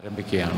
ആരംഭിക്കുകയാണ്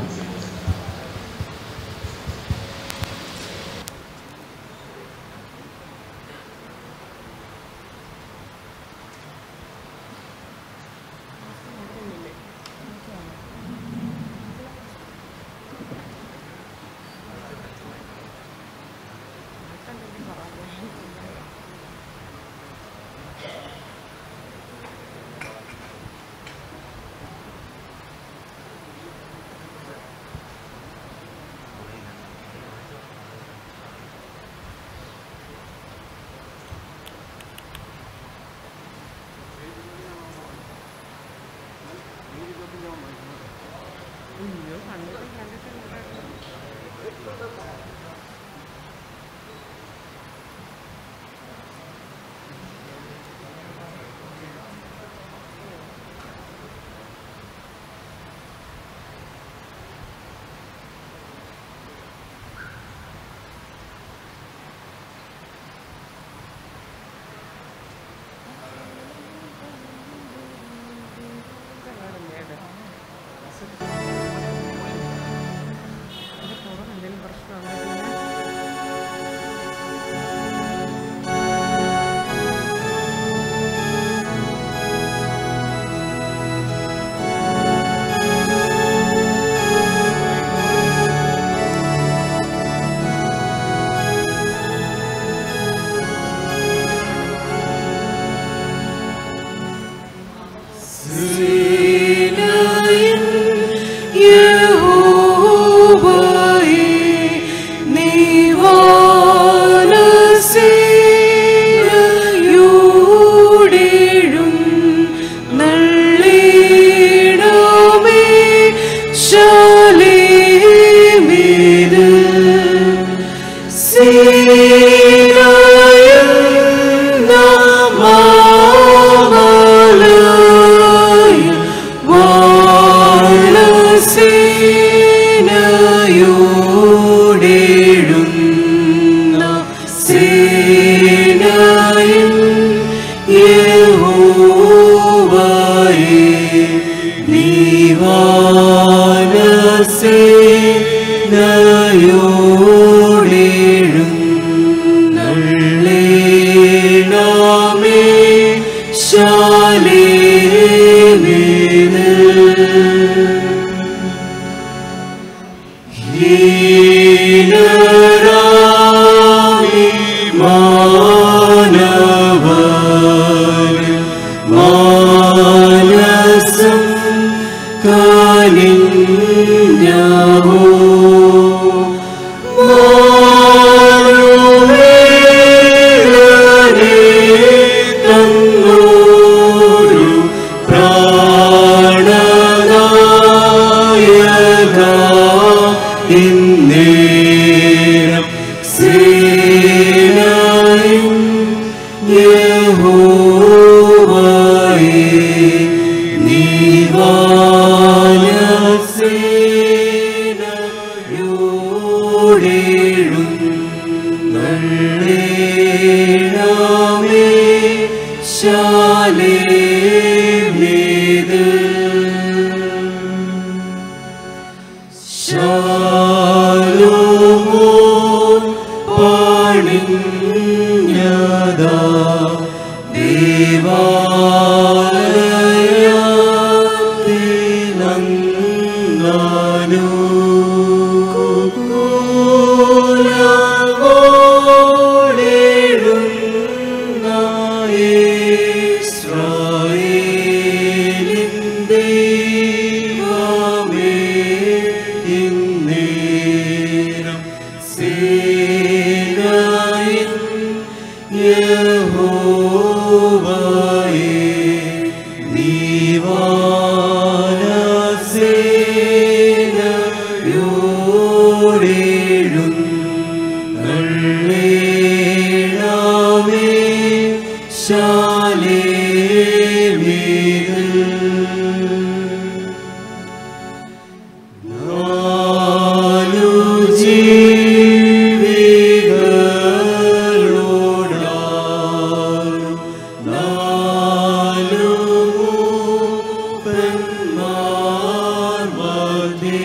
നാലു മൂപ്പന്മാർ മധ്യേ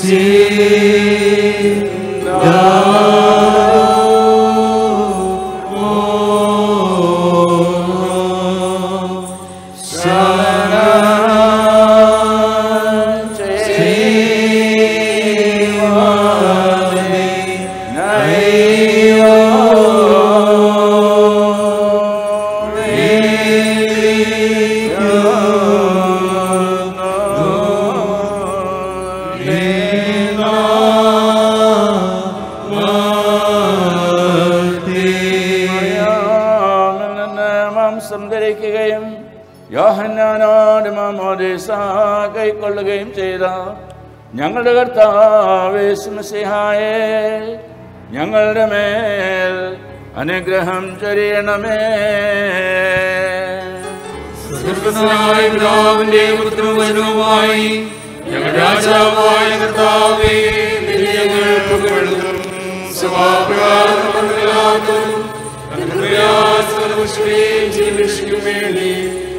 മാംസം ധരിക്കുകയും യോഹന്നാനോട് മാമോദിസ കൈക്കൊള്ളുകയും ചെയ്ത ഞങ്ങളുടെ കർത്താവേ സ്മസിഹായേ ഞങ്ങളുടെ മേൽ അനുഗ്രഹം ചൊരിയണമേ സ്വർഗസ്ഥനായ പിതാവിന്റെയും പുത്രനും വചനവുമായി ഞങ്ങളുടെ രാജാവായ കർത്താവേ നിന്നെ ഞങ്ങൾ പുകഴ്ത്തും സഭാപ്രകാരം പന്ത്രണ്ടാക്കും ജീവിക്കും വേണ്ടി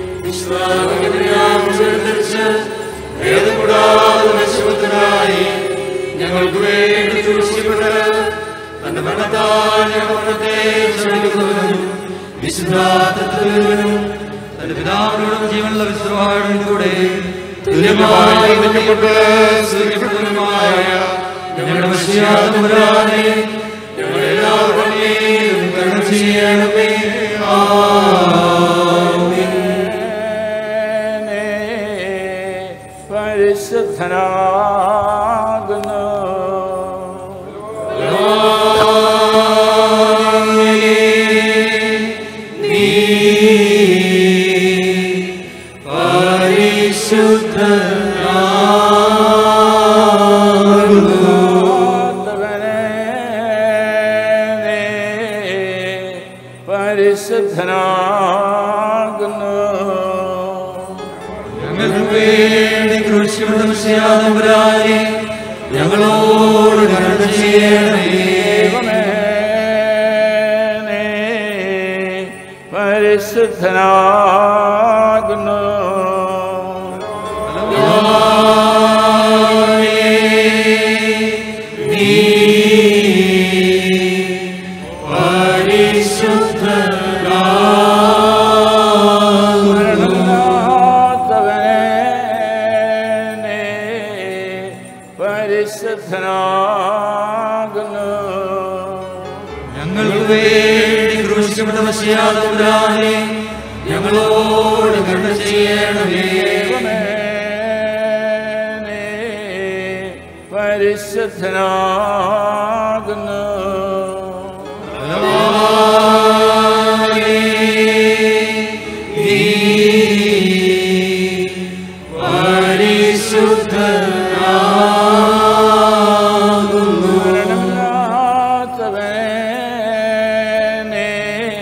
വിശ്വാസരിച്ച് വേദകൂടാതെ നശിവത്തിനായി ഞങ്ങൾക്ക് വേണ്ടി സൂക്ഷിക്കപ്പെട്ടത് തന്റെ മരണത്താൽ ഞങ്ങൾ മരണത്തെ ക്ഷണിക്കുന്നതിനും വിശുദ്ധാത്മത്തിനും തന്റെ പിതാവിനോടും ജീവനുള്ള വിശ്രമായോടും കൂടെ തുല്യമായി വയ്ക്കപ്പെട്ട് സ്വീകരിക്കപ്പെട്ടതുമായ ഞങ്ങളുടെ മനുഷ്യാതമുരാനെ ഞങ്ങളെല്ലാവരുടെയും കരുണ ചെയ്യണമേ ആമേൻ. പരിശുദ്ധനാകുന്നു ആർത്തവനെ പരിശുദ്ധനാകുന്നു ഞങ്ങൾക്ക് വേണ്ടി ക്രൂശിക്കപ്പെട്ട മനുഷ്യാതമ്പുരാനെ ഞങ്ങളോട് കരുണ ചെയ്യണമേ ദൈവമേ, നീ പരിശുദ്ധനാകുന്നു മരണമില്ലാത്തവനെ, നീ പരിശുദ്ധനാകുന്നു ഞങ്ങൾക്ക് വേണ്ടി ക്രൂശിക്കപ്പെട്ട മനുഷ്യാതമ്പുരാനെ ഞങ്ങളോട് കരുണ ചെയ്യണമേ ദൈവമേ, നീ പരിശുദ്ധനാകുന്നു മരണമില്ലാത്തവനെ, നീ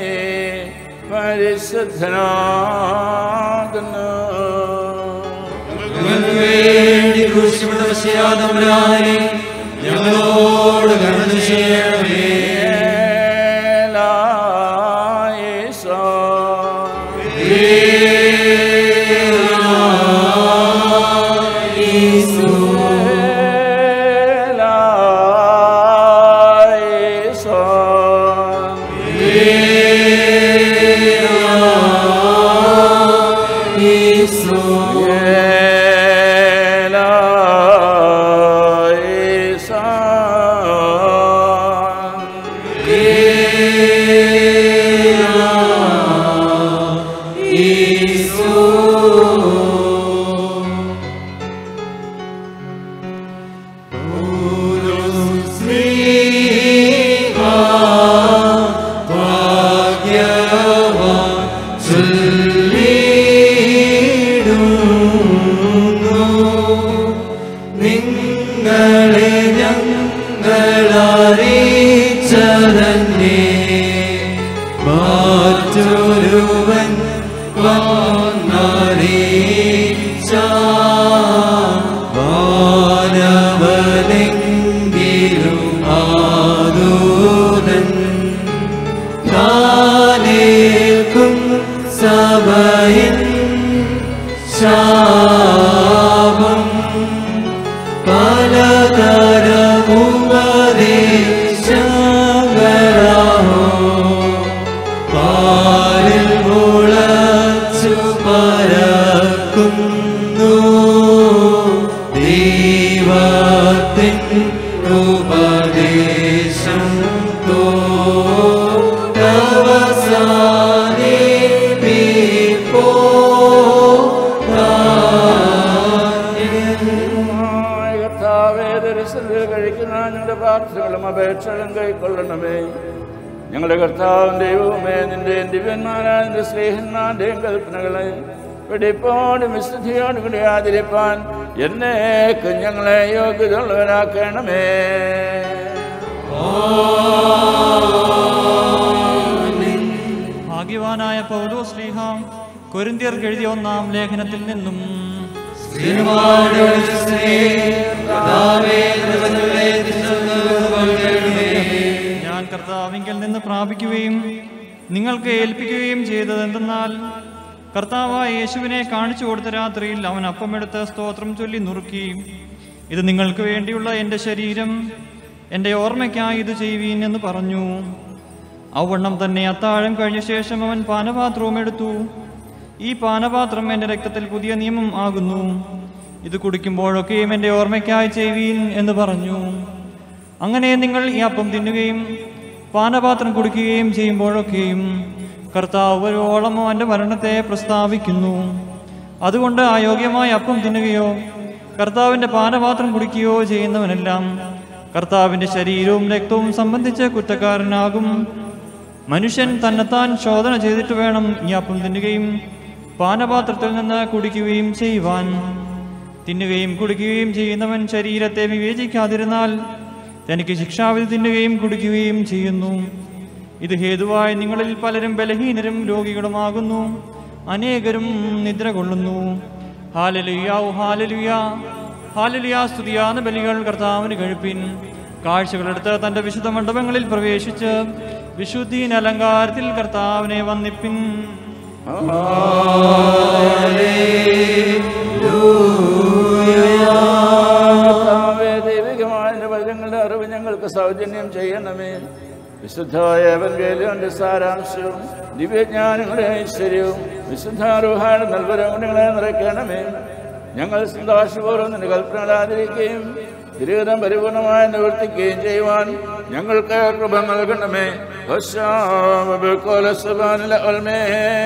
പരിശുദ്ധനാകുന്നു ഞങ്ങൾക്ക് വേണ്ടി ക്രൂശിക്കപ്പെട്ട മനുഷ്യാതമ്പുരാനെ ഞങ്ങളോട് കരുണ ചെയ്യണമേ നിങ്ങളെ ഞങ്ങളറിയിച്ചതന്നെ മാറ്റൊരുവൻ വന്നറിയിച്ച വാനവനെങ്കിലും ആദൂതൻ താനേൽക്കും സഭയിൻ ശാപം പലത ദൈവത്തിൻ ഉപദേശം തോട്ടവസാനിപ്പിപ്പോ ദൈവമായ കർത്താവേ, ദരിദ്രരിൽ കഴിക്കുന്ന ഞങ്ങളുടെ പ്രാർത്ഥനകളും അപേക്ഷകളും കൈക്കൊള്ളണമേ ഞങ്ങളുടെ കർത്താവും ദൈവവുമേ നിന്റെ ദിവ്യന്മാരായ നിന്റെ സ്നേഹന്മാരുടെയും കൽപ്പനകളെ വെടിപ്പോടും വിശുദ്ധിയോടും കൂടി ആചരിപ്പാൻ എന്നേക്കും ഞങ്ങളെ യോഗ്യതയുള്ളവരാക്കണമേ ഭാഗ്യവാനായ പൗലോ ശ്രീഹാം കൊരിന്തിയർക്ക് എഴുതിയ ഒന്നാം ലേഖനത്തിൽ നിന്നും ഞാൻ കർത്താവിങ്കിൽ നിന്ന് പ്രാപിക്കുകയും നിങ്ങൾക്ക് ഏൽപ്പിക്കുകയും ചെയ്തത് എന്തെന്നാൽ കർത്താവായ യേശുവിനെ കാണിച്ചു കൊടുത്ത രാത്രിയിൽ അവൻ അപ്പമെടുത്ത് സ്തോത്രം ചൊല്ലി നുറുക്കി ഇത് നിങ്ങൾക്ക് വേണ്ടിയുള്ള എൻ്റെ ശരീരം എൻ്റെ ഓർമ്മയ്ക്കായി ഇത് ചെയ്യുവീൻ എന്ന് പറഞ്ഞു ഔവണ്ണം തന്നെ അത്താഴം കഴിഞ്ഞ ശേഷം അവൻ പാനപാത്രവും എടുത്തു ഈ പാനപാത്രം എൻ്റെ രക്തത്തിൽ പുതിയ നിയമം ആകുന്നു ഇത് കുടിക്കുമ്പോഴൊക്കെയും എൻ്റെ ഓർമ്മയ്ക്കായി ചെയ്യുവീൻ എന്ന് പറഞ്ഞു അങ്ങനെ നിങ്ങൾ ഈ അപ്പം തിന്നുകയും പാനപാത്രം കുടിക്കുകയും ചെയ്യുമ്പോഴൊക്കെയും കർത്താവ് ഒരുവോളം അവൻ്റെ മരണത്തെ പ്രസ്താവിക്കുന്നു അതുകൊണ്ട് അയോഗ്യമായ അപ്പം തിന്നുകയോ കർത്താവിൻ്റെ പാനപാത്രം കുടിക്കുകയോ ചെയ്യുന്നവനെല്ലാം കർത്താവിൻ്റെ ശരീരവും രക്തവും സംബന്ധിച്ച് കുറ്റക്കാരനാകും മനുഷ്യൻ തന്നെത്താൻ ശോധന ചെയ്തിട്ട് വേണം ഈ അപ്പം തിന്നുകയും പാനപാത്രത്തിൽ നിന്ന് കുടിക്കുകയും ചെയ്യുവാൻ തിന്നുകയും കുടിക്കുകയും ചെയ്യുന്നവൻ ശരീരത്തെ വിവേചിക്കാതിരുന്നാൽ തനിക്ക് ശിക്ഷാവിധി തിന്നുകയും കുടിക്കുകയും ചെയ്യുന്നു ഇത് ഹേതുവായി നിങ്ങളിൽ പലരും ബലഹീനരും രോഗികളുമാകുന്നു അനേകരും നിദ്ര കൊള്ളുന്നു ഹാലലുയാവു ഹാലലുയ ഹാലലുയാ സ്തുതിയാന്ന ബലികൾ കർത്താവിന് കഴിപ്പിൻ കാഴ്ചകളെടുത്ത് തന്റെ വിശുദ്ധ മണ്ഡപങ്ങളിൽ പ്രവേശിച്ച് വിശുദ്ധീൻ അലങ്കാരത്തിൽ കർത്താവിനെ വന്നിപ്പിൻ കർത്താവേ, ദൈവികമായ നിന്റെ വചനങ്ങളുടെ അറിവ് ഞങ്ങൾക്ക് സൗജന്യം ചെയ്യണമേ വിശുദ്ധമായ എവൻഗേലിയോന്റെ സാരാംശവും ദിവ്യജ്ഞാനങ്ങളുടെ ഐശ്വര്യവും വിശുദ്ധ റുഹായുടെ നൽവരങ്ങളെ നിറയ്ക്കണമേ ഞങ്ങൾ സന്തോഷപൂർവ്വം നിന്റെ കൽപ്പനകൾ ആദരിക്കുകയും തിരുവിധം പരിപൂർണമായി നിവർത്തിക്കുകയും ചെയ്യുവാൻ ഞങ്ങൾക്ക് കൃപ നൽകണമേ വശാബിൽ ഒൽമേ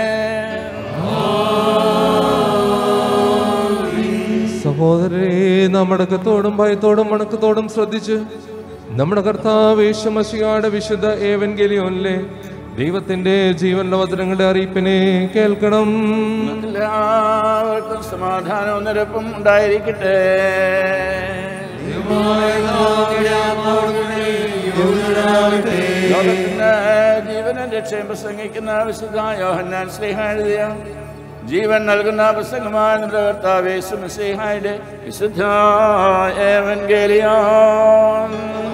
സഹോദരരെ നാം അടക്കത്തോടും ഭയത്തോടും വണക്കത്തോടും ശ്രദ്ധിച്ച് നമ്മുടെ കർത്താവ് യേശുമശിയുടെ വിശുദ്ധ ഏവൻഗലിയോനിലെ ദൈവത്തിന്റെ ജീവനുള്ള വചനങ്ങളുടെ അറിയിപ്പിനെ കേൾക്കണം എല്ലാവർക്കും സമാധാനവും നിരപ്പും ഉണ്ടായിരിക്കട്ടെ ലോകത്തിന്റെ ജീവനും രക്ഷയും പ്രസംഗിക്കുന്ന വിശുദ്ധ യോഹന്നാൻ ശ്രീഹ എഴുതിയ ജീവൻ നൽകുന്ന പ്രസംഗമായ നമ്മുടെ കർത്താവ് സുമസിഹായുടെ വിശുദ്ധ ഏവൻഗേലിയോൻ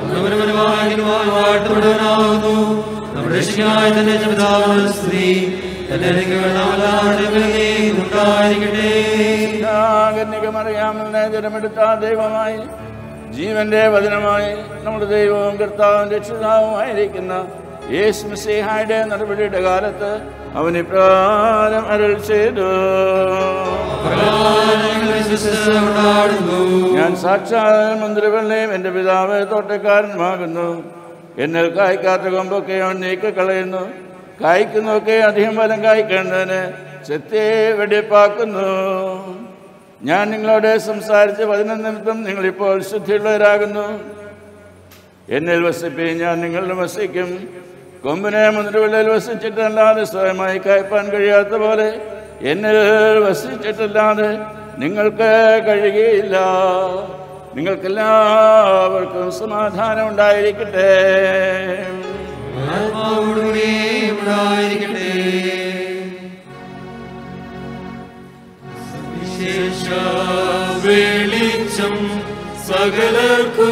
വാഴ്ത്തപ്പെടുവാനാകുന്നു നമ്മുടെ രക്ഷിക്കായ തന്നെ പിതാവാണ് സ്ത്രീ തന്റെ ഉണ്ടായിരിക്കട്ടെ കന്യകമറിയാമെന്ന് ജനമെടുത്ത ദൈവമായി ജീവന്റെ വചനമായി നമ്മുടെ ദൈവവും കർത്താവും രക്ഷിതാവുമായിരിക്കുന്ന യേശു മിശിഹായുടെ നടപടിയുടെ കാലത്ത് അവൻ ഇപ്രകാരം അരുൾ ചെയ്തു കൊണ്ടാടുന്നു ഞാൻ സാക്ഷാൽ മന്ത്രിവെള്ളയും എൻ്റെ പിതാവ് തോട്ടക്കാരനുമാകുന്നു എന്നിൽ കായ്ക്കാത്ത കൊമ്പൊക്കെ അവൻ നീക്കിക്കളയുന്നു കായ്ക്കുന്നൊക്കെ അധികം ഫലം കായ്ക്കേണ്ടതിന് ചെത്തെ വെടിപ്പാക്കുന്നു ഞാൻ നിങ്ങളോട് സംസാരിച്ച പതിനൊന്ന് നിമിത്തം നിങ്ങളിപ്പോൾ ശുദ്ധിയുള്ളവരാകുന്നു എന്നിൽ വസിപ്പി ഞാൻ നിങ്ങളുടെ വസിക്കും കൊമ്പിനെ മുന്തിരിവെള്ളയിൽ വസിച്ചിട്ടല്ലാതെ സ്വയമായി കായ്പാൻ കഴിയാത്ത പോലെ എന്നിൽ വസിച്ചിട്ടല്ലാതെ നിങ്ങൾക്ക് കഴിയുകയില്ല നിങ്ങൾക്കെല്ലാവർക്കും സമാധാനം ഉണ്ടായിരിക്കട്ടെ ആത്മാവോടുകൂടി ഉണ്ടായിരിക്കട്ടെ വിശേഷ വെളിച്ചം സകലർക്കും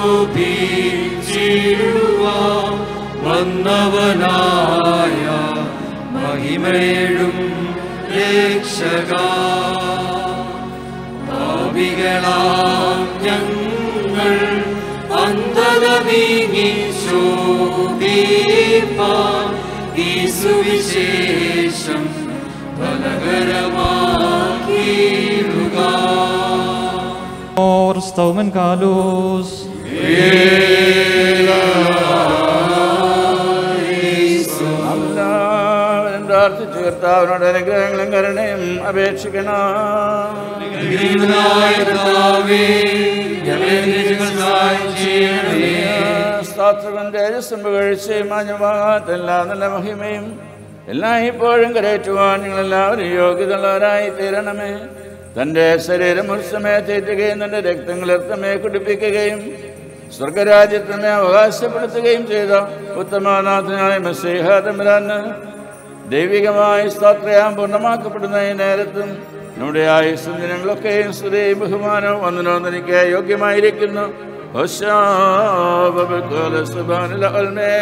ശോഭിച്ചിടുവാൻ വന്നവനായ മഹിമേഴും രക്ഷക പാപികളാം ഞങ്ങൾ അന്ധത നീങ്ങി ശോഭിപ്പാൻ ഈ സുവിശേഷം ഫലകരമാക്കിയിടുക ഓർ സൗമൻ കാലോസ് എല്ലാവരും പ്രാർത്ഥിച്ചു കർത്താവിനോട് അനുഗ്രഹങ്ങളും കരുണയും അപേക്ഷിക്കണം ദൈവനായ കർത്താവേ, ഞങ്ങളെ നിരഞ്ജനങ്ങൾ സഹായം ചെയ്യണമേ. സ്തോത്രവും തേജസ്സും പുകഴ്ചയും മാഞ്ഞുപോകാത്ത എല്ലാ നല്ല മഹിമയും എല്ലാം ഇപ്പോഴും കരയറ്റുവാൻ നിങ്ങളെല്ലാവരും യോഗ്യതയുള്ളവരായി തീരണമേ തൻ്റെ ശരീരം ഉത്സമയത്തേറ്റുകയും തൻ്റെ രക്തങ്ങളെത്തമേ കുടിപ്പിക്കുകയും സ്വർഗരാജ്യത്തിനെ അവകാശപ്പെടുത്തുകയും ചെയ്ത ഉത്തമനാഥനായ മസേഹാതമരാന് ദൈവികമായി സ്തോത്രയാം പൂർണ്ണമാക്കപ്പെടുന്ന ഈ നേരത്തും നമ്മുടെ ആയുസ്സും ദിനങ്ങളൊക്കെയും സ്തുതിയും ബഹുമാനവും വന്ദനവും എനിക്ക് യോഗ്യമായിരിക്കുന്നു ഹോശാബബുക്കോല സുബ്ഹാനൽ അൽമേ.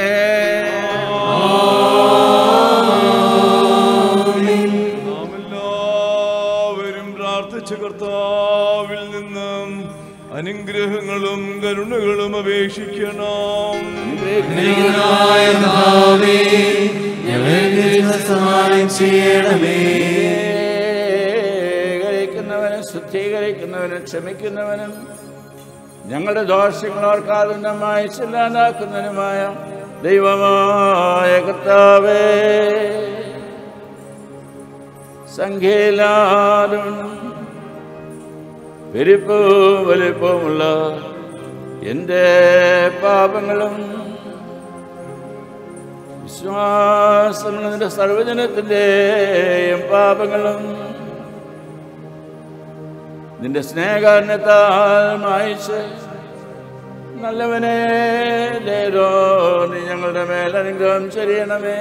നാം എല്ലാവരും പ്രാർത്ഥിച്ച കർത്താവിൽ നിന്നും അനുഗ്രഹങ്ങളും കരുണകളും അപേക്ഷിക്കണം ദൈവനായ കർത്താവേ, ഞങ്ങളെ നിരഞ്ജനങ്ങൾ സഹായം ചെയ്യണമേ ശുദ്ധീകരിക്കുന്നവനും ശുദ്ധീകരിക്കുന്നവനും ക്ഷമിക്കുന്നവനും ഞങ്ങളുടെ ദോഷങ്ങൾ ഓർക്കാതെ നമ്മായി ചെല്ലാതാക്കുന്നതിനുമായ ദൈവമായ കർത്താവേ സംഖ്യയിലാതും പെരുപ്പവും വലിപ്പവുമുള്ള എൻ്റെ പാപങ്ങളും വിശ്വാസമുള്ളതിൻ്റെ സർവജനത്തിൻ്റെയും പാപങ്ങളും നിന്റെ സ്നേഹകാരണത്താൽ മായിച്ച് നല്ലവനെ ദേരോ നീ ഞങ്ങളുടെ മേൽ അനുഗ്രഹം ചൊരിയണമേ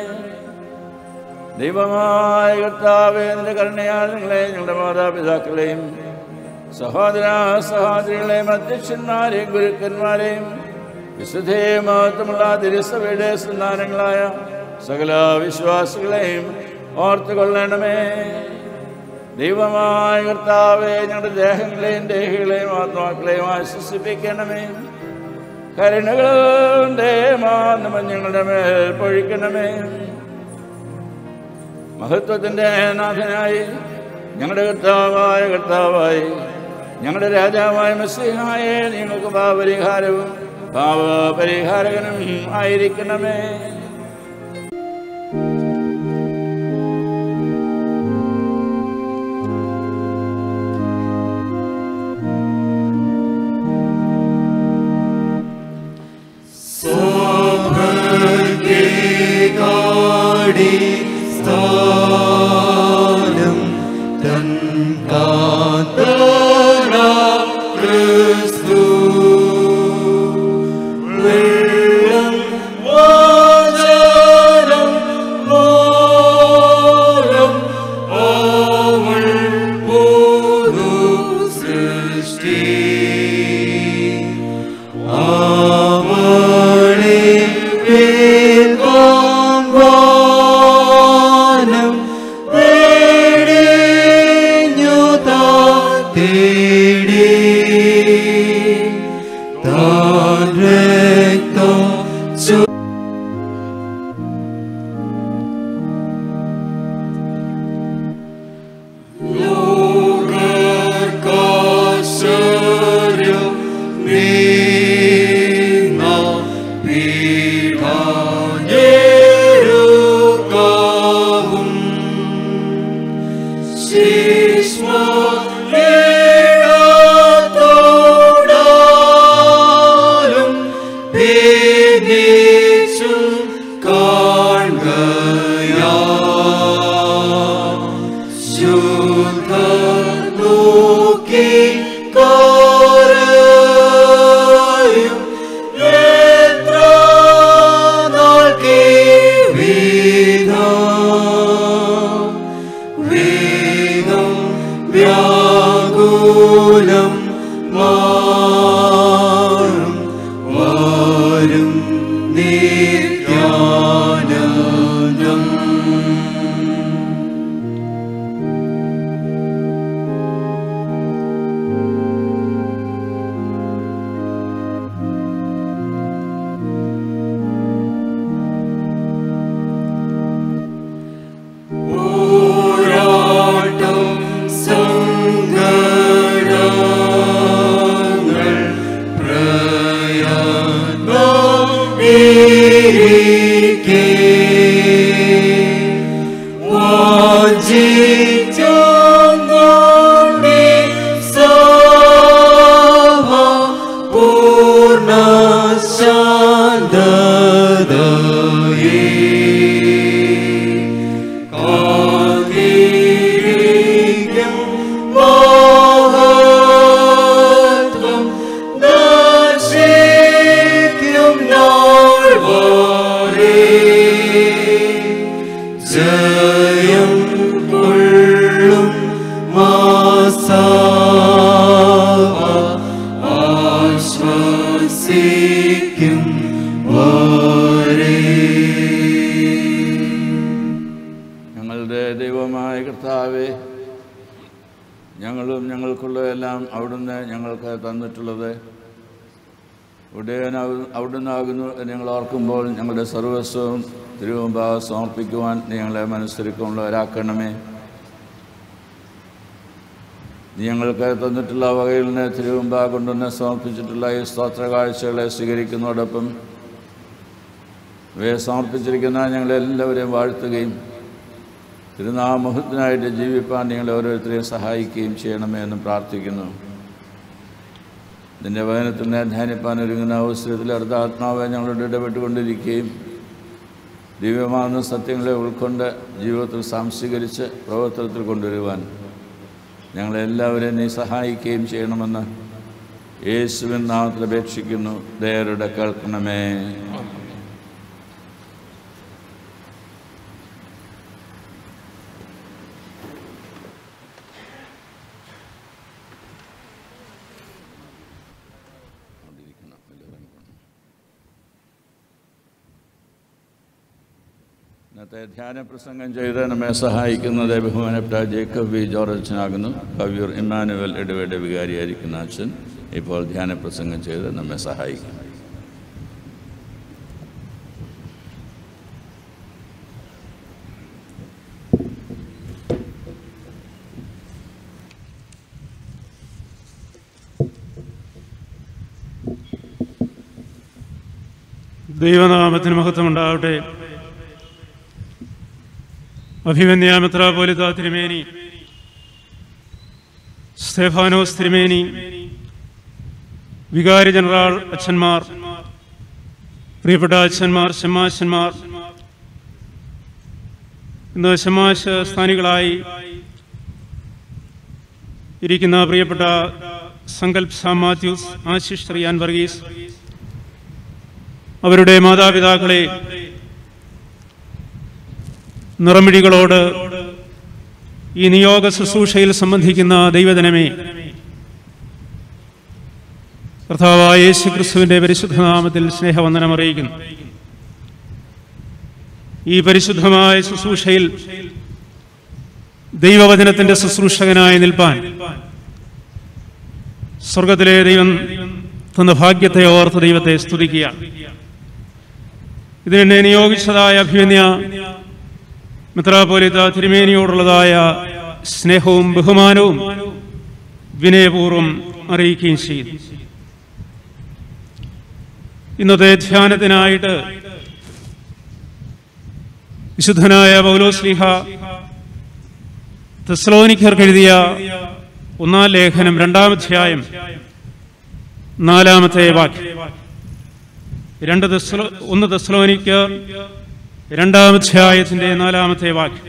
ദൈവമായ കർത്താവേ നിന്റെ കരുണയാൽ നിങ്ങളെ ഞങ്ങളുടെ മാതാപിതാക്കളെയും സഹോദര സഹോദരികളെയും അധ്യക്ഷന്മാരെയും ഗുരുക്കന്മാരെയും വിശുദ്ധയും മഹത്വമുള്ള തിരുസഭയുടെ സന്താനങ്ങളായ സകല വിശ്വാസികളെയും ഓർത്തുകൊള്ളണമേ ദൈവമായ കർത്താവെ ഞങ്ങളുടെ ദേഹങ്ങളെയും ദേഹികളെയും ആത്മാക്കളെയും ആശ്വസിപ്പിക്കണമേ കരുണകളുടെ മാനമ ഞങ്ങളുടെ മേൽ പൊഴിക്കണമേ മഹത്വത്തിൻ്റെ നാഥനായി ഞങ്ങളുടെ കർത്താവായ കർത്താവായി ഞങ്ങളുടെ രാജാവായ മസിഹായ നിങ്ങൾക്ക് പാപപരിഹാരവും പാപപരിഹാരകനും ആയിരിക്കണമേ കാടി സ്ഥാനം തൻ കാതര ക്രിസ്തു വെള്ളം വാച ആശ്വസിക്കും ഞങ്ങളുടെ ദൈവമായ കർത്താവെ ഞങ്ങളും ഞങ്ങൾക്കുള്ളതെല്ലാം അവിടുന്ന് ഞങ്ങൾക്ക് തന്നിട്ടുള്ളത് ഉടയനാകുന്നു അവിടുന്നാകുന്നു എന്ന് ഞങ്ങൾ ഓർക്കുമ്പോൾ ഞങ്ങളുടെ സർവസ്വവും തിരുവമ്പാവ് സമർപ്പിക്കുവാൻ നീ ഞങ്ങളെ മനസ്സിലാക്കുള്ളവരാക്കണമേ നീ ഞങ്ങൾക്ക് തന്നിട്ടുള്ള വകയിൽ നിന്ന് തിരുവമ്പാ കൊണ്ടുവന്ന് സമർപ്പിച്ചിട്ടുള്ള ഈ സ്തോത്ര കാഴ്ചകളെ സ്വീകരിക്കുന്നതോടൊപ്പം ഇവയെ സമർപ്പിച്ചിരിക്കുന്ന ഞങ്ങളെല്ലാവരെയും വാഴ്ത്തുകയും തിരുനാമഹത്തിനായിട്ട് ജീവിപ്പാൻ നിങ്ങളെ ഓരോരുത്തരെയും സഹായിക്കുകയും ചെയ്യണമേ എന്ന് പ്രാർത്ഥിക്കുന്നു നിന്റെ വചനത്തിനെ ധ്യാനിപ്പാൻ ഒരുങ്ങുന്ന അവസരത്തിൽ അടുത്ത ആത്മാവെ ഞങ്ങളോട് ഇടപെട്ടുകൊണ്ടിരിക്കുകയും ദിവ്യമാകുന്ന സത്യങ്ങളെ ഉൾക്കൊണ്ട് ജീവിതത്തിൽ സംസ്വീകരിച്ച് പ്രവർത്തനത്തിൽ കൊണ്ടുവരുവാൻ ഞങ്ങളെല്ലാവരെയും നീ സഹായിക്കുകയും ചെയ്യണമെന്ന് യേശുവിൻ നാമത്തിൽ അപേക്ഷിക്കുന്നു ദയരുടെ കേൾക്കണമേ ഇന്നത്തെ ധ്യാന പ്രസംഗം ചെയ്ത് നമ്മെ സഹായിക്കുന്നത് ബഹുമാനപ്പെട്ട ജേക്കബ് വി ജോർജ് അച്ഛനാകുന്നു കവിയൂർ ഇമ്മാനുവൽ ഇടവേടെ വികാരിയായിരിക്കുന്ന അച്ഛൻ ഇപ്പോൾ ധ്യാന പ്രസംഗം ചെയ്ത് നമ്മെ സഹായിക്കും ദൈവനാമത്തിന് മഹത്വം ഉണ്ടാവട്ടെ അഭിമന്യാമിത്രാപോലിത തിരുമേനി സ്തേഫാനോസ് തിരുമേനി വികാരി ജനറൽ അച്ഛന്മാർ പ്രിയപ്പെട്ട അച്ഛന്മാർ ശമാശന്മാർ ഇന്ന് ശമാശ സ്ഥാനികളായി ഇരിക്കുന്ന പ്രിയപ്പെട്ട സങ്കൽപ് സാം മാത്യൂസ് ആശിഷ് റിയാൻ വർഗീസ് അവരുടെ മാതാപിതാക്കളെ നിറമിഴികളോട് ഈ നിയോഗ ശുശ്രൂഷയിൽ സംബന്ധിക്കുന്ന ദൈവജനമേ കർത്താവായ യേശു ക്രിസ്തുവിന്റെ പരിശുദ്ധനാമത്തിൽ സ്നേഹവന്ദനം അറിയിക്കുന്നു ഈ പരിശുദ്ധമായ ശുശ്രൂഷയിൽ ദൈവവചനത്തിന്റെ ശുശ്രൂഷകനായി നിൽപ്പാൻ സ്വർഗത്തിലെ ദൈവം തന്ന ഭാഗ്യത്തെ ഓർത്ത് ദൈവത്തെ സ്തുതിക്കുകയാണ് ഇതിനെന്നെ നിയോഗിച്ചതായ അഭിമന്യ മിത്രാപോലിത്ത തിരുമേനിയോടുള്ളതായ സ്നേഹവും ബഹുമാനവും വിനയപൂർവ്വം അറിയിക്കുകയും ചെയ്തു ഇന്നത്തെ ധ്യാനത്തിനായിട്ട് വിശുദ്ധനായ പൗലോസ്ലിഹ തെസ്ലോനിക്കർക്ക് എഴുതിയ ഒന്നാം ലേഖനം രണ്ടാമധ്യായം നാലാമത്തെ വാക്യം രണ്ട് ദസ്ലോ ഒന്ന് ദസ്ലോനിക്ക് രണ്ടാമധ്യായത്തിന്റെ നാലാമത്തെ വാക്യം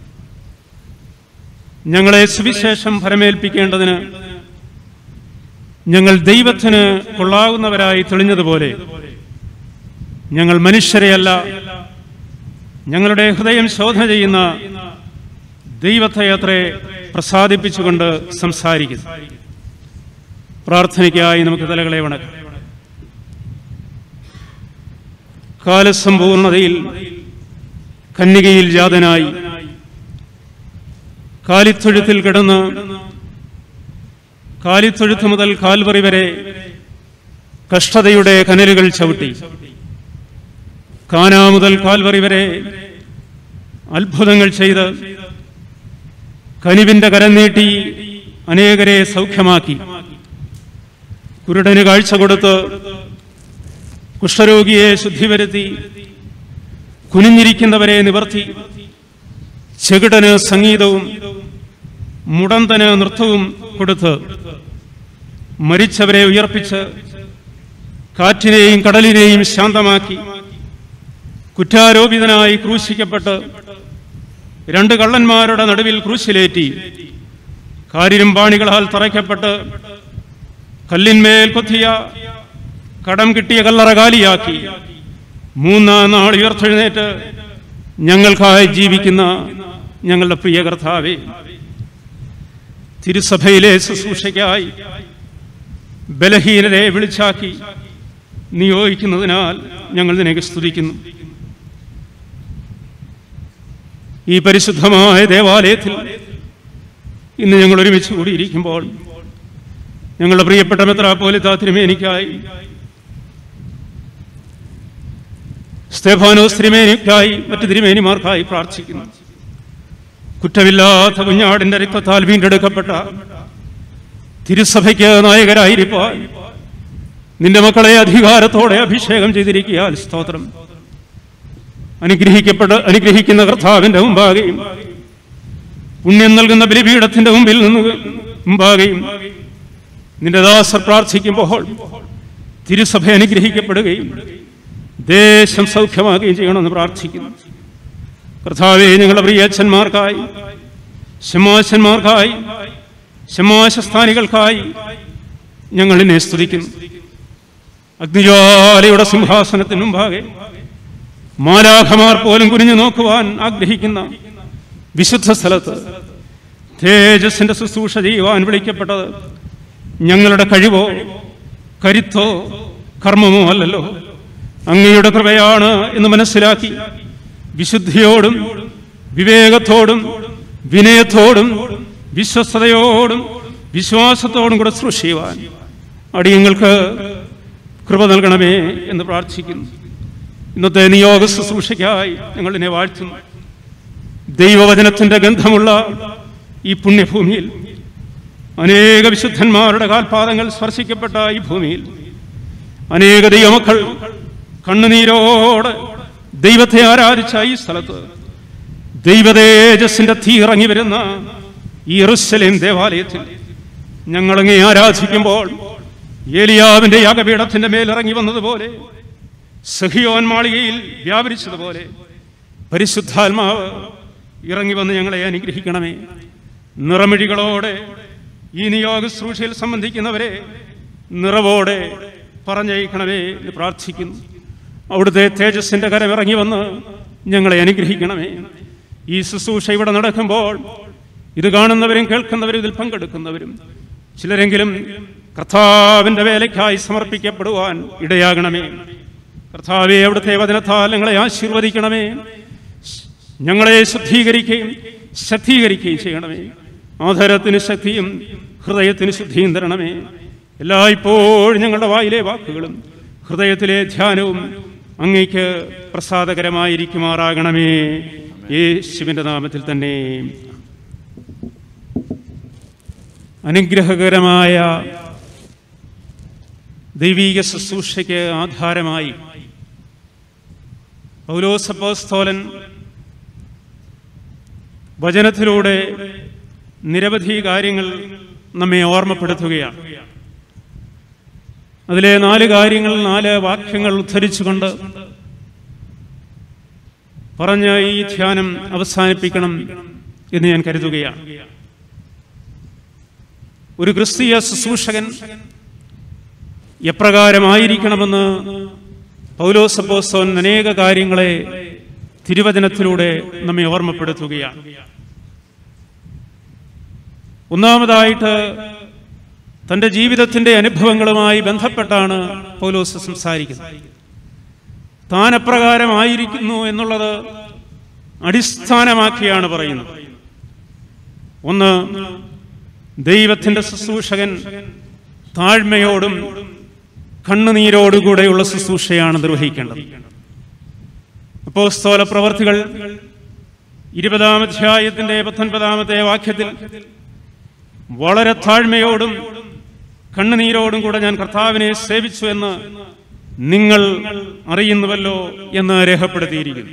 ഞങ്ങളെ സുവിശേഷം ഫലമേൽപ്പിക്കേണ്ടതിന് ഞങ്ങൾ ദൈവത്തിന് കൊള്ളാവുന്നവരായി തെളിഞ്ഞതുപോലെ ഞങ്ങൾ മനുഷ്യരെയല്ല ഞങ്ങളുടെ ഹൃദയം ശോധന ചെയ്യുന്ന ദൈവത്തെ അത്രേ പ്രസാദിപ്പിച്ചുകൊണ്ട് സംസാരിക്കുന്നു പ്രാർത്ഥനയ്ക്കായി നമുക്ക് തലകളെ വണക്കാം കാലസമ്പൂർണതയിൽ കന്യകയിൽ ജാതനായി കാലിത്തൊഴുത്തിൽ കിടന്ന് കാലിത്തൊഴുത്ത് മുതൽ കാൽവറി വരെ കഷ്ടതയുടെ കനലുകൾ ചവിട്ടി കാനാ മുതൽ കാൽവറി വരെ അത്ഭുതങ്ങൾ ചെയ്ത് കനിവിന്റെ കരം നീട്ടി അനേകരെ സൗഖ്യമാക്കി കുരുടന് കാഴ്ച കൊടുത്ത് കുഷ്ഠരോഗിയെ ശുദ്ധി വരുത്തി കുനിഞ്ഞിരിക്കുന്നവരെ നിവർത്തി ചെകിടന് സംഗീതവും മുടന്തന് നൃത്തവും കൊടുത്ത് മരിച്ചവരെ ഉയർപ്പിച്ച് കാറ്റിനെയും കടലിനെയും ശാന്തമാക്കി കുറ്റാരോപിതനായി ക്രൂശിക്കപ്പെട്ട് രണ്ട് കള്ളന്മാരുടെ നടുവിൽ ക്രൂശിലേറ്റി കാരിരുമ്പാണികളാൽ തറയ്ക്കപ്പെട്ട് കല്ലിന്മേൽ കൊത്തിയ കടം കിട്ടിയ കല്ലറ കാലിയാക്കി മൂന്നാം നാൾ ഉയർത്തെഴുന്നേറ്റ് ഞങ്ങൾക്കായി ജീവിക്കുന്ന ഞങ്ങളുടെ പ്രിയ കർത്താവേ തിരുസഭയിലെ ശുശ്രൂഷയ്ക്കായി ബലഹീനരെ വിളിച്ചാക്കി നിയോഗിക്കുന്നതിനാൽ ഞങ്ങൾ നിനക്ക് സ്തുതിക്കുന്നു ഈ പരിശുദ്ധമായ ദേവാലയത്തിൽ ഇന്ന് ഞങ്ങൾ ഒരുമിച്ച് കൂടിയിരിക്കുമ്പോൾ ഞങ്ങളുടെ പ്രിയപ്പെട്ട മെത്രാപ്പോലിത്ത തിരുമേനിക്കായി സ്തേഫാനോസ് തിരുമേനിക്കായി മറ്റ് തിരുമേനിമാർക്കായി പ്രാർത്ഥിക്കുന്നു കുറ്റമില്ലാത്ത കുഞ്ഞാടിന്റെ രക്തത്താൽ വീണ്ടെടുക്കപ്പെട്ട തിരുസഭയ്ക്ക് നായകരായിരിക്കാൻ നിന്റെ മക്കളെ അധികാരത്തോടെ അഭിഷേകം ചെയ്തിരിക്കിയാൽ സ്തോത്രം അനുഗ്രഹിക്കപ്പെട്ട അനുഗ്രഹിക്കുന്ന കർത്താവിന്റെ മുമ്പാകെയും പുണ്യം നൽകുന്ന ബലിപീഠത്തിന്റെ മുമ്പിൽ നിന്ന് മുമ്പാകെയും നിന്റെ ദാസർ പ്രാർത്ഥിക്കുമ്പോൾ തിരുസഭ അനുഗ്രഹിക്കപ്പെടുകയും ദേശം സൗഖ്യമാകുകയും ചെയ്യണമെന്ന് പ്രാർത്ഥിക്കുന്നു കർത്താവെ ഞങ്ങളുടെ പ്രിയച്ഛന്മാർക്കായി ശമാശന്മാർക്കായി ശമാശസ്ഥാനികൾക്കായി ഞങ്ങളിനെ സ്തുതിക്കുന്നു അഗ്നിജ്വാലയുടെ സിംഹാസനത്തിന് മുമ്പാകെ മാലാഖമാർ പോലും കുനിഞ്ഞു നോക്കുവാൻ ആഗ്രഹിക്കുന്ന വിശുദ്ധ സ്ഥലത്ത് തേജസ്സിന്റെ ശുശ്രൂഷ ചെയ്യുവാൻ വിളിക്കപ്പെട്ടത് ഞങ്ങളുടെ കഴിവോ കരുത്തോ കർമ്മമോ അല്ലല്ലോ അങ്ങയുടെ കൃപയാണ് എന്ന് മനസ്സിലാക്കി വിശുദ്ധിയോടും വിവേകത്തോടും വിനയത്തോടും വിശ്വസ്തയോടും വിശ്വാസത്തോടും കൂടെ സൃഷ്ടിക്കുവാൻ അടിയങ്ങൾക്ക് കൃപ നൽകണമേ എന്ന് പ്രാർത്ഥിക്കുന്നു ഇന്നത്തെ നിയോഗ ശുശ്രൂഷയ്ക്കായി ഞങ്ങൾ ഇതിനെ വാഴ്ത്തുന്നു ദൈവവചനത്തിന്റെ ഗന്ധമുള്ള ഈ പുണ്യഭൂമിയിൽ അനേക വിശുദ്ധന്മാരുടെ കാൽപാദങ്ങൾ സ്പർശിക്കപ്പെട്ട ഈ ഭൂമിയിൽ അനേക ദൈവമക്കൾ കണ്ണുനീരോട് ദൈവത്തെ ആരാധിച്ച ഈ സ്ഥലത്ത് ദൈവതേജസ്സിന്റെ തീ ഇറങ്ങി വരുന്ന ഈ റുസലേം ദേവാലയത്തിൽ ഞങ്ങളങ്ങേ ആരാധിക്കുമ്പോൾ ഏലിയാവിന്റെ യാഗപീഠത്തിന്റെ മേൽ ഇറങ്ങി വന്നതുപോലെ സഹിയോൻ മാളികയിൽ വ്യാപരിച്ചതുപോലെ പരിശുദ്ധാത്മാവ് ഇറങ്ങി വന്ന് ഞങ്ങളെ അനുഗ്രഹിക്കണമേ നിറമിഴികളോടെ ഈ നിയോഗ ശുശ്രൂഷയിൽ സംബന്ധിക്കുന്നവരെ നിറവോടെ പറഞ്ഞയക്കണമേ എന്ന് പ്രാർത്ഥിക്കുന്നു അവിടുത്തെ തേജസ്സിന്റെ കരം ഇറങ്ങി വന്ന് ഞങ്ങളെ അനുഗ്രഹിക്കണമേ ഈ ശുശ്രൂഷ ഇവിടെ നടക്കുമ്പോൾ ഇത് കാണുന്നവരും കേൾക്കുന്നവരും ഇതിൽ പങ്കെടുക്കുന്നവരും ചിലരെങ്കിലും കർത്താവിന്റെ വേലയ്ക്കായി സമർപ്പിക്കപ്പെടുവാൻ ഇടയാകണമേ കർത്താവെ അവിടുത്തെ വചനത്താൽ ഞങ്ങളെ ആശീർവദിക്കണമേ ഞങ്ങളെ ശുദ്ധീകരിക്കുകയും ശക്തീകരിക്കുകയും ചെയ്യണമേ ആധാരത്തിന് ശക്തിയും ഹൃദയത്തിന് ശുദ്ധിയും തരണമേ എല്ലായ്പ്പോഴും ഞങ്ങളുടെ വായിലെ വാക്കുകളും ഹൃദയത്തിലെ ധ്യാനവും അങ്ങേക്ക് പ്രസാദകരമായിരിക്കുമാറാകണമേ യേശുവിൻ്റെ നാമത്തിൽ തന്നെ അനുഗ്രഹകരമായ ദൈവീക ശുശ്രൂഷയ്ക്ക് ആധാരമായി പൗലോസപ്പോസ്തോലൻ വചനത്തിലൂടെ നിരവധി കാര്യങ്ങൾ നമ്മെ ഓർമ്മപ്പെടുത്തുകയാണ് അതിലെ നാല് കാര്യങ്ങൾ നാല് വാക്യങ്ങൾ ഉദ്ധരിച്ചുകൊണ്ട് പറഞ്ഞ ഈ ധ്യാനം അവസാനിപ്പിക്കണം എന്ന് ഞാൻ കരുതുകയാണ് ഒരു ക്രിസ്തീയ ശുശ്രൂഷകൻ എപ്രകാരമായിരിക്കണമെന്ന് പൗലോസപ്പോസ്തോൻ അനേക കാര്യങ്ങളെ തിരുവചനത്തിലൂടെ നമ്മെ ഓർമ്മപ്പെടുത്തുകയാണ് ഒന്നാമതായിട്ട് തൻ്റെ ജീവിതത്തിൻ്റെ അനുഭവങ്ങളുമായി ബന്ധപ്പെട്ടാണ് പൗലോസ് സംസാരിക്കുന്നത് താൻ അപ്രകാരമായിരിക്കുന്നു എന്നുള്ളത് അടിസ്ഥാനമാക്കിയാണ് പറയുന്നത് ഒന്ന് ദൈവത്തിൻ്റെ ശുശ്രൂഷകൻ താഴ്മയോടും കണ്ണുനീരോടുകൂടെയുള്ള ശുശ്രൂഷയാണ് നിർവഹിക്കേണ്ടത് അപ്പോൾ സ്ഥല പ്രവർത്തികൾ ഇരുപതാം അധ്യായത്തിന്റെ പത്തൊൻപതാമത്തെ വാക്യത്തിൽ വളരെ താഴ്മയോടും കണ്ണുനീരോടും കൂടെ ഞാൻ കർത്താവിനെ സേവിച്ചു എന്ന് നിങ്ങൾ അറിയുന്നുവല്ലോ എന്ന് രേഖപ്പെടുത്തിയിരിക്കുന്നു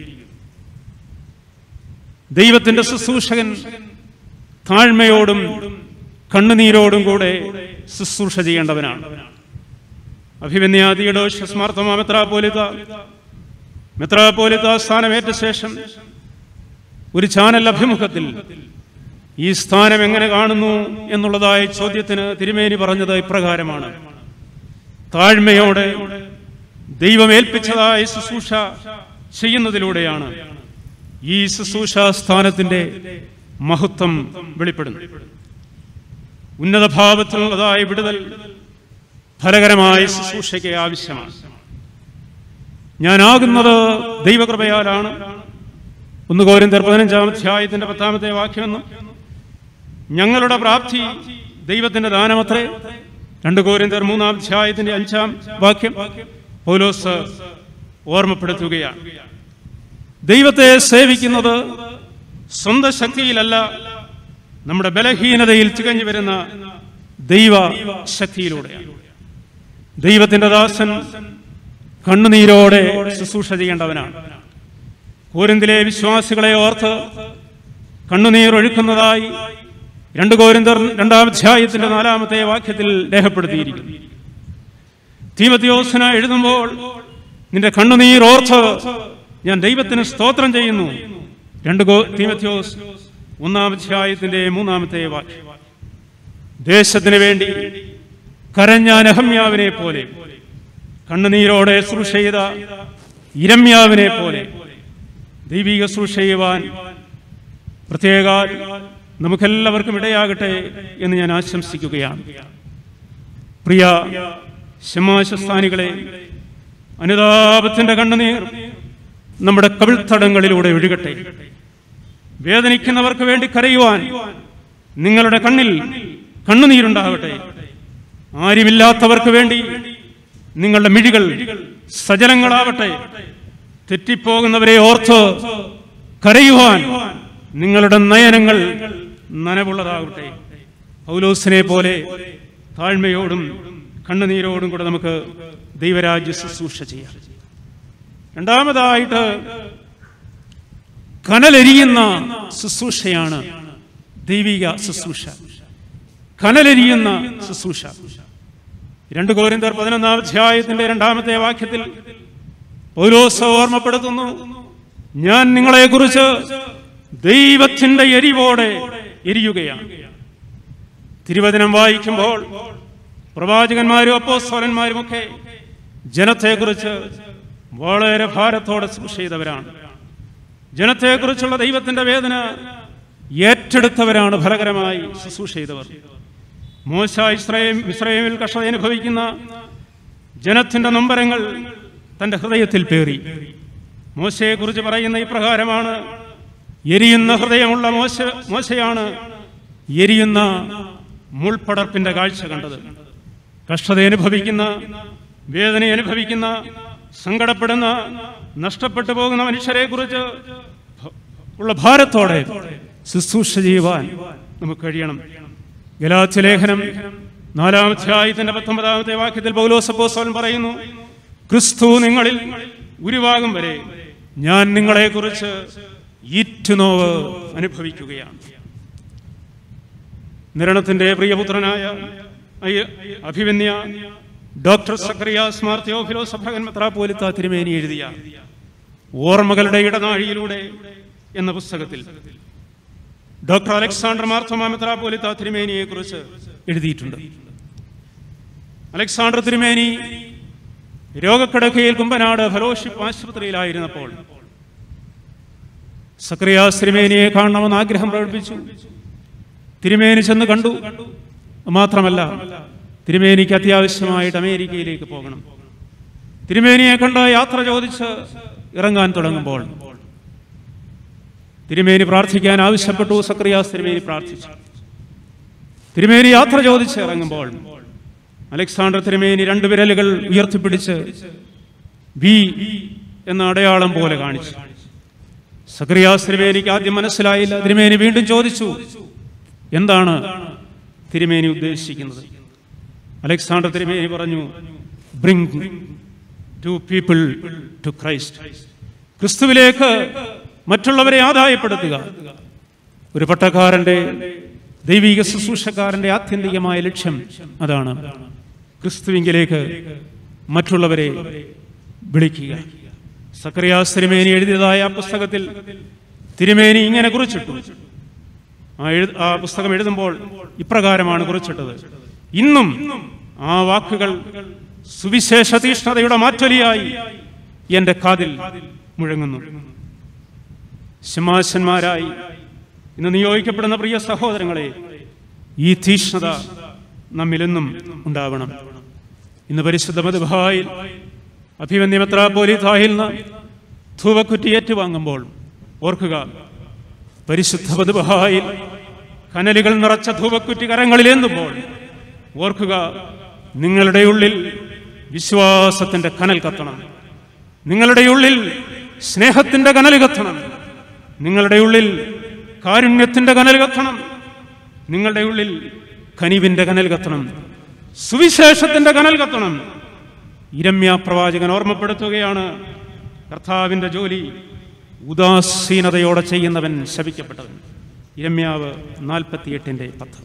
ദൈവത്തിന്റെ ശുശ്രൂഷകൻ താഴ്മയോടും കണ്ണുനീരോടും കൂടെ ശുശ്രൂഷ ചെയ്യേണ്ടവനാണ് അഭിമന്യാദിയുടെ ശസ്മാർത്ഥമാ മെത്രാപോലിത്ത മെത്രാപോലിത്ത സ്ഥാനമേറ്റ ശേഷം ഒരു ചാനൽ അഭിമുഖത്തിൽ ഈ സ്ഥാനം എങ്ങനെ കാണുന്നു എന്നുള്ളതായ ചോദ്യത്തിന് തിരുമേനി പറഞ്ഞത് ഇപ്രകാരമാണ് താഴ്മയോടെ ദൈവമേൽപ്പിച്ചതായ ശുശ്രൂഷ ചെയ്യുന്നതിലൂടെയാണ് ഈ ശുശ്രൂഷ സ്ഥാനത്തിന്റെ മഹത്വം വെളിപ്പെടുന്നു ഉന്നത ഭാവത്തിലുള്ളതായ വിടുതൽ ഫലകരമായ ശുശ്രൂഷയ്ക്ക് ആവശ്യമാണ് ഞാനാകുന്നത് ദൈവകൃപയാലാണ് ഒന്ന് കോരിന്തർ പതിനഞ്ചാം അധ്യായത്തിന്റെ പത്താമത്തെ വാക്യമെന്നും ഞങ്ങളുടെ പ്രാപ്തി ദൈവത്തിന്റെ ദാനമത്രേ രണ്ട് കോരിന്തർ മൂന്നാം അധ്യായത്തിന്റെ അഞ്ചാം വാക്യം പൗലോസ് ഓർമ്മപ്പെടുത്തുകയാണ് ദൈവത്തെ സേവിക്കുന്നത് സ്വന്തം ശക്തിയിലല്ല നമ്മുടെ ബലഹീനതയിൽ തികഞ്ഞു വരുന്ന ദൈവ ശക്തിയിലൂടെയാണ് ദൈവത്തിന്റെ ദാസൻ കണ്ണുനീരോടെ ശുശ്രൂഷ ചെയ്യേണ്ടവനാണ് കോരിന്തിലെ വിശ്വാസികളെ ഓർത്ത് കണ്ണുനീർ ഒഴുക്കുന്നതായി രണ്ട് കോരിന്തർ രണ്ടാം അധ്യായത്തിന്റെ നാലാമത്തെ വാക്യത്തിൽ രേഖപ്പെടുത്തിയിരിക്കുന്നു തീമത്യോസന എഴുതുമ്പോൾ നിന്റെ കണ്ണുനീർ ഓർത്ത് ഞാൻ ദൈവത്തിന് സ്തോത്രം ചെയ്യുന്നു രണ്ട് ഗോ തീമത്യോസ് ഒന്നാം അധ്യായത്തിന്റെ മൂന്നാമത്തെ വാക്യം ദേശത്തിന് വേണ്ടി കരഞ്ഞ നഹമ്യാവിനെ പോലെ കണ്ണുനീരോടെ ശുശ്രൂഷ ചെയ്ത ഇരമ്യാവിനെ പോലെ ദൈവിക ശുശ്രൂഷ ചെയ്യുവാൻ പ്രത്യേക നമുക്കെല്ലാവർക്കും ഇടയാകട്ടെ എന്ന് ഞാൻ ആശംസിക്കുകയാണ് പ്രിയ ശമാശസ്ഥാനികളെ അനുതാപത്തിന്റെ കണ്ണുനീർ നമ്മുടെ കവിൾത്തടങ്ങളിലൂടെ ഒഴുകട്ടെ വേദനിക്കുന്നവർക്ക് വേണ്ടി കരയുവാൻ നിങ്ങളുടെ കണ്ണിൽ കണ്ണുനീരുണ്ടാകട്ടെ ആരുമില്ലാത്തവർക്ക് വേണ്ടി നിങ്ങളുടെ മിഴികൾ സജലങ്ങളാവട്ടെ തെറ്റിപ്പോകുന്നവരെ ഓർത്ത് കരയുവാൻ നിങ്ങളുടെ നയനങ്ങൾ നനവുള്ളതാകട്ടെ പൗലോസിനെ പോലെ താഴ്മയോടും കണ്ണുനീരോടും കൂടെ നമുക്ക് ദൈവരാജ്യ ശുശ്രൂഷ ചെയ്യാം രണ്ടാമതായിട്ട് കനലെരിയുന്ന ശുശ്രൂഷയാണ് ദൈവിക ശുശ്രൂഷ കനലെരിയുന്ന ശുശ്രൂഷ രണ്ട് കോരിന്തർ പതിനൊന്നാം അധ്യായത്തിന്റെ രണ്ടാമത്തെ വാക്യത്തിൽ പൗലോസ് ഓർമ്മപ്പെടുത്തുന്നു ഞാൻ നിങ്ങളെക്കുറിച്ച് ദൈവത്തിന്റെ എരിവോടെ എരിയുകയാണ് തിരുവചനം വായിക്കുമ്പോൾ പ്രവാചകന്മാരും അപ്പോസ്തലന്മാരും ഒക്കെ ജനത്തെക്കുറിച്ച് വളരെ ഭാരത്തോടെ ശുശ്രൂഷ ചെയ്തവരാണ് ജനത്തെക്കുറിച്ചുള്ള ദൈവത്തിന്റെ വേദന ഏറ്റെടുത്തവരാണ് ഫലകരമായി ശുശ്രൂഷ ചെയ്തവർ മോശ ഇസ്രയേം ഇസ്രയേമിൽ കഷ്ടത അനുഭവിക്കുന്ന ജനത്തിന്റെ നൊമ്പരങ്ങൾ തന്റെ ഹൃദയത്തിൽ പേറി മോശയെക്കുറിച്ച് പറയുന്ന ഇപ്രകാരമാണ് എരിയുന്ന ഹൃദയമുള്ള മോശ മോശയാണ് എരിയുന്ന മുൾപ്പടർപ്പിന്റെ കാഴ്ച കണ്ടത് കഷ്ടത അനുഭവിക്കുന്ന വേദന അനുഭവിക്കുന്ന സങ്കടപ്പെടുന്ന നഷ്ടപ്പെട്ടു പോകുന്ന മനുഷ്യരെ കുറിച്ച് ഉള്ള ഭാരത്തോടെ ശുശ്രൂഷ ചെയ്യുവാൻ നമുക്ക് കഴിയണം ഗലാത്യ ലേഖനം നാലാമധ്യായത്തിന്റെ പത്തൊമ്പതാമത്തെ വാക്യത്തിൽ പൗലോസപ്പോസോൻ പറയുന്നു ക്രിസ്തു നിങ്ങളിൽ ഉരുവാകും വരെ ഞാൻ നിങ്ങളെക്കുറിച്ച് ഈറ്റുനോവ് അനുഭവിക്കുകയാണ് നിരണത്തിന്റെ പ്രിയപുത്രനായ അയ്യ- അഭിമന്യ ഡോക്ടർ സക്രിയാസ് മാർ തെയോഫിലോ സഭകൻ മെത്രാപ്പോലിത്ത തിരുമേനി എഴുതിയ ഓർമ്മകളുടെ ഇടനാഴിയിലൂടെ എന്ന പുസ്തകത്തിൽ ഡോക്ടർ അലക്സാണ്ടർ മാർത്തോമ മെത്രാപ്പോലിത്ത തിരുമേനിയെ കുറിച്ച് എഴുതിയിട്ടുണ്ട് അലക്സാണ്ടർ തിരുമേനി രോഗക്കിടക്കയിൽ കുമ്പനാട് ഫെലോഷിപ്പ് ആശുപത്രിയിലായിരുന്നപ്പോൾ സക്രിയാസ് തിരുമേനിയെ കാണണമെന്ന് ആഗ്രഹം പ്രകടിപ്പിച്ചു തിരുമേനി ചെന്ന് കണ്ടു മാത്രമല്ല തിരുമേനിക്ക് അത്യാവശ്യമായിട്ട് അമേരിക്കയിലേക്ക് പോകണം തിരുമേനിയെ കണ്ട് യാത്ര ചോദിച്ച് ഇറങ്ങാൻ തുടങ്ങുമ്പോൾ തിരുമേനി പ്രാർത്ഥിക്കാൻ ആവശ്യപ്പെട്ടു സക്രിയാസ് തിരുമേനി പ്രാർത്ഥിച്ചു തിരുമേനി യാത്ര ചോദിച്ച് ഇറങ്ങുമ്പോൾ അലക്സാണ്ടർ തിരുമേനി രണ്ട് വിരലുകൾ ഉയർത്തിപ്പിടിച്ച് വി എന്ന അടയാളം പോലെ കാണിച്ചു സക്രിയാസ് തിരുമേനിക്ക് ആദ്യം മനസ്സിലായില്ല തിരുമേനി വീണ്ടും ചോദിച്ചു എന്താണ് തിരുമേനി ഉദ്ദേശിക്കുന്നത് അലക്സാണ്ടർ തിരുമേനി പറഞ്ഞു bring to people to Christ ക്രിസ്തുവിലേക്ക് മറ്റുള്ളവരെ ആദായപ്പെടുത്തുക ഒരു പട്ടക്കാരന്റെ ദൈവിക ശുശ്രൂഷക്കാരന്റെ ആത്യന്തികമായ ലക്ഷ്യം അതാണ് ക്രിസ്തുവിങ്കിലേക്ക് മറ്റുള്ളവരെ വിളിക്കുക സക്രിയാസ് തിരുമേനി എഴുതിയതായ ആ പുസ്തകത്തിൽ തിരുമേനി ഇങ്ങനെ കുറിച്ചിട്ടു ആ എഴു ആ പുസ്തകം എഴുതുമ്പോൾ ഇപ്രകാരമാണ് കുറിച്ചിട്ടത് ഇന്നും ആ വാക്കുകൾ സുവിശേഷ തീഷ്ണതയുടെ മാറ്റൊലിയായി എന്റെ കാതിൽ മുഴങ്ങുന്നു ശമാശന്മാരായി ഇന്ന് നിയോഗിക്കപ്പെടുന്ന പ്രിയ സഹോദരങ്ങളെ ഈ തീഷ്ണത നമ്മിലെന്നും ഉണ്ടാവണം ഇന്ന് പരിശുദ്ധ മധുഭായിൽ അഭിമന്യമെത്രാപോലിതായിൽ നിന്ന് ധൂവക്കുറ്റി ഏറ്റുവാങ്ങുമ്പോൾ ഓർക്കുക പരിശുദ്ധ മധുഭായിൽ കനലുകൾ നിറച്ച ധൂവക്കുറ്റി കരങ്ങളിലേന്തുമ്പോൾ ഓർക്കുക നിങ്ങളുടെ ഉള്ളിൽ വിശ്വാസത്തിന്റെ കനൽ കത്തണം നിങ്ങളുടെ ഉള്ളിൽ സ്നേഹത്തിന്റെ കനൽ കത്തണം നിങ്ങളുടെ ഉള്ളിൽ കാരുണ്യത്തിന്റെ കനൽ കത്തണം നിങ്ങളുടെ ഉള്ളിൽ കനിവിന്റെ കനൽ കത്തണം സുവിശേഷത്തിന്റെ കനൽ കത്തണം ഇരമ്യ പ്രവാചകൻ ഓർമ്മപ്പെടുത്തുകയാണ് കർത്താവിന്റെ ജോലി ഉദാസീനതയോടെ ചെയ്യുന്നവൻ ശപിക്കപ്പെട്ടവൻ ഇരമ്യാവ് നാൽപ്പത്തിയെട്ടിന്റെ പത്ത്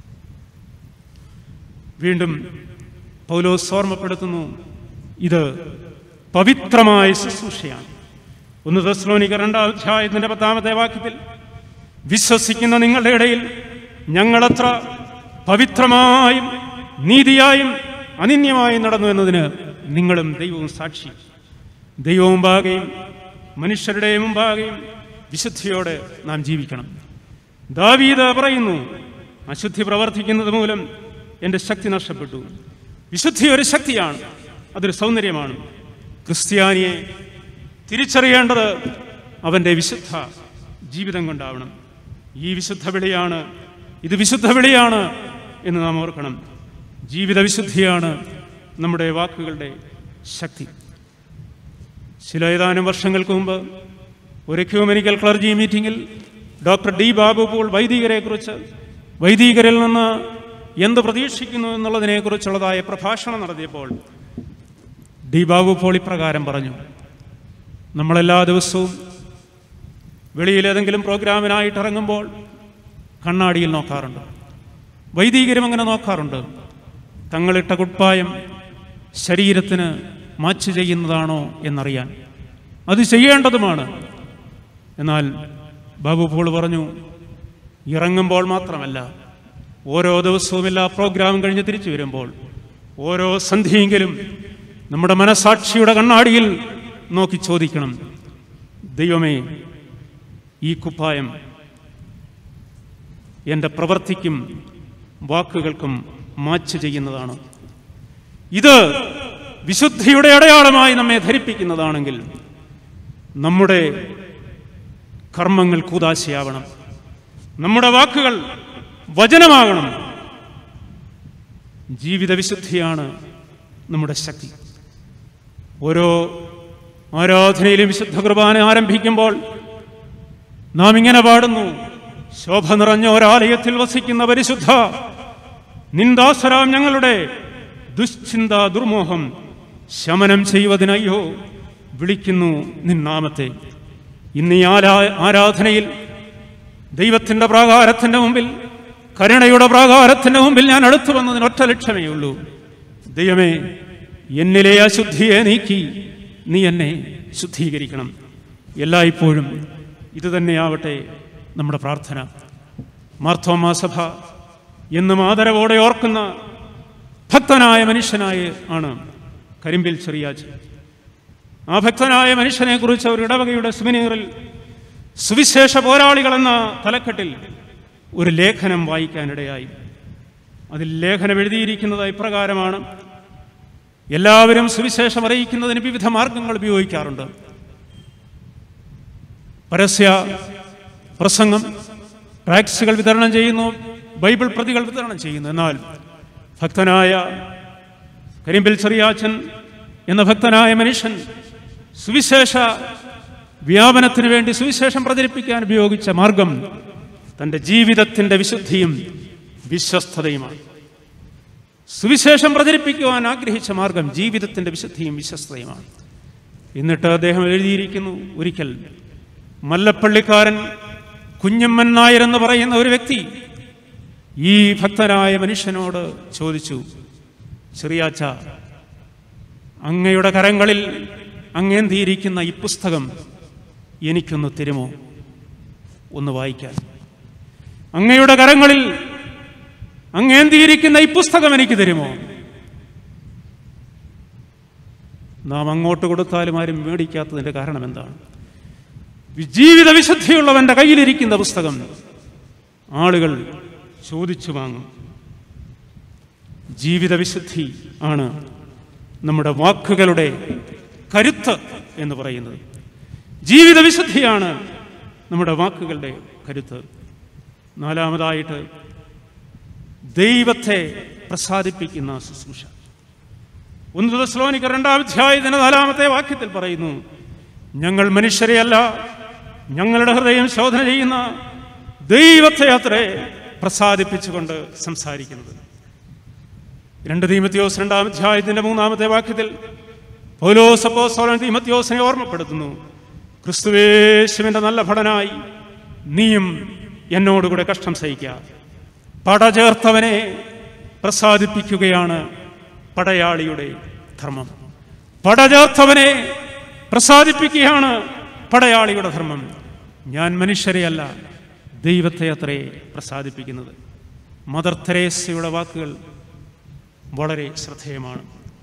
വീണ്ടും പൗലോസ് ഓർമ്മപ്പെടുത്തുന്നു ഇത് പവിത്രമായ ശുശ്രൂഷയാണ് ഒന്ന് ദസ്ലോനിക രണ്ടാം അധ്യായത്തിന്റെ പത്താമത്തെ വാക്യത്തിൽ വിശ്വസിക്കുന്ന നിങ്ങളുടെ ഇടയിൽ ഞങ്ങളത്ര പവിത്രമായും നീതിയായും അനിന്യമായും നടന്നു എന്നതിന് നിങ്ങളും ദൈവവും സാക്ഷി ദൈവവും മുമ്പാകെയും മനുഷ്യരുടെ മുമ്പാകെയും വിശുദ്ധിയോടെ നാം ജീവിക്കണം ദാവീദ് പറയുന്നു അശുദ്ധി പ്രവർത്തിക്കുന്നത് മൂലം എൻ്റെ ശക്തി നഷ്ടപ്പെട്ടു വിശുദ്ധി ഒരു ശക്തിയാണ് അതൊരു സൗന്ദര്യമാണ് ക്രിസ്ത്യാനിയെ തിരിച്ചറിയേണ്ടത് അവൻ്റെ വിശുദ്ധ ജീവിതം കൊണ്ടാവണം ഈ വിശുദ്ധ വിളിയാണ് ഇത് വിശുദ്ധ വിളിയാണ് എന്ന് നാം ഓർക്കണം ജീവിത വിശുദ്ധിയാണ് നമ്മുടെ വാക്കുകളുടെ ശക്തി ചില ഏതാനും വർഷങ്ങൾക്ക് മുമ്പ് ഒരു ക്യൂമെനിക്കൽ ക്ലർജി മീറ്റിംഗിൽ ഡോക്ടർ ഡി ബാബു പോൾ വൈദികരെക്കുറിച്ച് വൈദികരിൽ നിന്ന് എന്ത് പ്രതീക്ഷിക്കുന്നു എന്നുള്ളതിനെക്കുറിച്ചുള്ളതായ പ്രഭാഷണം നടത്തിയപ്പോൾ ഡി ബാബു പോൾ ഇപ്രകാരം പറഞ്ഞു നമ്മളെല്ലാ ദിവസവും വെളിയിൽ ഏതെങ്കിലും പ്രോഗ്രാമിനായിട്ട് ഇറങ്ങുമ്പോൾ കണ്ണാടിയിൽ നോക്കാറുണ്ട് വൈദികരും അങ്ങനെ നോക്കാറുണ്ട് തങ്ങളിട്ട കുപ്പായം ശരീരത്തിന് മാച്ച് ചെയ്യുന്നതാണോ എന്നറിയാൻ അത് ചെയ്യേണ്ടതുമാണ് എന്നാൽ ബാബു പോൾ പറഞ്ഞു ഇറങ്ങുമ്പോൾ മാത്രമല്ല ഓരോ ദിവസവും എല്ലാ പ്രോഗ്രാമും കഴിഞ്ഞ് തിരിച്ചു വരുമ്പോൾ ഓരോ സന്ധിയെങ്കിലും നമ്മുടെ മനസാക്ഷിയുടെ കണ്ണാടിയിൽ നോക്കി ചോദിക്കണം ദൈവമേ ഈ കുപ്പായം എൻ്റെ പ്രവൃത്തിക്കും വാക്കുകൾക്കും മാച്ച് ചെയ്യുന്നതാണ് ഇത് വിശുദ്ധിയുടെ അടയാളമായി നമ്മെ ധരിപ്പിക്കുന്നതാണെങ്കിൽ നമ്മുടെ കർമ്മങ്ങൾ കൂതാശയാവണം നമ്മുടെ വാക്കുകൾ വചനമാകണം ജീവിത വിശുദ്ധിയാണ് നമ്മുടെ ശക്തി ഓരോ ആരാധനയിലും വിശുദ്ധ കുർബാന ആരംഭിക്കുമ്പോൾ നാം ഇങ്ങനെ പാടുന്നു ശോഭ നിറഞ്ഞ ഒരാലയത്തിൽ വസിക്കുന്ന പരിശുദ്ധ നിന്ദാസരാം ഞങ്ങളുടെ ദുശ്ചിന്ത ദുർമോഹം ശമനം ചെയ്യുവതിനയ്യോ വിളിക്കുന്നു നിന്നാമത്തെ ഇന്ന് ഈ ആരാ ആരാധനയിൽ ദൈവത്തിൻ്റെ പ്രാകാരത്തിൻ്റെ മുമ്പിൽ കരുണയുടെ പ്രാകാരത്തിൻ്റെ മുമ്പിൽ ഞാൻ അടുത്തു വന്നതിന് ഒറ്റ ലക്ഷ്യമേ ഉള്ളൂ ദൈവമേ എന്നിലെ അശുദ്ധിയെ നീക്കി നീ എന്നെ ശുദ്ധീകരിക്കണം എല്ലായ്പ്പോഴും ഇത് തന്നെയാവട്ടെ നമ്മുടെ പ്രാർത്ഥന മാർത്തോമാ സഭ എന്നും ആദരവോടെ ഓർക്കുന്ന ഭക്തനായ മനുഷ്യനായ ആണ് കരിമ്പിൽ ചെറിയാച്ച് ആ ഭക്തനായ മനുഷ്യനെ കുറിച്ച് ഒരു ഇടവകയുടെ സുമിനീറിൽ സുവിശേഷ പോരാളികളെന്ന തലക്കെട്ടിൽ ഒരു ലേഖനം വായിക്കാനിടയായി അതിൽ ലേഖനം എഴുതിയിരിക്കുന്നത് ഇപ്രകാരമാണ് എല്ലാവരും സുവിശേഷം അറിയിക്കുന്നതിന് വിവിധ മാർഗങ്ങൾ ഉപയോഗിക്കാറുണ്ട് പരസ്യ പ്രസംഗം ടാക്സുകൾ വിതരണം ചെയ്യുന്നു ബൈബിൾ പ്രതികൾ വിതരണം ചെയ്യുന്നു എന്നാൽ ഭക്തനായ കരിമ്പിൽ ചെറിയാച്ചൻ എന്ന ഭക്തനായ മനുഷ്യൻ സുവിശേഷ വ്യാപനത്തിന് വേണ്ടി സുവിശേഷം പ്രചരിപ്പിക്കാൻ ഉപയോഗിച്ച മാർഗം തൻ്റെ ജീവിതത്തിൻ്റെ വിശുദ്ധിയും വിശ്വസ്തതയുമാണ് സുവിശേഷം പ്രചരിപ്പിക്കുവാൻ ആഗ്രഹിച്ച മാർഗം ജീവിതത്തിൻ്റെ വിശുദ്ധിയും വിശ്വസ്തയുമാണ് എന്നിട്ട് അദ്ദേഹം എഴുതിയിരിക്കുന്നു ഒരിക്കൽ മല്ലപ്പള്ളിക്കാരൻ കുഞ്ഞമ്മൻ നായർ എന്ന് പറയുന്ന ഒരു വ്യക്തി ഈ ഭക്തനായ മനുഷ്യനോട് ചോദിച്ചു ചെറിയാച്ച അങ്ങയുടെ കരങ്ങളിൽ അങ്ങേന്തിയിരിക്കുന്ന ഈ പുസ്തകം എനിക്കൊന്ന് തരുമോ ഒന്ന് വായിക്കാൻ അങ്ങയുടെ കരങ്ങളിൽ അങ്ങേന്തിയിരിക്കുന്ന ഈ പുസ്തകം എനിക്ക് തരുമോ നാം അങ്ങോട്ട് കൊടുത്താലും ആരും മേടിക്കാത്തതിൻ്റെ കാരണം എന്താണ് ജീവിത വിശുദ്ധിയുള്ളവന്റെ കയ്യിലിരിക്കുന്ന പുസ്തകം ആളുകൾ ചോദിച്ചു വാങ്ങും ജീവിത വിശുദ്ധി ആണ് നമ്മുടെ വാക്കുകളുടെ കരുത്ത് എന്ന് പറയുന്നത് ജീവിത വിശുദ്ധിയാണ് നമ്മുടെ വാക്കുകളുടെ കരുത്ത് നാലാമതായിട്ട് ദൈവത്തെ പ്രസാദിപ്പിക്കുന്ന ശുശ്രൂഷ ഒന്ന് ദസ്ലോനിക്ക് രണ്ടാം അധ്യായത്തിന് നാലാമത്തെ വാക്യത്തിൽ പറയുന്നു ഞങ്ങൾ മനുഷ്യരെയല്ല ഞങ്ങളുടെ ഹൃദയം ശോധന ചെയ്യുന്ന ദൈവത്തെ അത്രേ പ്രസാദിപ്പിച്ചുകൊണ്ട് സംസാരിക്കുന്നത് രണ്ട് തീമത്യോസ് രണ്ടാം അധ്യായത്തിന്റെ മൂന്നാമത്തെ വാക്യത്തിൽ പൗലോസപ്പോസ്തലൻ തീമത്യോസിനെ ഓർമ്മപ്പെടുത്തുന്നു ക്രിസ്തുവേശുവിന്റെ നല്ല ഭടനായി നീയും എന്നോടുകൂടെ കഷ്ടം സഹിക്കുക പട ചേർത്തവനെ പ്രസാദിപ്പിക്കുകയാണ് പടയാളിയുടെ ധർമ്മം പട ചേർത്തവനെ പ്രസാദിപ്പിക്കുകയാണ് പടയാളിയുടെ ധർമ്മം ഞാൻ മനുഷ്യരെയല്ല ദൈവത്തെ അത്രേ പ്രസാദിപ്പിക്കുന്നത് മദർ തെരേസയുടെ വാക്കുകൾ വളരെ ശ്രദ്ധേയമാണ്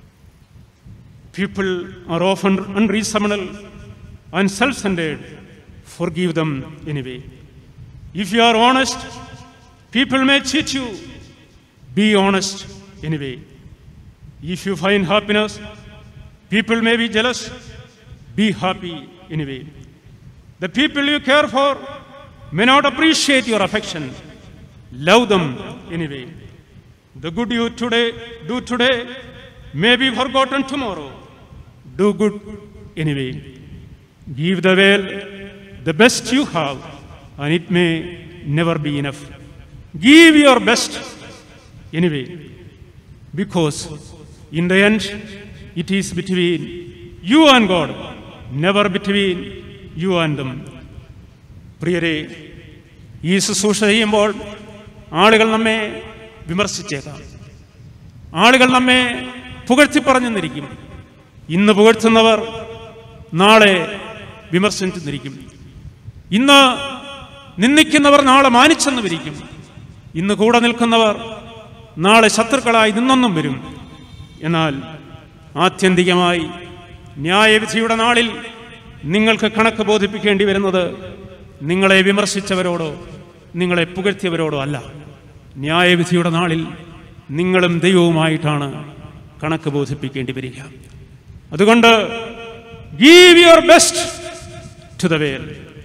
people are often unreasonable and self centred forgive them anyway if you are honest people may cheat you be honest anyway if you find happiness people may be jealous be happy anyway The people you care for may not appreciate your affection. Love them anyway. The good you today do today may be forgotten tomorrow. Do good anyway. Give the well the best you have, and it may never be enough. Give your best anyway, because in the end, it is between you and God, never between you and them. പ്രിയരെ ഈ ശുശ്രൂഷ ചെയ്യുമ്പോൾ ആളുകൾ നമ്മെ വിമർശിച്ചേക്കാം ആളുകൾ നമ്മെ പുകഴ്ത്തി പറഞ്ഞെന്നിരിക്കും ഇന്ന് പുകഴ്ത്തുന്നവർ നാളെ വിമർശിച്ചെന്നിരിക്കും ഇന്ന് നിന്ദിക്കുന്നവർ നാളെ മാനിച്ചെന്ന് വിരിക്കും ഇന്ന് കൂടെ നിൽക്കുന്നവർ നാളെ ശത്രുക്കളായി നിന്നൊന്നും വരും എന്നാൽ ആത്യന്തികമായി ന്യായവിധിയുടെ നാളിൽ നിങ്ങൾക്ക് കണക്ക് ബോധിപ്പിക്കേണ്ടി വരുന്നത് നിങ്ങളെ വിമർശിച്ചവരോടോ നിങ്ങളെ പുകഴ്ത്തിയവരോടോ അല്ല ന്യായവിധിയുടെ നാളിൽ നിങ്ങളും ദൈവവുമായിട്ടാണ് കണക്ക് ബോധിപ്പിക്കേണ്ടി വരിക അതുകൊണ്ട് give your best to the world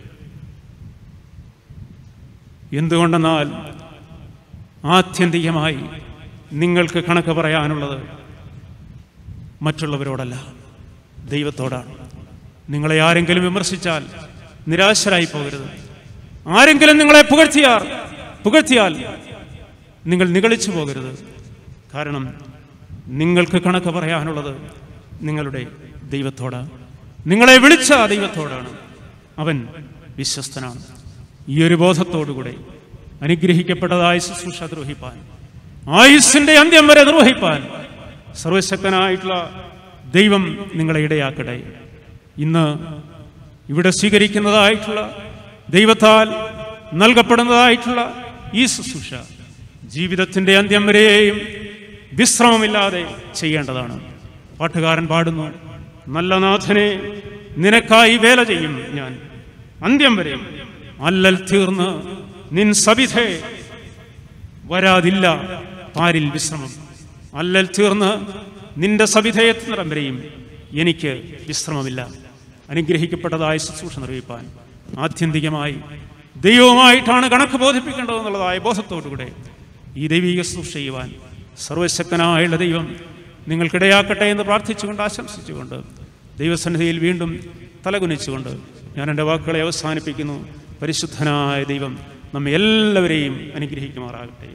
എന്തുകൊണ്ടെന്നാൽ ആത്യന്തികമായി നിങ്ങൾക്ക് കണക്ക് പറയാനുള്ളത് മറ്റുള്ളവരോടല്ല ദൈവത്തോടാണ് നിങ്ങളെ ആരെങ്കിലും വിമർശിച്ചാൽ നിരാശരായി പോകരുത് ആരെങ്കിലും നിങ്ങളെ പുകഴ്ത്തിയാൽ പുകഴ്ത്തിയാൽ നിങ്ങൾ നിഗളിച്ചു പോകരുത് കാരണം നിങ്ങൾക്ക് കണക്ക് പറയാനുള്ളത് നിങ്ങളുടെ ദൈവത്തോടാണ് നിങ്ങളെ വിളിച്ച ദൈവത്തോടാണ് അവൻ വിശ്വസ്തനാണ് ഈ ഒരു ബോധത്തോടുകൂടെ അനുഗ്രഹിക്കപ്പെട്ടതായ ശുശ്രൂഷ നിർവഹിപ്പാൻ ആയുസ്സിന്റെ അന്ത്യം വരെ നിർവഹിപ്പാൻ സർവശക്തനായിട്ടുള്ള ദൈവം നിങ്ങളെ ഇടയാക്കട്ടെ ഇന്ന് ഇവിടെ സ്വീകരിക്കുന്നതായിട്ടുള്ള ദൈവത്താൽ നൽകപ്പെടുന്നതായിട്ടുള്ള ഈ ശുശ്രൂഷ ജീവിതത്തിൻ്റെ അന്ത്യം വരെയും വിശ്രമമില്ലാതെ ചെയ്യേണ്ടതാണ് പാട്ടുകാരൻ പാടുന്നു നല്ല നാഥനെ നിനക്കായി വേല ചെയ്യും ഞാൻ അന്ത്യം വരെ അല്ലൽ തീർന്ന് നിൻ സവിധേ വരാതില്ല പാരിൽ വിശ്രമം അല്ലൽ തീർന്ന് നിന്റെ സവിധേയത്തിനിടം വരെയും എനിക്ക് വിശ്രമമില്ല അനുഗ്രഹിക്കപ്പെട്ടതായ ശുശ്രൂഷ നിർവഹിപ്പാൻ ആത്യന്തികമായി ദൈവവുമായിട്ടാണ് കണക്ക് ബോധിപ്പിക്കേണ്ടതെന്നുള്ളതായ ബോധത്തോടുകൂടെ ഈ ദൈവീക ശുശ്രൂഷ ചെയ്യുവാൻ സർവശക്തനായുള്ള ദൈവം നിങ്ങൾക്കിടയാക്കട്ടെ എന്ന് പ്രാർത്ഥിച്ചുകൊണ്ട് ആശംസിച്ചുകൊണ്ട് ദൈവസന്നിധിയിൽ വീണ്ടും തലകുനിച്ചുകൊണ്ട് ഞാൻ എൻ്റെ വാക്കുകളെ അവസാനിപ്പിക്കുന്നു പരിശുദ്ധനായ ദൈവം നമ്മെ എല്ലാവരെയും അനുഗ്രഹിക്കുമാറാകട്ടെ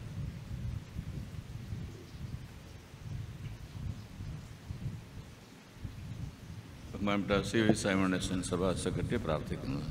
ബഹുമാനപ്പെട്ട സി വി സൈമൺ എസ് എൻ സഭാ സെക്രട്ടറി പ്രാർത്ഥിക്കുന്നത്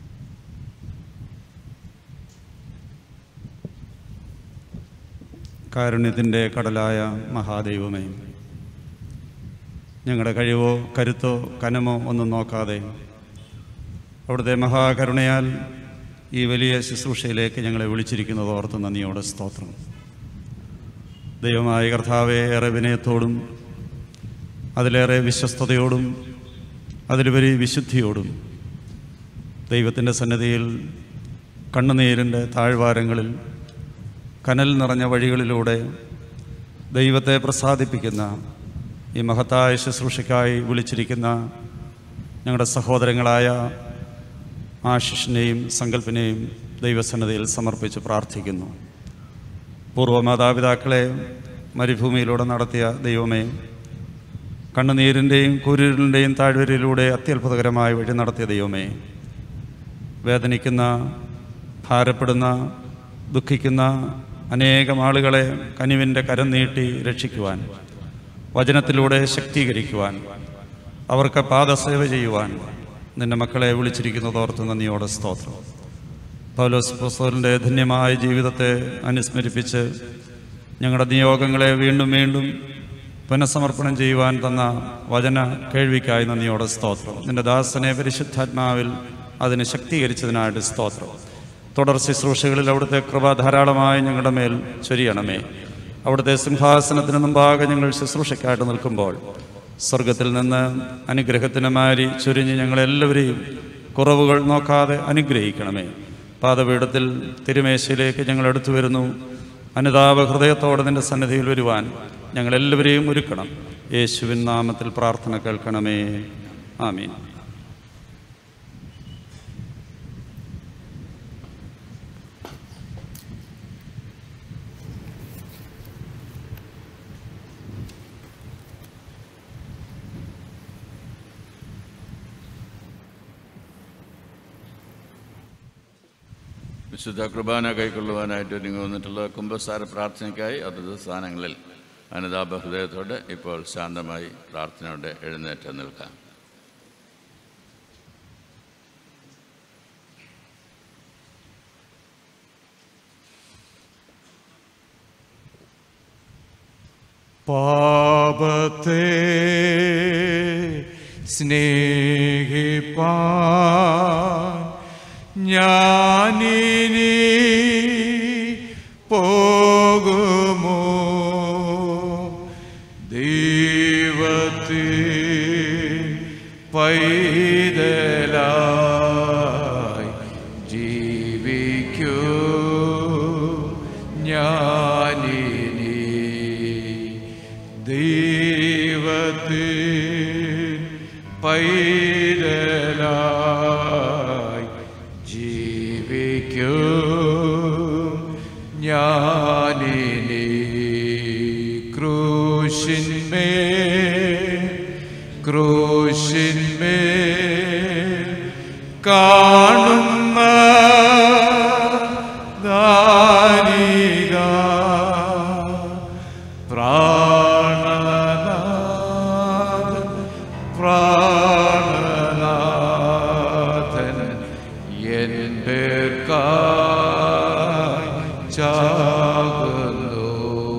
കാരുണ്യത്തിൻ്റെ കടലായ മഹാദൈവമേ ഞങ്ങളുടെ കഴിവോ കരുത്തോ കനമോ ഒന്നും നോക്കാതെ അവിടുത്തെ മഹാകരുണയാൽ ഈ വലിയ ശുശ്രൂഷയിലേക്ക് ഞങ്ങളെ വിളിച്ചിരിക്കുന്നത് ഓർത്ത് നന്ദിയോടെ സ്തോത്രം ദൈവമായ കർത്താവെ ഏറെ വിനയത്തോടും അതിലേറെ വിശ്വസ്തയോടും അതിലുപരി വിശുദ്ധിയോടും ദൈവത്തിൻ്റെ സന്നദ്ധിയിൽ കണ്ണുനീരിൻ്റെ താഴ്വാരങ്ങളിൽ കനൽ നിറഞ്ഞ വഴികളിലൂടെ ദൈവത്തെ പ്രസാദിപ്പിക്കുന്ന ഈ മഹത്തായ ശുശ്രൂഷയ്ക്കായി വിളിച്ചിരിക്കുന്ന ഞങ്ങളുടെ സഹോദരങ്ങളായ ആശിഷിനെയും സങ്കല്പിനെയും ദൈവസന്നതയിൽ സമർപ്പിച്ച് പ്രാർത്ഥിക്കുന്നു പൂർവ്വ മാതാപിതാക്കളെ മരുഭൂമിയിലൂടെ നടത്തിയ ദൈവമേ കണ്ണുനീരിൻ്റെയും കുരുരിൻ്റെയും താഴ്വരയിലൂടെ അത്യത്ഭുതകരമായ വഴി നടത്തിയ ദൈവമേ വേദനിക്കുന്ന ഭാരപ്പെടുന്ന ദുഃഖിക്കുന്ന അനേകം ആളുകളെ കനിവിൻ്റെ കരം നീട്ടി രക്ഷിക്കുവാൻ വചനത്തിലൂടെ ശക്തീകരിക്കുവാൻ അവർക്ക് പാദസേവ ചെയ്യുവാൻ നിന്റെ മക്കളെ വിളിച്ചിരിക്കുന്നതോർത്ത് നന്ദിയോടെ സ്തോത്രം പൗലോസ് പ്രസോറിൻ്റെ ധന്യമായ ജീവിതത്തെ അനുസ്മരിപ്പിച്ച് ഞങ്ങളുടെ നിയോഗങ്ങളെ വീണ്ടും വീണ്ടും പുനഃസമർപ്പണം ചെയ്യുവാൻ തന്ന വചന കേൾവിക്കായി നന്ദിയോടെ സ്തോത്രം നിന്റെ ദാസനെ പരിശുദ്ധാത്മാവിൽ അതിനെ ശക്തീകരിച്ചതിനായിട്ട് സ്തോത്രം തുടർ ശുശ്രൂഷകളിൽ അവിടുത്തെ കൃപ ധാരാളമായി ഞങ്ങളുടെ മേൽ ചൊരിയണമേ അവിടുത്തെ സിംഹാസനത്തിന് മുമ്പാകെ ഞങ്ങൾ ശുശ്രൂഷയ്ക്കായിട്ട് നിൽക്കുമ്പോൾ സ്വർഗത്തിൽ നിന്ന് അനുഗ്രഹത്തിന് മാരി ചൊരിഞ്ഞ് ഞങ്ങളെല്ലാവരെയും കുറവുകൾ നോക്കാതെ അനുഗ്രഹിക്കണമേ പാദപീഠത്തിൽ തിരുമേശയിലേക്ക് ഞങ്ങൾ എടുത്തു വരുന്നു അനുതാപ ഹൃദയത്തോടെ നിന്റെ സന്നിധിയിൽ വരുവാൻ ഞങ്ങളെല്ലാവരെയും ഒരുക്കണം യേശുവിൻ നാമത്തിൽ പ്രാർത്ഥന കേൾക്കണമേ ആമീൻ വിശുദ്ധ കുർബാന കൈക്കൊള്ളുവാനായിട്ട് ഒരുങ്ങി വന്നിട്ടുള്ള കുംഭസാര പ്രാർത്ഥനയ്ക്കായി അതത് സ്ഥാനങ്ങളിൽ അനുതാപ ഹൃദയത്തോടെ ഇപ്പോൾ ശാന്തമായി പ്രാർത്ഥനയോടെ എഴുന്നേറ്റ് നിൽക്കാം പാപത്തെ സ്നേഹിപ്പാൻ ഞാനിനി പോകുമോ ദൈവത്തെ പൈതലായി ജീവിക്കൂ ഞാനിനി ദൈവത്തെ പൈതലായി ജീവിക്കൂ ഞാനിനി ക്രൂശിന്മേ ക്രൂശിന്മേ കാണുന്ന ദാനിക പ്രാണനാഥൻ പ്രാണനാഥൻ എൻ പേർക്കായി ചാകുന്നു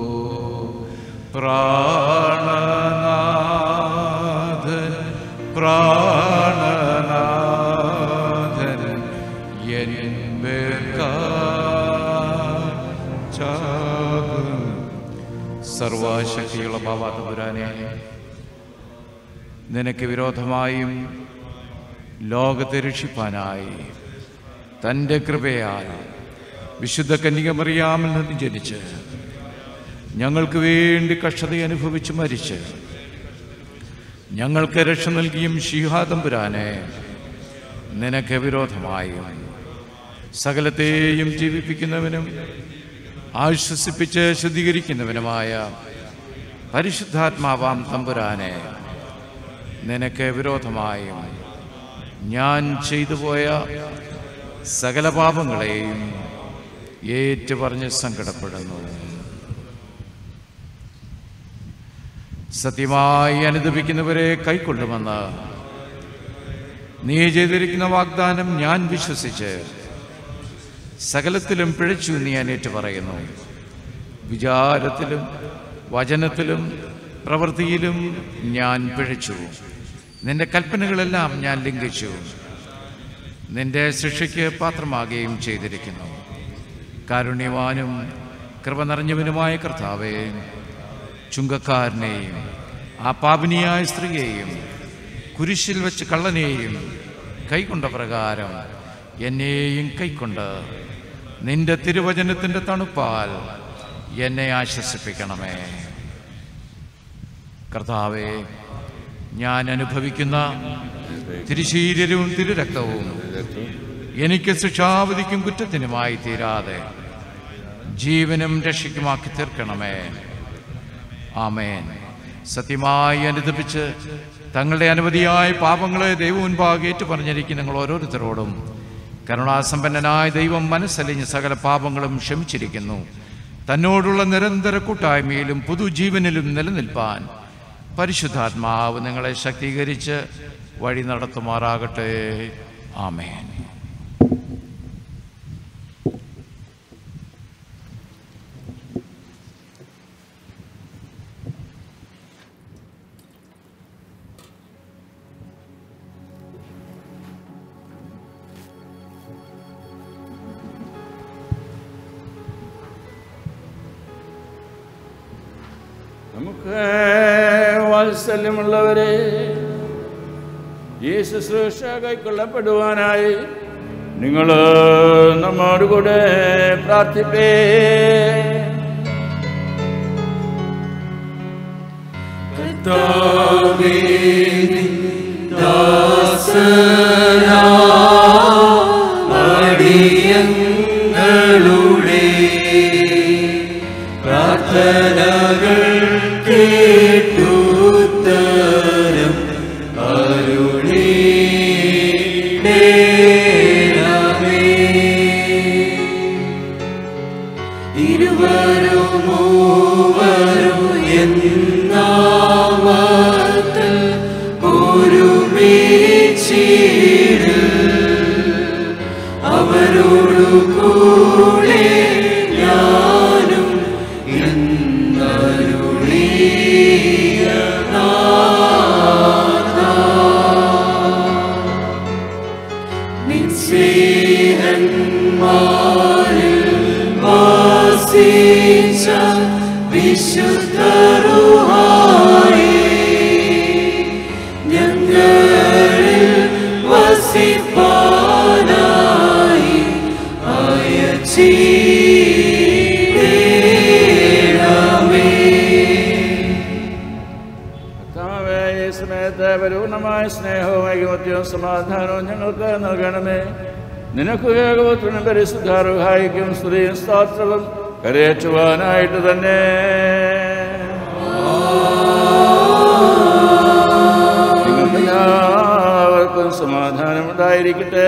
പ്രാണനാഥൻ പ്രാണനാഥൻ എൻ പേർക്കായി ചാകുന്നു സർവശക്തിയുള്ള ബാബാതപുരാനെ നിനക്ക് വിരോധമായും ലോകത്തെ രക്ഷിപ്പാനായി തൻ്റെ കൃപയാൽ വിശുദ്ധ കന്യകമറിയാമിൽ നിന്ന് ജനിച്ച് ഞങ്ങൾക്ക് വേണ്ടി കഷ്ടത അനുഭവിച്ച് മരിച്ച് ഞങ്ങൾക്ക് രക്ഷ നൽകിയും ശിഹാതമ്പുരാനെ നിനക്ക് വിരോധമായും സകലത്തെയും ജീവിപ്പിക്കുന്നവനും ആശ്വസിപ്പിച്ച് ശുദ്ധീകരിക്കുന്നവനുമായ പരിശുദ്ധാത്മാവാം തമ്പുരാനെ നിനക്ക് വിരോധമായും ഞാൻ ചെയ്തു പോയ സകല പാപങ്ങളെയും ഏറ്റുപറഞ്ഞ് സങ്കടപ്പെടുന്നു സത്യമായി അനുദപിക്കുന്നവരെ കൈക്കൊള്ളുമെന്ന് നീ ചെയ്തിരിക്കുന്ന വാഗ്ദാനം ഞാൻ വിശ്വസിച്ച് സകലത്തിലും പിഴച്ചു നീ ഞാൻ പറയുന്നു വിചാരത്തിലും വചനത്തിലും പ്രവൃത്തിയിലും ഞാൻ പിഴച്ചു നിന്റെ കൽപ്പനകളെല്ലാം ഞാൻ ലംഘിച്ചു നിന്റെ ശിക്ഷയ്ക്ക് പാത്രമാകുകയും ചെയ്തിരിക്കുന്നു കാരുണ്യവാനും കൃപ നിറഞ്ഞവനുമായ കർത്താവേ ചുങ്കക്കാരനെയും ആ പാപിനിയായ സ്ത്രീയെയും കുരിശിൽ വെച്ച് കള്ളനെയും കൈക്കൊണ്ട പ്രകാരം എന്നെയും കൈക്കൊണ്ട് നിന്റെ തിരുവചനത്തിൻ്റെ തണുപ്പാൽ എന്നെ ആശ്വസിപ്പിക്കണമേ കർത്താവെ ഞാൻ അനുഭവിക്കുന്ന തിരുശീര്യവും തിരുരക്തവും എനിക്ക് ശിക്ഷാവധിക്കും കുറ്റത്തിനുമായി തീരാതെ ജീവനും രക്ഷയ്ക്കുമാക്കി തീർക്കണമേ ആമേൻ സത്യമായി അനുദപിച്ച് തങ്ങളുടെ അനവധിയായ പാപങ്ങളെ ദൈവം മുൻപാകെ ഏറ്റുപറഞ്ഞിരിക്കും നിങ്ങൾ ഓരോരുത്തരോടും കരുണാസമ്പന്നനായ ദൈവം മനസ്സലിഞ്ഞ് സകല പാപങ്ങളും ക്ഷമിച്ചിരിക്കുന്നു തന്നോടുള്ള നിരന്തര കൂട്ടായ്മയിലും പുതുജീവനിലും നിലനിൽപ്പാൻ പരിശുദ്ധാത്മാവ് നിങ്ങളെ ശക്തീകരിച്ച് വഴി നടത്തുമാറാകട്ടെ ആമേൻ നമുക്ക് വാത്സല്യമുള്ളവരെ ഈ ശുശ്രൂഷ കൈക്കൊള്ളപ്പെടുവാനായി നിങ്ങൾ നമ്മോട് കൂടെ പ്രാർത്ഥിപ്പേ കർത്താവേ, ദാസനാ അടിയങ്ങളുടെ പ്രാർത്ഥനകൾ കേട്ടുത്തരം അരുളീടേണമേ. ഇരുവരും മൂവരും എന്നാമത്തിൽ ഒരുമിച്ചിട് അവരോടു കൂടെ ഞാനും എന്നരുളിയ നാഥാ. നിൻ സ്നേഹന്മാരിൽ വാസിച്ച വിശുദ്ധരുമായി ഞങ്ങളിൽ വസിപ്പാനായി അയച്ചീടമേ കർത്താവേ, ഈ സമയത്ത് പരിപൂർണമായ സ്നേഹവും ഐകമത്യവും സമാധാനവും ഞങ്ങൾക്ക് നൽകണമേ നിനക്ക് ഏകപുത്രനും പരിശുദ്ധാർഹായിക്കും സ്തുതിയും സ്തോത്രവും കരയേറ്റുവാനായിട്ട് തന്നെ എല്ലാവർക്കും സമാധാനം ഉണ്ടായിരിക്കട്ടെ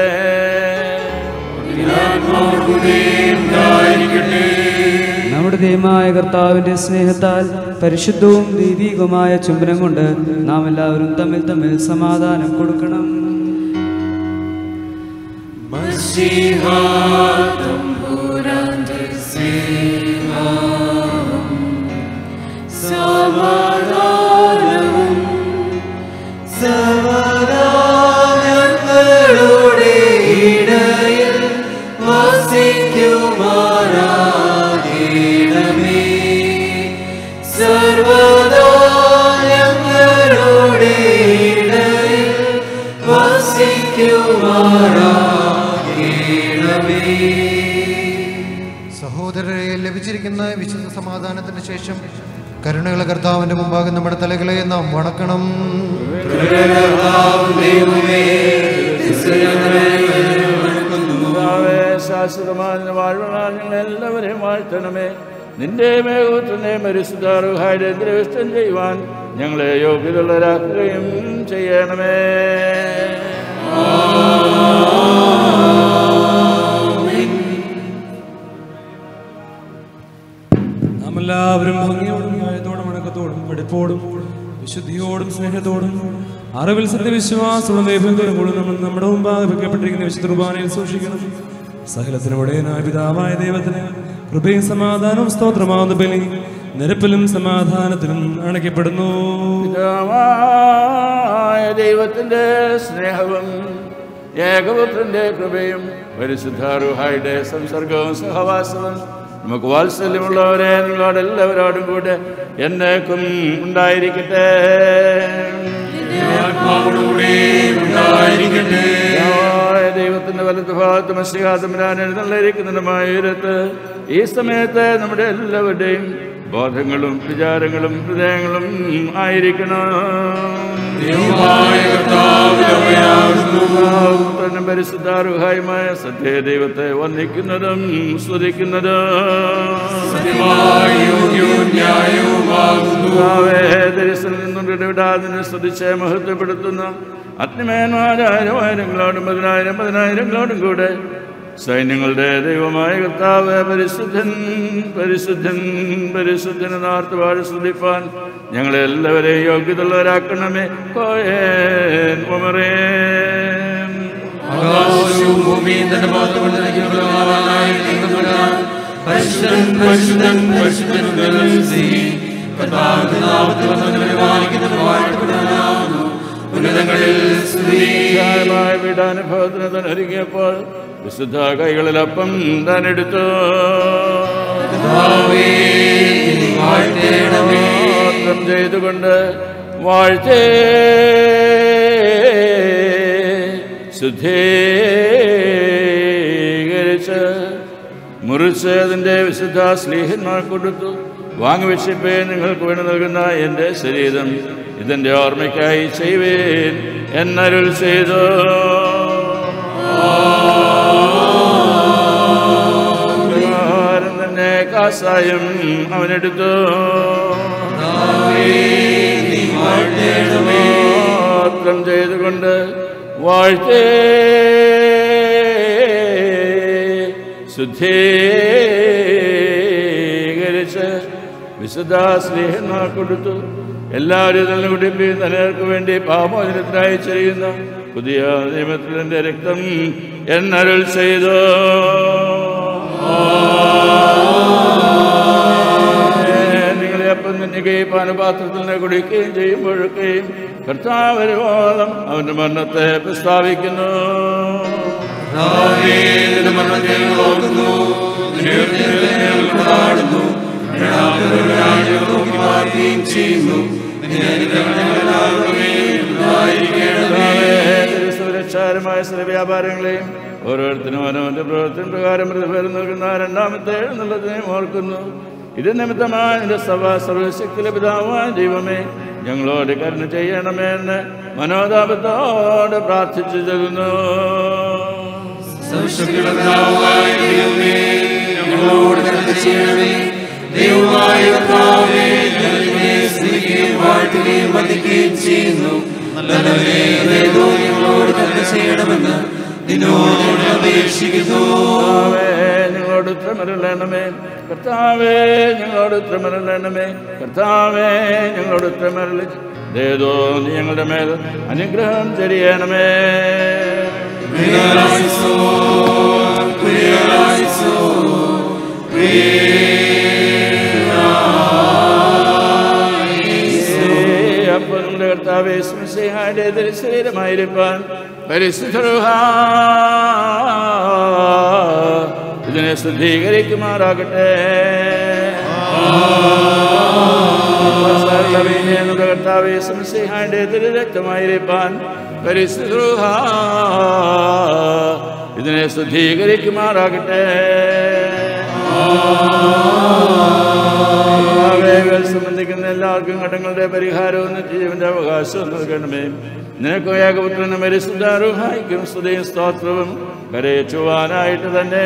നമ്മുടെ ദൈവമായ കർത്താവിന്റെ സ്നേഹത്താൽ പരിശുദ്ധവും ദൈവികവുമായ ചുംബനം കൊണ്ട് നാം എല്ലാവരും തമ്മിൽ തമ്മിൽ സമാധാനം കൊടുക്കണം സമാധാനവും സമാധാനങ്ങളുടെ ഇടയിൽ വസിക്കുമാറാകണമേ സർവദാ ഞങ്ങളുടെ ഇടയിൽ വസിക്കുമാറാകണമേ സഹോദരരെ ലഭിച്ചിരിക്കുന്ന വിശുദ്ധ സമാധാനത്തിന് ശേഷം കരുണയുള്ള കർത്താവിന്റെ മുമ്പാകെ നമ്മുടെ തലകളെ നാം വണക്കണം കർത്താവേ, ശാശ്വതമായ വാഴ്വനാൽ ഞങ്ങൾ എല്ലാവരെയും വാഴ്ത്തണമേ നിന്റെ മേഘത്തിൻ്റെ പരിശുദ്ധാറുഹായുടെ ദൃഷ്ടം ചെയ്യുവാൻ ഞങ്ങളെ യോഗ്യതയുള്ളവരാക്കുകയും ചെയ്യണമേ നാം എല്ലാവരും ഭംഗിയോടും ന്യായത്തോടും അടക്കത്തോടും വെടിപ്പോടും വിശുദ്ധിയോടും സ്നേഹത്തോടും അറിവിൽ സത്യവിശ്വാസത്തോടും ദൈവത്തോടും കൂടെ നമ്മൾ നമ്മുടെ മുമ്പാകെ വെക്കപ്പെട്ടിരിക്കുന്ന വിശുദ്ധ കുർബാനയിൽ സൂക്ഷിക്കണം സകലത്തിനുടേനായ പിതാവായ ദൈവത്തിന് കൃപയും സമാധാനവും സ്തോത്രമാവുന്ന ബലി നിരപ്പിലും സമാധാനത്തിലും അണയ്ക്കപ്പെടുന്നു പിതാവായ ദൈവത്തിൻ്റെ സ്നേഹവും ഏകപുത്രൻ്റെ കൃപയും പരിശുദ്ധാറുഹായുടെ സംസർഗവും സഹവാസവും നമുക്ക് വാത്സല്യമുള്ളവരെ നിങ്ങളോട് എല്ലാവരോടും കൂടെ എന്നേക്കും ഉണ്ടായിരിക്കട്ടെ പിതാവായ ദൈവത്തിന്റെ വലത്ത് ഭാഗത്ത് മത്സ്യഘാതമിരാൻ എഴുന്നള്ളിരിക്കുന്നതുമായ ഉയരത്ത് ഈ സമയത്ത് നമ്മുടെ എല്ലാവരുടെയും ബോധങ്ങളും വിചാരങ്ങളും ഹൃദയങ്ങളും ആയിരിക്കണം തന്നെ പരിശുദ്ധാർഹായമായ സത്യ ദൈവത്തെ വന്ദിക്കുന്നതും സ്തുതിക്കുന്നതും ദരിസിൽ നിന്നും ഇടവിടാതിനെ സ്തുതിച്ച് മഹത്വപ്പെടുത്തുന്ന അഗ്നിമേന്മാരായിരം ആയിരങ്ങളോടും പതിനായിരം പതിനായിരങ്ങളോടും കൂടെ സൈന്യങ്ങളുടെ ദൈവമായ കർത്താവ് പരിശുദ്ധൻ പരിശുദ്ധൻ പരിശുദ്ധൻ നാർത്തുപാട് സ്തുതിപ്പാൻ ഞങ്ങളെ എല്ലാവരെയും യോഗ്യതയുള്ളവരാക്കണമേ കോയേൻ ഉമറേൻ ആകാശവും ഭൂമിയും തന്റെ ഭാഗത്ത് കൊണ്ട് നിൽക്കുന്നവരായ ദൈവപുരാൻ പരിശുദ്ധൻ പരിശുദ്ധൻ പരിശുദ്ധൻ പരിശുദ്ധി കർത്താവിന്റെ നാമത്തിൽ വന്ന് പരിപാലിക്കുന്നത് വാഴ്ത്തപ്പെടാനാകുന്നു ഉന്നതങ്ങളിൽ സ്തുതി വിശാലമായ പീഡാനുഭവത്തിന് താൻ ഒരുങ്ങിയപ്പോൾ വിശുദ്ധ കൈകളിൽ അപ്പം താൻ എടുത്തു മാത്രം ചെയ്തുകൊണ്ട് വാഴ്ത്തേ ശുദ്ധീകരിച്ച് മുറിച്ച് അതിൻ്റെ വിശുദ്ധ സ്നേഹന്മാർ കൊടുത്തു വാങ്ങിവെച്ചിപ്പേ നിങ്ങൾക്ക് വേണ്ടി നൽകുന്ന എൻ്റെ ശരീരം ഇതിൻ്റെ ഓർമ്മയ്ക്കായി ചെയ്യുവേൻ എന്നരുൾ ചെയ്തു പ്രകാരം തന്നെ കാസായം അവനെടുത്തു മാത്രം ചെയ്തുകൊണ്ട് വാഴ്ത്തേ ശുദ്ധീകരിച്ച് വിശുദ്ധ സ്നേഹന്മാർ കൊടുത്തു എല്ലാവരും തന്നെ കുടിപ്പി നിലനിൽക്കു വേണ്ടി പാമോചനത്തിനായി ചെയ്യുന്ന പുതിയ നിയമത്തിൽ എൻ്റെ രക്തം എന്നരുൾ ചെയ്തു നിങ്ങളെ അപ്പം നിന്നുകയും പാനപാത്രത്തിൽ നിന്ന് കുടിക്കുകയും ചെയ്യുമ്പോഴൊക്കെയും കർത്താവരുവാദം അവന്റെ മരണത്തെ പ്രസ്താവിക്കുന്നു മരണത്തെ ഓർക്കുന്നു കൊണ്ടാടുന്നു നോക്കി ചെയ്യുന്നു സുരക്ഷാരമായ ചില വ്യാപാരങ്ങളെയും ഓരോരുത്തരും അവനവന്റെ പ്രവർത്തന പ്രകാരം പ്രതിഫലം നൽകുന്ന രണ്ടാമത്തെ എന്നുള്ളതിനെയും ഓർക്കുന്നു ഇത് നിമിത്തമായ നിന്റെ സഭ സർവശക്തിയിലെ പിതാവായ ദൈവമേ ഞങ്ങളോട് കരുണ ചെയ്യണമേ എന്ന് മനോതാപത്തോട് പ്രാർത്ഥിച്ചു തരുന്നു സർവശക്തിയുള്ള പിതാവായ ദൈവമേ, ഞങ്ങളോട് കരുണ ചെയ്യണമേ. ദൈവമായ കർത്താവേ, ഞങ്ങൾ നിന്നെ സ്തുതിക്കുകയും വാഴ്ത്തുകയും വന്ദിക്കുകയും ചെയ്യുന്നു നല്ലവരെ ദൈവം ഞങ്ങളോട് കരുണ ചെയ്യണമെന്ന് നിന്നോട് ഞങ്ങൾ അപേക്ഷിക്കുന്നു കർത്താവേ, ഞങ്ങളോട് ഉത്തരമരുളണമേ കർത്താവേ ഞങ്ങളോട് ഉത്തരമരുളണമേ കർത്താവേ ഞങ്ങളോട് ഉത്തരമരുളി ദേതോ നീ ഞങ്ങളുടെ മേൽ അനുഗ്രഹം ചെറിയണമേ അപ്പോൾ നമ്മുടെ കർത്താവേ സ്മൃസിഹായുടെ ശരീരമായിരിക്കാൻ പരിശുദ്ധ ഇതിനെ ശുദ്ധീകരിക്കുമാറാകട്ടെ നമ്മുടെ കർത്താവേ സ്മൃസിഹായുടെ രക്തമായിരിക്കാൻ പരിശുദ്ധ ഇതിനെ ശുദ്ധീകരിക്കുമാറാകട്ടെ കർത്താവേ, സംബന്ധിക്കുന്ന എല്ലാവർക്കും കടങ്ങളുടെ പരിഹാരവും നിത്യജീവന്റെ അവകാശവും നൽകണമേ നിനക്ക് ഏകപുത്രനും പരിശുദ്ധാരുഹായിക്കും സ്തുതിയും സ്തോത്രവും കരയച്ചുവാനായിട്ട് തന്നെ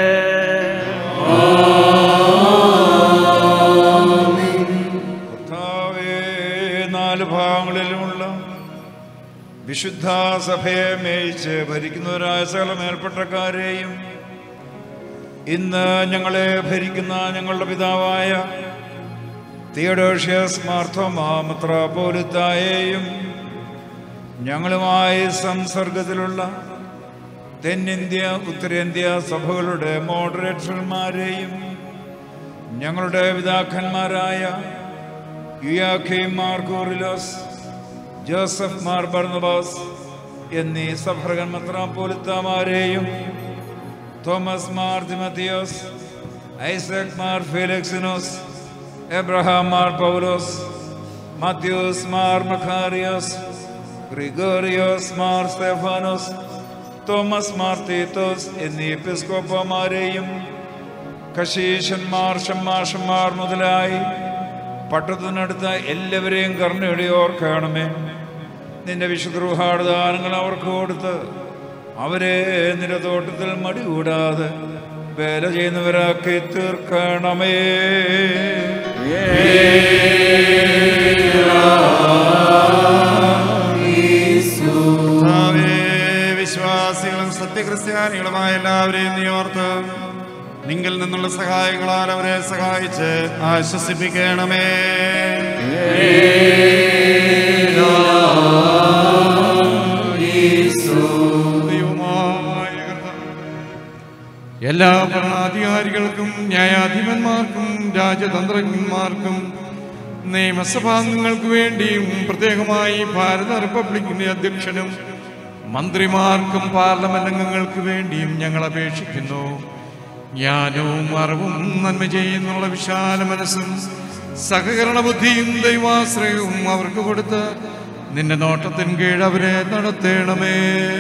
കർത്താവേ, നാല് ഭാഗങ്ങളിലുമുള്ള വിശുദ്ധ സഭയെ മേയിച്ച് ഭരിക്കുന്നവരായ സകല മേൽപ്പെട്ടക്കാരെയും ഇന്ന് ഞങ്ങളെ ഭരിക്കുന്ന ഞങ്ങളുടെ പിതാവായ തിയഡോഷ്യസ് മാർത്തോമാമത്രാപോലിത്തായെയും ഞങ്ങളുമായി സംസർഗത്തിലുള്ള തെന്നിന്ത്യ ഉത്തരേന്ത്യ സഭകളുടെ മോഡറേറ്റർമാരെയും ഞങ്ങളുടെ പിതാക്കന്മാരായ യുയാഖിം മാർ കോറിലോസ് ജോസഫ് മാർ ബർണബാസ് എന്നീ സഭർഗൻ മെത്രാപ്പോലിത്താമാരെയും തോമസ് മാർ തിമത്തിയോസ് ഐസക് മാർ ഫെലിക്സിനോസ് എബ്രഹാം മാർ പൗലോസ് മാത്യൂസ് മാർ മഖാരിയോസ് ഗ്രിഗോറിയോസ് മാർ സ്തെഫാനോസ് തോമസ് മാർ തീത്തോസ് എന്നീ എപ്പിസ്കോപ്പമാരെയും കശീശന്മാർ ഷമ്മാഷന്മാർ മുതലായി പട്ടത്തിനടുത്ത എല്ലാവരെയും കർണയുടെ ഓർക്കണമേ നിന്റെ വിശുദ്രൂഹാട് ദാനങ്ങൾ അവർക്ക് കൊടുത്ത് അവരെ നിന്റെ തോട്ടത്തിൽ മടി കൂടാതെ വേല ചെയ്യുന്നവരാക്കി തീർക്കണമേ കർത്താവേ, വിശ്വാസികളും സത്യക്രിസ്ത്യാനികളുമായ എല്ലാവരെയും നീ ഓർത്ത് നിങ്കിൽ നിന്നുള്ള സഹായങ്ങളാൽ അവരെ സഹായിച്ച് ആശ്വസിപ്പിക്കണമേ എല്ലാ ഭരണാധികാരികൾക്കും ന്യായാധിപന്മാർക്കും രാജതന്ത്രജ്ഞന്മാർക്കും നിയമസഭാംഗങ്ങൾക്ക് വേണ്ടിയും പ്രത്യേകമായി ഭാരത റിപ്പബ്ലിക്കിന്റെ അധ്യക്ഷനും മന്ത്രിമാർക്കും പാർലമെന്റ് അംഗങ്ങൾക്ക് വേണ്ടിയും ഞങ്ങൾ അപേക്ഷിക്കുന്നു ജ്ഞാനവും അറിവും നന്മ ചെയ്യുന്നുള്ള വിശാല മനസ്സും സഹകരണ ബുദ്ധിയും ദൈവാശ്രയവും അവർക്ക് കൊടുത്ത് നിന്റെ നോട്ടത്തിൻ കീഴ് അവരെ നടത്തേണമേ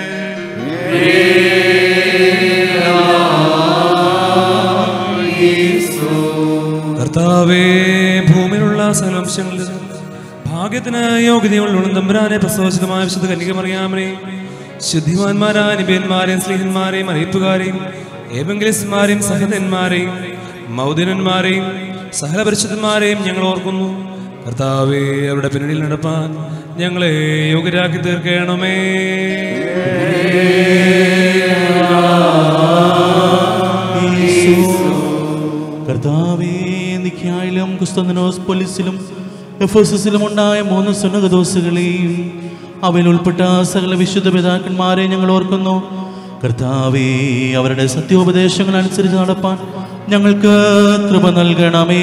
കർത്താവേ ഭൂമിയിലുള്ള സകലംശങ്ങളിൽ ഭാഗ്യത്തിന് യോഗ്യതയുള്ള തമ്പുരാനെ പ്രസവചിതമായ വിശുദ്ധ കന്യകമറിയാമനെ ശുദ്ധിമാന്മാരായ നിബിയന്മാരെയും സ്നേഹന്മാരെയും അറിയിപ്പുകാരെയും ഏവെങ്കിലിസ്മാരെയും സഹിതന്മാരെയും മൗദിനന്മാരെയും സകല പരിശുദ്ധന്മാരെയും ഞങ്ങൾ ഓർക്കുന്നു കർത്താവേ അവരുടെ പിന്നണിയിൽ നടപ്പാൻ ഞങ്ങളെ യോഗ്യരാക്കി തീർക്കണമേ കർത്താവേ നിഖ്യായിലും കുസ്തന്തനോസ് പോലീസിലും എഫോസസിലും ഉണ്ടായ മൂന്ന് സുനകദോസുകളെയും അവയിൽ ഉൾപ്പെട്ട സകല വിശുദ്ധ പിതാക്കന്മാരെ ഞങ്ങൾ ഓർക്കുന്നു കർത്താവേ അവരുടെ സത്യോപദേശങ്ങൾ അനുസരിച്ച് നടപ്പാൻ ഞങ്ങൾക്ക് കൃപ നൽകണമേ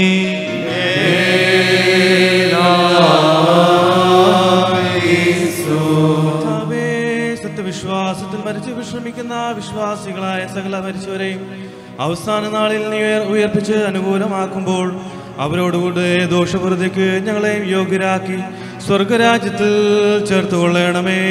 കർത്താവേ, സത്യവിശ്വാസത്തിൽ മരിച്ചു വിശ്രമിക്കുന്ന വിശ്വാസികളായ സകല മരിച്ചവരെയും അവസാന നാളിൽ നീ ഉയർ- ഉയർപ്പിച്ച് അനുകൂലമാക്കുമ്പോൾ അവരോടുകൂടെ ദോഷപുറത്തേക്ക് ഞങ്ങളെയും യോഗ്യരാക്കി സ്വർഗരാജ്യത്തിൽ ചേർത്തുകൊള്ളണമേ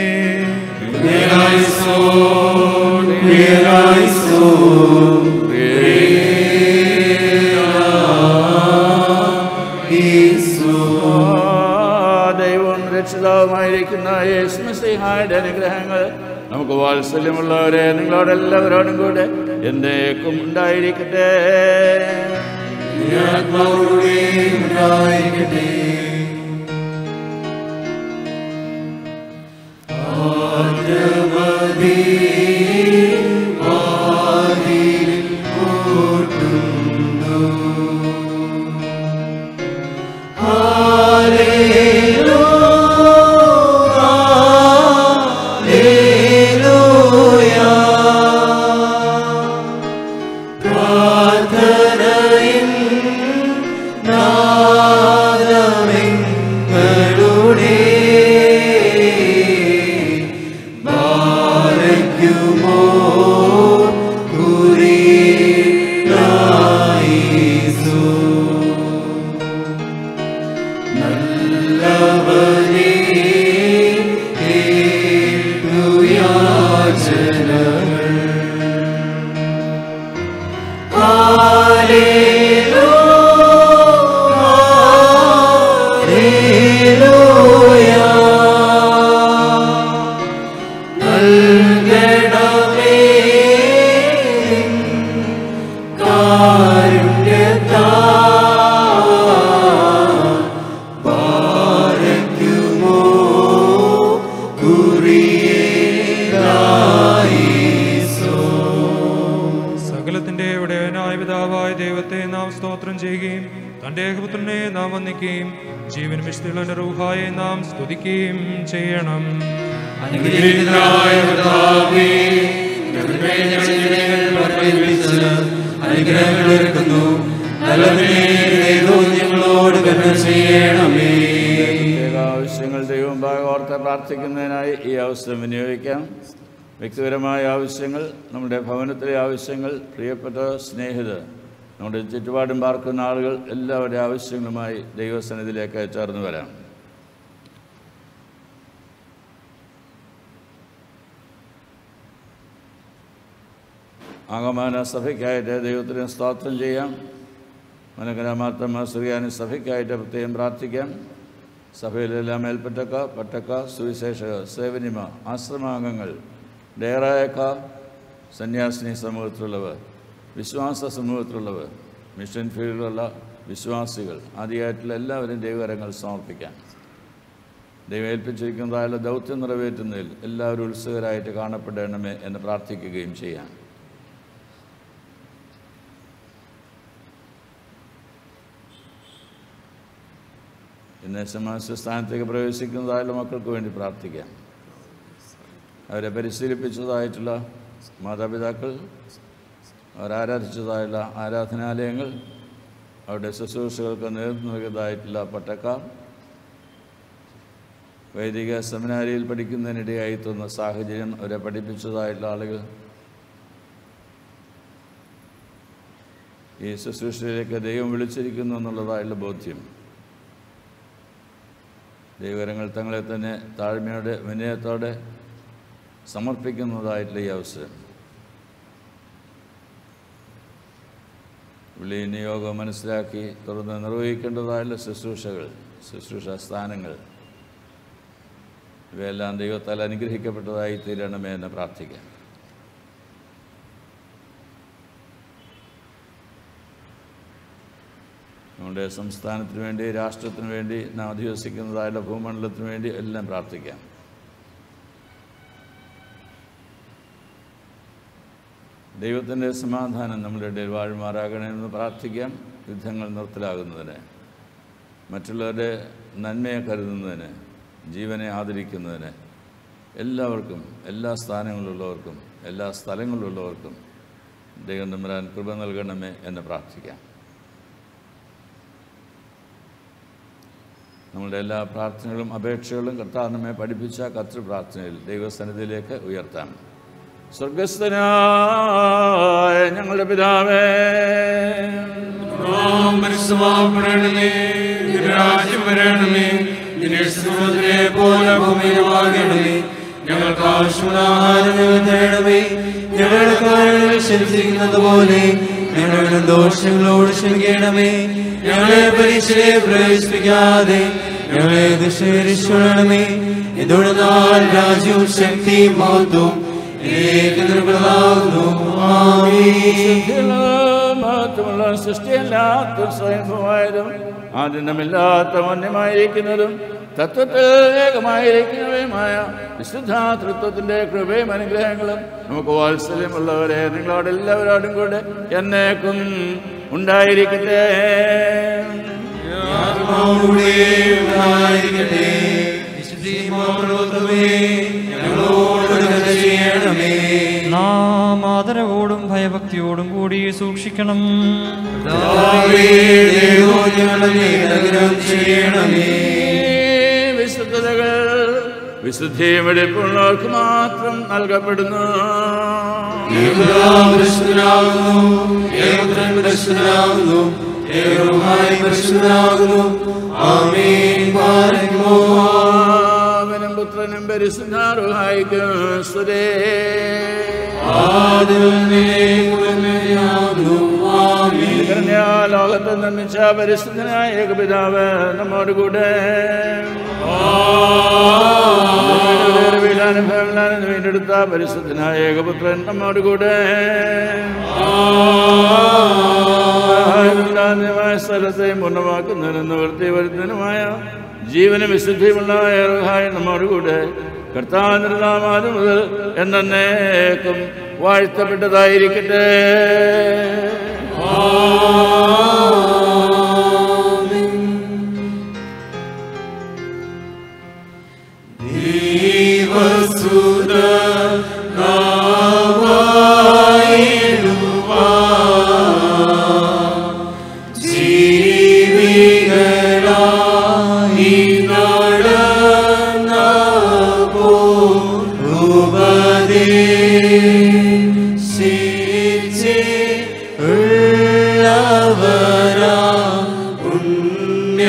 ദൈവവും രക്ഷിതാവുമായിരിക്കുന്ന യേശുമസിഹായുടെ അനുഗ്രഹങ്ങൾ നമുക്ക് വാത്സല്യമുള്ളവരെ നിങ്ങളോടെല്ലാവരോടും കൂടെ എന്തേക്കും ഉണ്ടായിരിക്കട്ടെ പ്രാർത്ഥനയിൻ നാദമെങ്ങളുടെ ഭാരയ്ക്കുമോ കുറിയായിസു നല്ലവനേ കേട്ടുയാചനകൾ സകലത്തിന്റെ ഉടയനായ പിതാവായ ദൈവത്തെ നാം സ്തോത്രം ചെയ്യുകയും തന്റെ ഏകപുത്രനെ നാം വന്ദിക്കുകയും ജീവൻ വിശുദ്ധിയുള്ള റൂഹായെ നാം സ്തുതിക്കുകയും ചെയ്യണം അനുഗ്രഹീതനായ പിതാവേ, ഞങ്ങളുടെ ഞങ്ങൾ വിളിച്ച് അനുഗ്രഹങ്ങൾ ഒരുക്കുന്നു നല്ലതിനെ ദൈവവും ഞങ്ങളോട് കരുണ ചെയ്യണമേ പ്രത്യേക ആവശ്യങ്ങൾ ദൈവം ഭാഗോർത്ത് പ്രാർത്ഥിക്കുന്നതിനായി ഈ അവസരം വിനിയോഗിക്കാം വ്യക്തിപരമായ ആവശ്യങ്ങൾ നമ്മുടെ ഭവനത്തിലെ ആവശ്യങ്ങൾ പ്രിയപ്പെട്ട സ്നേഹിതർ നമ്മുടെ ചുറ്റുപാടും പാർക്കുന്ന ആളുകൾ എല്ലാവരുടെ ആവശ്യങ്ങളുമായി ദൈവസന്നിധിയിലേക്ക് ചേർന്ന് വരാം ആഗമന സഭയ്ക്കായിട്ട് ദൈവത്തിന് സ്തോത്രം ചെയ്യാം മനോഹരമാർത്തമ്മ ശ്രീയാനി സഭയ്ക്കായിട്ട് പ്രത്യേകം പ്രാർത്ഥിക്കാം സഭയിലെല്ലാം മേൽപ്പറ്റക്ക പട്ടക്ക സുവിശേഷക സേവനിമ ആശ്രമാംഗങ്ങൾ ഡയറായക്കാർ സന്യാസിനി സമൂഹത്തിലുള്ളവർ വിശ്വാസ സമൂഹത്തിലുള്ളവർ മിഷൻ ഫീൽഡിലുള്ള വിശ്വാസികൾ ആദ്യമായിട്ടുള്ള എല്ലാവരും ദൈവകരങ്ങൾ സമർപ്പിക്കാം ദൈവം ഏൽപ്പിച്ചിരിക്കുന്നതായുള്ള ദൗത്യം നിറവേറ്റുന്നതിൽ എല്ലാവരും ഉത്സുകരായിട്ട് കാണപ്പെടണമേ എന്ന് പ്രാർത്ഥിക്കുകയും ചെയ്യാം ഇന്ന് ശമാശ സ്ഥാനത്തേക്ക് പ്രവേശിക്കുന്നതായുള്ള മക്കൾക്ക് വേണ്ടി പ്രാർത്ഥിക്കാം അവരെ പരിശീലിപ്പിച്ചതായിട്ടുള്ള മാതാപിതാക്കൾ അവരാരാധിച്ചതായുള്ള ആരാധനാലയങ്ങൾ അവരുടെ ശുശ്രൂഷകൾക്ക് നേതൃത്വം നൽകിയതായിട്ടുള്ള പട്ടക്കാർ വൈദിക സെമിനാരിയിൽ പഠിക്കുന്നതിനിടയായി തോന്നുന്ന സാഹചര്യം അവരെ പഠിപ്പിച്ചതായിട്ടുള്ള ആളുകൾ ഈ ശുശ്രൂഷയിലേക്ക് ദൈവം വിളിച്ചിരിക്കുന്നു എന്നുള്ളതായുള്ള ബോധ്യം ദൈവകരങ്ങൾ തങ്ങളെ തന്നെ താഴ്മയോടെ വിനയത്തോടെ സമർപ്പിക്കുന്നതായിട്ടുള്ള ഈ അവസരം വിളി നിയോഗം മനസ്സിലാക്കി തുറന്ന് നിർവഹിക്കേണ്ടതായുള്ള ശുശ്രൂഷകൾ ശുശ്രൂഷ സ്ഥാനങ്ങൾ ഇവയെല്ലാം ദൈവത്താൽ അനുഗ്രഹിക്കപ്പെട്ടതായി തീരണമേ എന്ന് പ്രാർത്ഥിക്കാം നമ്മുടെ സംസ്ഥാനത്തിന് വേണ്ടി രാഷ്ട്രത്തിന് വേണ്ടി നാം അധിവസിക്കുന്നതായുള്ള ഭൂമണ്ഡലത്തിന് വേണ്ടി എല്ലാം പ്രാർത്ഥിക്കാം ദൈവത്തിൻ്റെ സമാധാനം നമ്മുടെ ഇടയിൽ വാഴുമാറാകണമെന്ന് പ്രാർത്ഥിക്കാം യുദ്ധങ്ങൾ നിർത്തലാകുന്നതിന് മറ്റുള്ളവരുടെ നന്മയെ കരുതുന്നതിന് ജീവനെ ആദരിക്കുന്നതിന് എല്ലാവർക്കും എല്ലാ സ്ഥാനങ്ങളിലുള്ളവർക്കും എല്ലാ സ്ഥലങ്ങളിലുള്ളവർക്കും ദൈവം തമ്പുരാൻ കൃപ നൽകണമേ എന്ന് പ്രാർത്ഥിക്കാം നമ്മളുടെ എല്ലാ പ്രാർത്ഥനകളും അപേക്ഷകളും കർത്താവ് നമ്മെ പഠിപ്പിച്ച കർത്തൃ പ്രാർത്ഥനയിൽ ദൈവസന്നിധിയിലേക്ക് ഉയർത്താം സ്വർഗസ്ഥനായ ഞങ്ങളുടെ പിതാവേ പരിശുദ്ധമാക്കണമേ രാജ്യം വരണമേ നിന്റെ സുഹൃത്തിനെ പോലെ ഭൂമിയിലുമാകണമേ ഞങ്ങൾക്ക് ആവശ്യമുള്ള ആഹാരം ഞങ്ങൾ തരണമേ ഞങ്ങളുടെ കാര്യങ്ങൾ ക്ഷമിച്ചിരിക്കുന്നത് പോലെ ഞങ്ങളുടെ ദോഷങ്ങളോട് ക്ഷമിക്കണമേ ഞങ്ങളെ പരീക്ഷയെ പ്രവേശിപ്പിക്കാതെ ഞങ്ങളെ ദുഷണമേ എന്തുകൊണ്ടെന്നാൽ രാജ്യവും ശക്തിയും മഹത്വവും ഏക നിർമ്മലാകുന്നു ആമേൻ മഹത്വമുള്ള സൃഷ്ടിയല്ലാത്ത സ്വയംഭമായതും ആദിനമില്ലാത്ത വന്യമായിരിക്കുന്നതും തത്വത്തിൽ ഏകമായിരിക്കുന്നവയുമായ വിശുദ്ധാതൃത്വത്തിൻ്റെ കൃപയും അനുഗ്രഹങ്ങളും നമുക്ക് വാത്സല്യമുള്ളവരെ നിങ്ങളോട് എല്ലാവരോടും കൂടെ എന്നേക്കും ഉണ്ടായിരിക്കട്ടെ ഉണ്ടായിരിക്കട്ടെ വിശുദ്ധിമോത്രമേ ഞങ്ങളോട് കരുണ ചെയ്യണമേ നാം ആദരവോടും ഭയഭക്തിയോടും കൂടി സൂക്ഷിക്കണം കർത്താവേ, ദൈവമേ, ഞങ്ങളുടെ മേൽ അനുഗ്രഹം ചെയ്യണമേ വിശുദ്ധതകൾ വിശുദ്ധിയും വെടിപ്പുള്ളവർക്ക് മാത്രം നൽകപ്പെടുന്നു ഏകപിതാവ് പരിശുദ്ധനാകുന്നു ഏകപുത്രൻ പരിശുദ്ധനാകുന്നു ഏകമായി പരിശുദ്ധനാകുന്നു ആമേൻ പാരമോ അവനും പുത്രനും പരിശുദ്ധാറുഹായിക്കും സ്തുതേ ലോകത്തെ നിർമ്മിച്ച പരിശുദ്ധനായ ഏകപിതാവ് നമ്മോട് കൂടെ വീടാനുഭവങ്ങളാണ് വീണ്ടെടുത്ത പരിശുദ്ധനായ ഏകപുത്രൻ നമ്മോട് കൂടെ ായ സ്ഥലത്തെയും പൂർണ്ണമാക്കുന്നതിനും നിവൃത്തി വരുന്നതിനുമായ ജീവനും വിശുദ്ധിയുമുള്ള ഏറുഹായ നമ്മോട് കൂടെ കർത്താവിനാമാരും മുതൽ എന്നേക്കും വാഴ്ത്തപ്പെട്ടതായിരിക്കട്ടെ ദൈവസുത ജീവികളായി നടന്ന ഉപദേശിച്ച് ഉള്ളവരാ പുണ്യ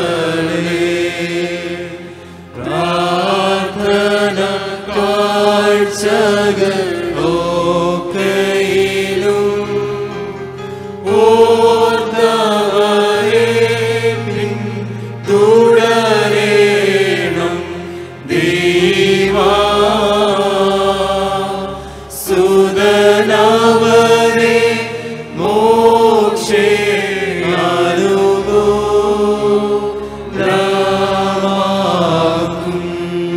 പിതാക്കളെ പ്രാർത്ഥന തുടരേണം ദൈവാ സുതനവരെ മോക്ഷേ അനുകൂലമാക്കും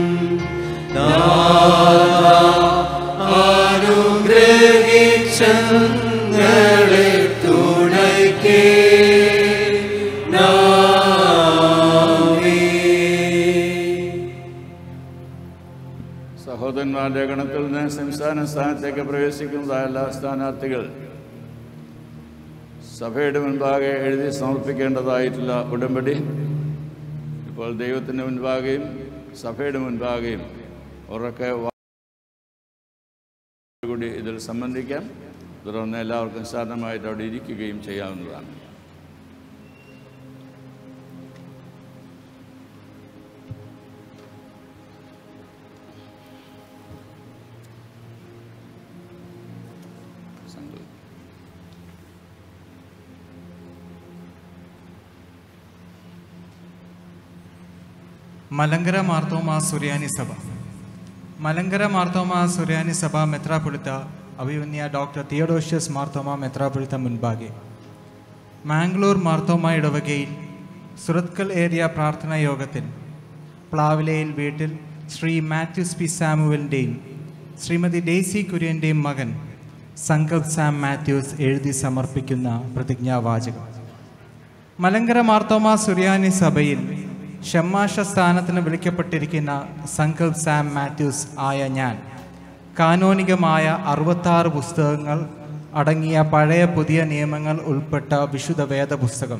നാഥ അനുഗ്രഹിച്ചങ്ങളെ തുണയ്ക്കേ സഹോദരന്മാരുടെ ഗണത്തിൽ നിന്ന് സംസ്ഥാന സ്ഥാനത്തേക്ക് പ്രവേശിക്കുന്നതായ എല്ലാ സ്ഥാനാർത്ഥികൾ സഭയുടെ മുൻപാകെ എഴുതി സമർപ്പിക്കേണ്ടതായിട്ടുള്ള ഉടമ്പടി ഇപ്പോൾ ദൈവത്തിൻ്റെ മുൻപാകെയും സഭയുടെ മുൻപാകെയും ഉറക്കെ വാ- കൂടി ഇതിൽ സംബന്ധിക്കാം തുടർന്ന് എല്ലാവർക്കും സാധാരണമായിട്ട് അവിടെ ഇരിക്കുകയും ചെയ്യാവുന്നതാണ് മലങ്കര മാർത്തോമാ സുറിയാനി സഭ മലങ്കര മാർത്തോമാ സുറിയാനി സഭ മെത്രാപൊളിത്ത അഭിമന്യ ഡോക്ടർ തിയോഡോഷ്യസ് മാർത്തോമ മെത്രാപൊളിത്ത മുൻപാകെ മാംഗ്ലൂർ മാർത്തോമ ഇടവകയിൽ സുറത്കൽ ഏരിയ പ്രാർത്ഥനാ യോഗത്തിൽ പ്ലാവിലയിൽ വീട്ടിൽ ശ്രീ മാത്യൂസ് പി സാമുവലിൻ്റെയും ശ്രീമതി ഡെയ്സി കുര്യൻ്റെയും മകൻ സങ്കൽപ് സാം മാത്യൂസ് എഴുതി സമർപ്പിക്കുന്ന പ്രതിജ്ഞാവാചകം മലങ്കര മാർത്തോമ സുറിയാനി സഭയിൽ ഷമ്മാഷ സ്ഥാനത്തിന് വിളിക്കപ്പെട്ടിരിക്കുന്ന സങ്കൽപ് സാം മാത്യൂസ് ആയ ഞാൻ കാനോനികമായ അറുപത്താറ് പുസ്തകങ്ങൾ അടങ്ങിയ പഴയ പുതിയ നിയമങ്ങൾ ഉൾപ്പെട്ട വിശുദ്ധ വേദ പുസ്തകം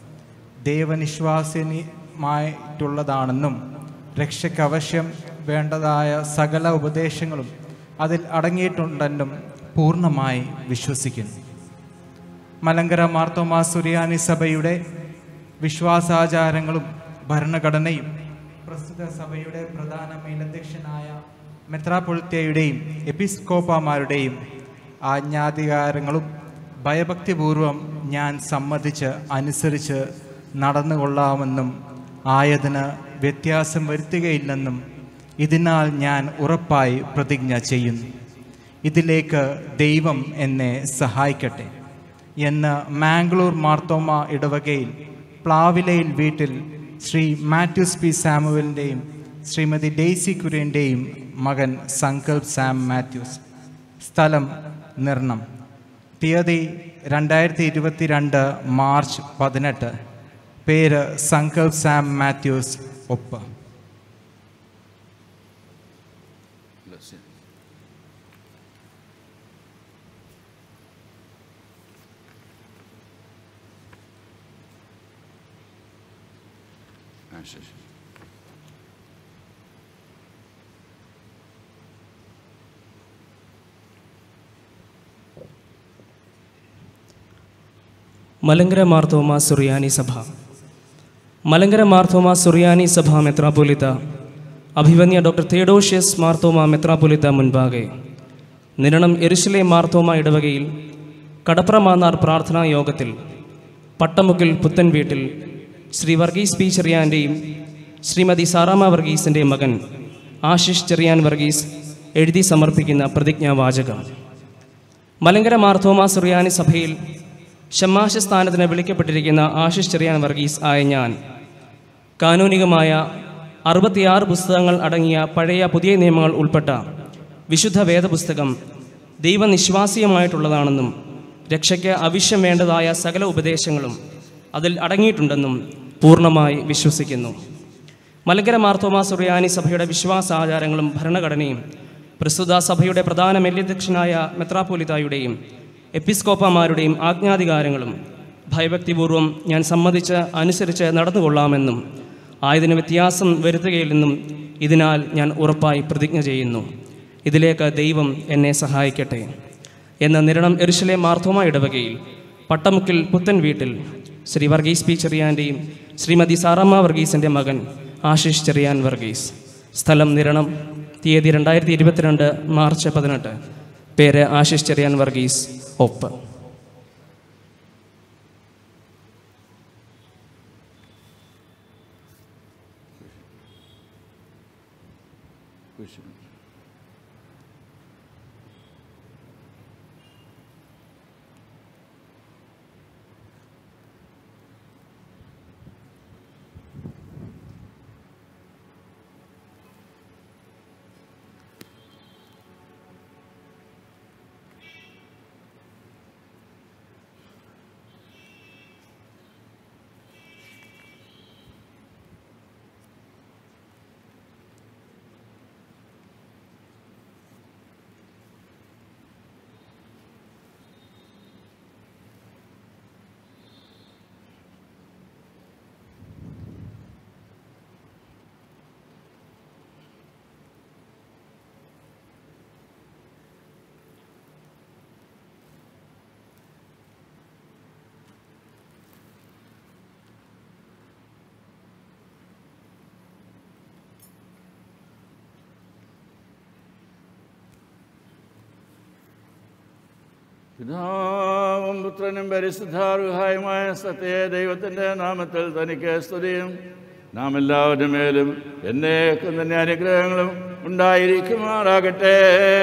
ദൈവനിശ്വാസിനിമായിട്ടുള്ളതാണെന്നും രക്ഷയ്ക്ക് അവശ്യം വേണ്ടതായ സകല ഉപദേശങ്ങളും അതിൽ അടങ്ങിയിട്ടുണ്ടെന്നും പൂർണ്ണമായി വിശ്വസിക്കുന്നു മലങ്കര മാർത്തോമാ സുറിയാനി സഭയുടെ വിശ്വാസാചാരങ്ങളും ഭരണഘടനയും പ്രസ്തുത സഭയുടെ പ്രധാന മേലധ്യക്ഷനായ മെത്രാപൊളിത്തയുടെയും എപ്പിസ്കോപ്പമാരുടെയും ആജ്ഞാധികാരങ്ങളും ഭയഭക്തിപൂർവം ഞാൻ സമ്മതിച്ച് അനുസരിച്ച് നടന്നുകൊള്ളാമെന്നും ആയതിന് വ്യത്യാസം വരുത്തുകയില്ലെന്നും ഇതിനാൽ ഞാൻ ഉറപ്പായി പ്രതിജ്ഞ ചെയ്യുന്നു ഇതിലേക്ക് ദൈവം എന്നെ സഹായിക്കട്ടെ എന്ന് മാംഗ്ലൂർ മാർത്തോമ ഇടവകയിൽ പ്ലാവിലയിൽ വീട്ടിൽ ശ്രീ മാത്യൂസ് പി സാമുവലിൻ്റെയും ശ്രീമതി ഡെയ്സി കുര്യൻ്റെയും മകൻ സങ്കൽപ് സാം മാത്യൂസ് സ്ഥലം നിർണം തീയതി രണ്ടായിരത്തി ഇരുപത്തിരണ്ട് മാർച്ച് പതിനെട്ട് പേര് സങ്കൽപ് സാം മാത്യൂസ് ഒപ്പ് ആ ശരി മലങ്കര മാർത്തോമ സുറിയാനി സഭ മലങ്കര മാർത്തോമ സുറിയാനി സഭ മെത്രാപൊലിത്ത അഭിവന്യ ഡോക്ടർ തേഡോഷ്യസ് മാർത്തോമ മെത്രാപൊലിത്ത മുൻപാകെ നിരണം എരുശിലെ മാർത്തോമ ഇടവകയിൽ കടപ്ര മാന്നാർ പ്രാർത്ഥനാ യോഗത്തിൽ പട്ടമുക്കിൽ പുത്തൻ വീട്ടിൽ ശ്രീ വർഗീസ് പി ചെറിയാൻ്റെയും ശ്രീമതി സാറാമ വർഗീസിൻ്റെ മകൻ ആശിഷ് ചെറിയാൻ വർഗീസ് എഴുതി സമർപ്പിക്കുന്ന പ്രതിജ്ഞാവാചകം മലങ്കര മാർത്തോമ സുറിയാനി സഭയിൽ ഷമ്മാശ സ്ഥാനത്തിന് വിളിക്കപ്പെട്ടിരിക്കുന്ന ആശിഷ് ചെറിയാൻ വർഗീസ് ആയ ഞാൻ കാനൂനികമായ അറുപത്തിയാറ് പുസ്തകങ്ങൾ അടങ്ങിയ പഴയ പുതിയ നിയമങ്ങൾ ഉൾപ്പെട്ട വിശുദ്ധ വേദപുസ്തകം ദൈവനിശ്വാസീയമായിട്ടുള്ളതാണെന്നും രക്ഷയ്ക്ക് ആവശ്യം വേണ്ടതായ സകല ഉപദേശങ്ങളും അതിൽ അടങ്ങിയിട്ടുണ്ടെന്നും പൂർണ്ണമായി വിശ്വസിക്കുന്നു മലങ്കര മാർത്തോമ സുറിയാനി സഭയുടെ വിശ്വാസാചാരങ്ങളും ഭരണഘടനയും പ്രസ്തുത സഭയുടെ പ്രധാന മെല്യധ്യക്ഷനായ മെത്രാപ്പോലിതായുടെയും എപ്പിസ്കോപ്പമാരുടെയും ആജ്ഞാധികാരങ്ങളും ഭയഭക്തിപൂർവ്വം ഞാൻ സമ്മതിച്ച് അനുസരിച്ച് നടന്നുകൊള്ളാമെന്നും ആയതിന് വ്യത്യാസം വരുത്തുകയില്ലെന്നും ഇതിനാൽ ഞാൻ ഉറപ്പായി പ്രതിജ്ഞ ചെയ്യുന്നു ഇതിലേക്ക് ദൈവം എന്നെ സഹായിക്കട്ടെ എന്ന നിരണം എരുശലെ മാർത്തോമ ഇടവകയിൽ പട്ടമുക്കിൽ പുത്തൻ വീട്ടിൽ ശ്രീ വർഗീസ് പി ചെറിയാൻ്റെയും ശ്രീമതി സാറമ്മ വർഗീസിൻ്റെ മകൻ ആശിഷ് ചെറിയാൻ വർഗീസ് സ്ഥലം നിരണം തീയതി രണ്ടായിരത്തി ഇരുപത്തിരണ്ട് മാർച്ച് പതിനെട്ട് പേര് ആശിഷ് ചെറിയാൻ വർഗീസ് ഒപ്പ് കുരിശ് പിതാവും പുത്രനും പരിശുദ്ധാർഹായുമായ സത്യ ദൈവത്തിൻ്റെ നാമത്തിൽ തനിക്ക് സ്തുതിയും നാം എല്ലാവരുടെ മേലും എന്നേക്കും തന്നെ അനുഗ്രഹങ്ങളും ഉണ്ടായിരിക്കുമാറാകട്ടെ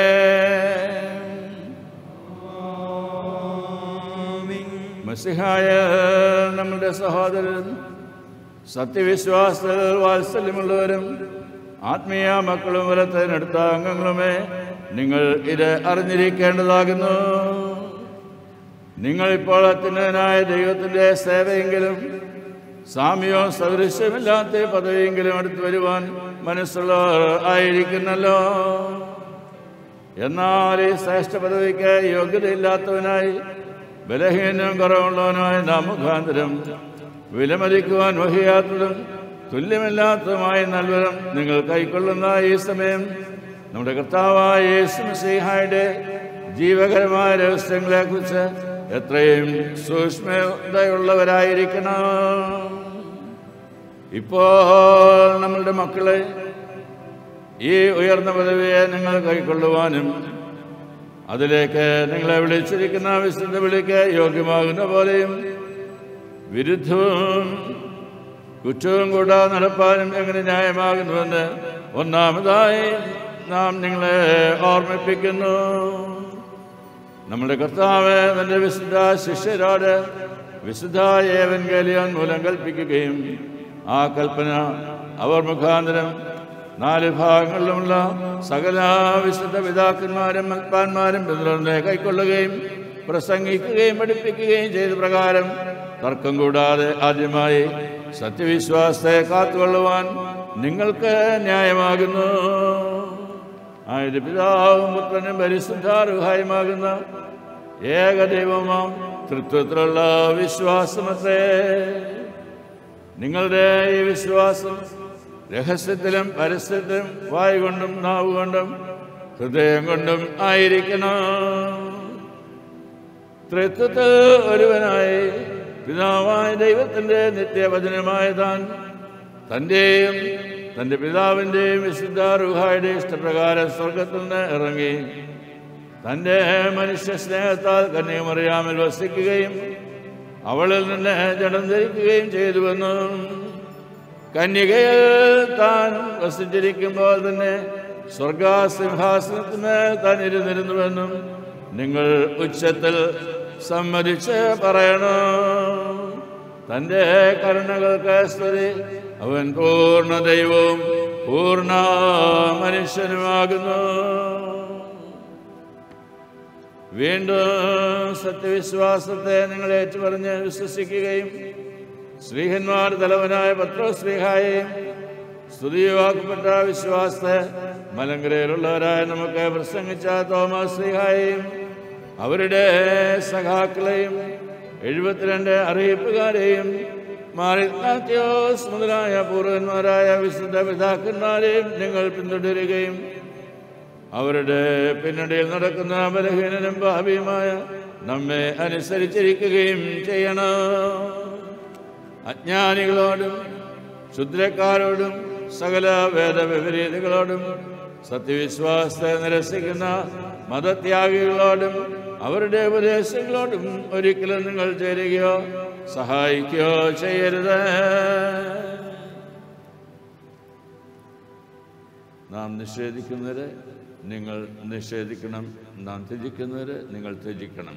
മസിഹായ നമ്മുടെ സഹോദരൻ സത്യവിശ്വാസത്തിൽ വാത്സല്യമുള്ളവരും ആത്മീയ മക്കളും വലത്തിനടുത്ത അംഗങ്ങളുമേ നിങ്ങൾ ഇത് അറിഞ്ഞിരിക്കേണ്ടതാകുന്നു നിങ്ങളിപ്പോൾ അത്യുന്നതനായ ദൈവത്തിൻ്റെ സേവയെങ്കിലും സാമ്യവും സദൃശ്യമില്ലാത്ത പദവിയെങ്കിലും അടുത്ത് വരുവാൻ മനസ്സുള്ളവർ ആയിരിക്കുന്നല്ലോ എന്നാൽ ഈ ശ്രേഷ്ഠ പദവിക്ക് യോഗ്യതയില്ലാത്തവനായി ബലഹീനവും കുറവുള്ളവനായ നാം മുഖാന്തരം വിലമതിക്കുവാൻ വഹിയാത്തതും തുല്യമില്ലാത്തതുമായ നൽവരം നിങ്ങൾ കൈക്കൊള്ളുന്ന ഈ സമയം നമ്മുടെ കർത്താവായ യേശു മസീഹായുടെ ജീവകരമായ രഹസ്യങ്ങളെക്കുറിച്ച് എത്രയും സൂക്ഷ്മതയുള്ളവരായിരിക്കണം ഇപ്പോൾ നമ്മളുടെ മക്കളെ ഈ ഉയർന്ന പദവിയെ നിങ്ങൾ കൈക്കൊള്ളുവാനും അതിലേക്ക് നിങ്ങളെ വിളിച്ചിരിക്കുന്ന വിശുദ്ധ വിളിക്ക് യോഗ്യമാകുന്ന പോലെയും വിരുദ്ധവും കുറ്റവും കൂടാതെ നടപ്പാനും എങ്ങനെ ന്യായമാകുന്നുവെന്ന് ഒന്നാമതായി നാം നിങ്ങളെ ഓർമ്മിപ്പിക്കുന്നു നമ്മുടെ കർത്താവ് തൻ്റെ വിശുദ്ധ ശിഷ്യരോട് വിശുദ്ധ ഏവൻഗലിയാൻ മൂലം കൽപ്പിക്കുകയും ആ കൽപ്പന അവർ മുഖാന്തരം നാല് ഭാഗങ്ങളിലുമുള്ള സകല വിശുദ്ധ പിതാക്കന്മാരും മൽപ്പാന്മാരും പിന്തുടർന്ന് കൈക്കൊള്ളുകയും പ്രസംഗിക്കുകയും പഠിപ്പിക്കുകയും ചെയ്ത പ്രകാരം തർക്കം കൂടാതെ ആദ്യമായി സത്യവിശ്വാസത്തെ കാത്തുകൊള്ളുവാൻ നിങ്ങൾക്ക് ന്യായമാകുന്നു ആയത് പിതാവും പുത്രനും പരിശുദ്ധാർഹായുമാകുന്ന ഏകദൈവമാം തൃത്വത്തിലുള്ള വിശ്വാസമത്രേ നിങ്ങളുടെ ഈ വിശ്വാസം രഹസ്യത്തിലും പരസ്യത്തിലും വായുകൊണ്ടും നാവുകൊണ്ടും ഹൃദയം കൊണ്ടും ആയിരിക്കണം ത്രിത്വത്തിൽ ഒരുവനായി പിതാവായ ദൈവത്തിൻ്റെ നിത്യവചനമായ താൻ തൻ്റെയും തൻ്റെ പിതാവിൻ്റെയും വിശുദ്ധ റുഹായുടെ ഇഷ്ടപ്രകാരം സ്വർഗത്തിൽ നിന്ന് ഇറങ്ങി തൻ്റെ മനുഷ്യ സ്നേഹത്താൽ കന്യാമറിയാമിൽ വസിക്കുകയും അവളിൽ നിന്ന് ജഡം ധരിക്കുകയും ചെയ്തുവെന്ന് കന്യകയിൽ താൻ വസിച്ചിരിക്കുമ്പോൾ തന്നെ സ്വർഗാസിംഹാസനത്തിന്മേൽ താൻ ഇരുന്നിരുന്നുവെന്നും നിങ്ങൾ ഉച്ചത്തിൽ സമ്മതിച്ച് പറയണം തൻ്റെ കരുണകൾക്ക് സ്തുതി അവൻ പൂർണ്ണ ദൈവവും പൂർണ്ണ മനുഷ്യനുമാകുന്നു വീണ്ടും സത്യവിശ്വാസത്തെ നിങ്ങൾ ഏറ്റുപറഞ്ഞ് വിശ്വസിക്കുകയും ശ്രീഹന്മാർ തലവനായ പത്രോശ്രീഹായെയും സ്തുതിയുവാക്കപ്പെട്ട വിശ്വാസത്തെ മലങ്കരയിലുള്ളവരായ നമുക്ക് പ്രസംഗിച്ച തോമസ് ശ്രീഹായെയും അവരുടെ സഖാക്കളെയും എഴുപത്തിരണ്ട് അറിയിപ്പുകാരെയും മാറിത്യോസ് മുതലായ പൂർവന്മാരായ വിശുദ്ധ പിതാക്കന്മാരെയും നിങ്ങൾ പിന്തുടരുകയും അവരുടെ പിന്നണിയിൽ നടക്കുന്ന ബലഹീനനും ഭാവിയുമായ നമ്മെ അനുസരിച്ചിരിക്കുകയും ചെയ്യണം അജ്ഞാനികളോടും ക്ഷുദ്രക്കാരോടും സകല വേദവിപരീതങ്ങളോടും സത്യവിശ്വാസത്തെ നിരസിക്കുന്ന മതത്യാഗികളോടും അവരുടെ ഉപദേശങ്ങളോടും ഒരിക്കലും നിങ്ങൾ ചേരുകയോ സഹായിക്കുകയോ ചെയ്യരുത് നാം നിഷേധിക്കുന്നവരെ നിങ്ങൾ നിഷേധിക്കണം നാം ത്യജിക്കുന്നവരെ നിങ്ങൾ ത്യജിക്കണം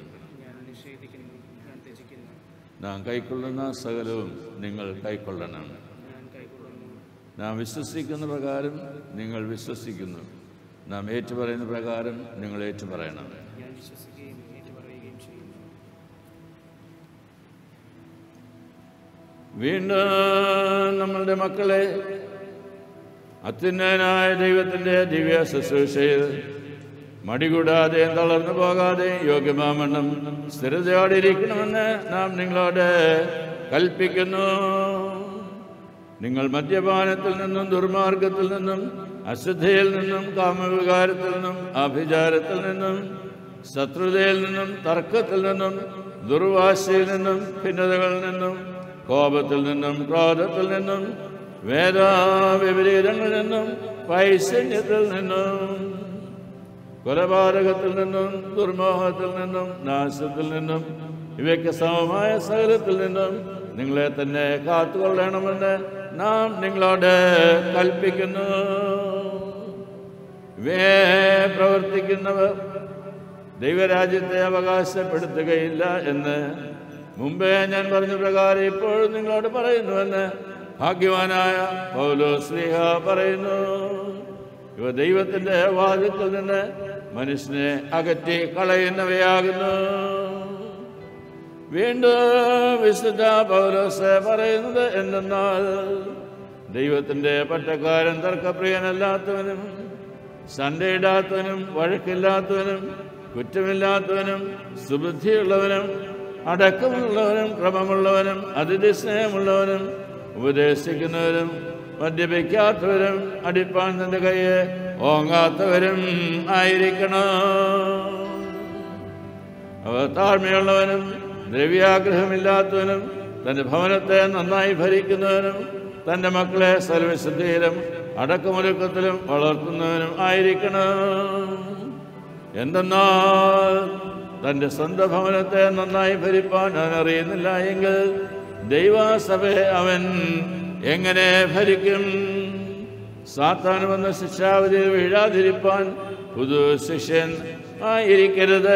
നാം കൈക്കൊള്ളുന്ന സകലവും നിങ്ങൾ കൈക്കൊള്ളണം നാം വിശ്വസിക്കുന്ന പ്രകാരം നിങ്ങൾ വിശ്വസിക്കുന്നു നാം ഏറ്റുപറയുന്ന പ്രകാരം നിങ്ങൾ ഏറ്റുപറയണം വീണ്ടും നമ്മളുടെ മക്കളെ അത്യുന്നതനായ ദൈവത്തിൻ്റെ ദിവ്യ ശുശ്രൂഷയിൽ മടികൂടാതെയും തളർന്നു പോകാതെയും യോഗ്യമാമണ്ണം സ്ഥിരതയോടെ ഇരിക്കണമെന്ന് നാം നിങ്ങളോട് കൽപ്പിക്കുന്നു നിങ്ങൾ മദ്യപാനത്തിൽ നിന്നും ദുർമാർഗത്തിൽ നിന്നും അശുദ്ധയിൽ നിന്നും കാമവികാരത്തിൽ നിന്നും ആഭിചാരത്തിൽ നിന്നും ശത്രുതയിൽ നിന്നും തർക്കത്തിൽ നിന്നും ദുർവാശയിൽ നിന്നും ഭിന്നതകളിൽ നിന്നും കോപത്തിൽ നിന്നും ക്രോധത്തിൽ നിന്നും വേദാവിപരീതങ്ങളിൽ നിന്നും പൈശന്യത്തിൽ നിന്നും കൊലപാതകത്തിൽ നിന്നും ദുർമോഹത്തിൽ നിന്നും നാശത്തിൽ നിന്നും ഇവയ്ക്ക് സമമായ സകലത്തിൽ നിന്നും നിങ്ങളെ തന്നെ കാത്തുകൊള്ളണമെന്ന് നാം നിങ്ങളോട് കൽപ്പിക്കുന്നു ഇവയെ പ്രവർത്തിക്കുന്നവർ ദൈവരാജ്യത്തെ അവകാശപ്പെടുത്തുകയില്ല എന്ന് മുമ്പേ ഞാൻ പറഞ്ഞ പ്രകാരം ഇപ്പോഴും നിങ്ങളോട് പറയുന്നുവെന്ന് ഭാഗ്യവാനായ പൗലോ സ്ലീഹ പറയുന്നു ഇവ ദൈവത്തിൻ്റെ വാദത്തിൽ നിന്ന് മനുഷ്യനെ അകറ്റി കളയുന്നവയാകുന്നു വീണ്ടും വിശുദ്ധ പൗലോസ് പറയുന്നത് എന്തെന്നാൽ ദൈവത്തിൻ്റെ പട്ടക്കാരൻ തർക്കപ്രിയനല്ലാത്തവനും സണ്ടയിടാത്തവനും വഴക്കില്ലാത്തവനും കുറ്റമില്ലാത്തവനും സുബുദ്ധിയുള്ളവനും അടക്കമുള്ളവനും ക്രമമുള്ളവനും അതിഥി സ്നേഹമുള്ളവനും ഉപദേശിക്കുന്നവരും മദ്യപിക്കാത്തവരും അടിപ്പാൻ തൻ്റെ കയ്യെ ഓങ്ങാത്തവരും ആയിരിക്കണം അവർ താഴ്മയുള്ളവനും ദ്രവ്യാഗ്രഹമില്ലാത്തവനും തൻ്റെ ഭവനത്തെ നന്നായി ഭരിക്കുന്നവനും തൻ്റെ മക്കളെ സർവശുദ്ധിയിലും അടക്കമൊരുക്കത്തിലും വളർത്തുന്നവനും ആയിരിക്കണം എന്തെന്നാൽ തൻ്റെ സ്വന്തം ഭവനത്തെ നന്നായി ഭരിപ്പാൻ അവൻ അറിയുന്നില്ല എങ്കിൽ ദൈവസഭയെ അവൻ എങ്ങനെ ഭരിക്കും സാത്താൻ വന്ന ശിക്ഷാവധിയിൽ വീഴാതിരിപ്പാൻ പുതു ശിഷ്യൻ ആയിരിക്കരുത്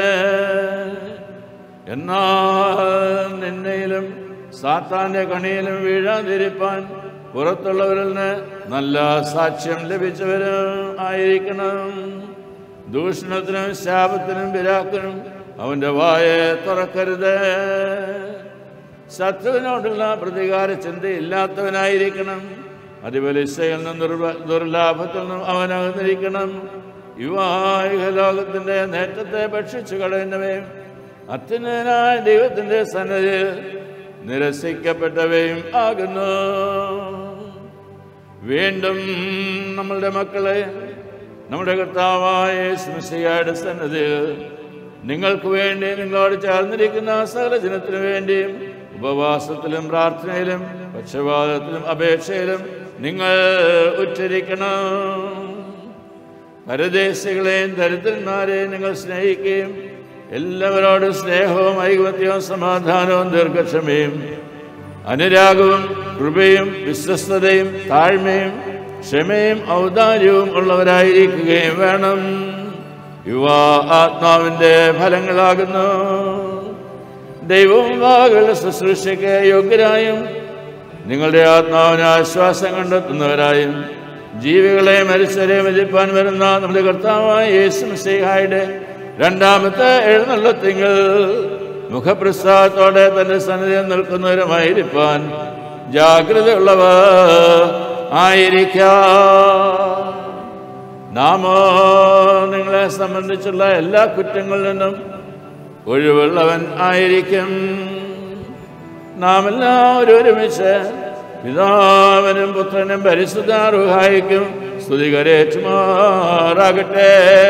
എന്നാൽ നിന്നയിലും സാത്താന്റെ കണിയിലും വീഴാതിരിപ്പാൻ പുറത്തുള്ളവരിൽ നിന്ന് നല്ല സാക്ഷ്യം ലഭിച്ചവരും ആയിരിക്കണം ദൂഷണത്തിനും ശാപത്തിനും വിരാക്കിനും അവൻ്റെ വായെ തുറക്കരുത് ശത്രുവിനോടുള്ള പ്രതികാര ചിന്തയില്ലാത്തവനായിരിക്കണം അതിബലിശയിൽ നിന്നും ദുർബ ദുർലാഭത്തിൽ നിന്നും അവനകന്നിരിക്കണം യുവായുഗ ലോകത്തിൻ്റെ നേട്ടത്തെ ഭക്ഷിച്ചു കളയുന്നവയും അത്യുന്നതനായ ദൈവത്തിൻ്റെ സന്നദ്ധയിൽ നിരസിക്കപ്പെട്ടവയും ആകുന്നു വീണ്ടും നമ്മളുടെ മക്കളെ നമ്മുടെ കർത്താവായ സ്മൃശിയുടെ സന്നദ്ധയിൽ നിങ്ങൾക്ക് വേണ്ടി നിങ്ങളോട് ചേർന്നിരിക്കുന്ന സകല ജനത്തിനു വേണ്ടിയും ഉപവാസത്തിലും പ്രാർത്ഥനയിലും പക്ഷപാതത്തിലും അപേക്ഷയിലും നിങ്ങൾ ഉച്ചരിക്കണം പരദേശികളെയും ദരിദ്രന്മാരെയും നിങ്ങൾ സ്നേഹിക്കുകയും എല്ലാവരോടും സ്നേഹവും ഐകമത്യവും സമാധാനവും ദീർഘക്ഷമയും അനുരാഗവും കൃപയും വിശ്വസ്തതയും താഴ്മയും ക്ഷമയും ഔദാര്യവും ഉള്ളവരായിരിക്കുകയും വേണം യുവ ആത്മാവിൻ്റെ ഫലങ്ങളാകുന്നു ദൈവവും വാകളുടെ ശുശ്രൂഷയ്ക്ക് യോഗ്യരായും നിങ്ങളുടെ ആത്മാവിന് ആശ്വാസം കണ്ടെത്തുന്നവരായും ജീവികളെ മരിച്ചവരെ മരിപ്പാൻ വരുന്ന നമ്മുടെ കർത്താവായ യേശു മിശിഹായുടെ രണ്ടാമത്തെ എഴുന്നള്ളത്തിങ്ങൾ മുഖപ്രസാദത്തോടെ തന്റെ സന്നിധിയിൽ നിൽക്കുന്നവരുമായിരിക്കാൻ ജാഗ്രതയുള്ളവർ ആയിരിക്കാം നാമോ നിങ്ങളെ സംബന്ധിച്ചുള്ള എല്ലാ കുറ്റങ്ങളിൽ നിന്നും ഒഴിവുള്ളവൻ ആയിരിക്കും നാം എല്ലാവരും ഒരുമിച്ച് പിതാവിനും പുത്രനും പരിശുദ്ധാറുഹായിക്കും സ്തുതികരേറ്റുമാറാകട്ടെ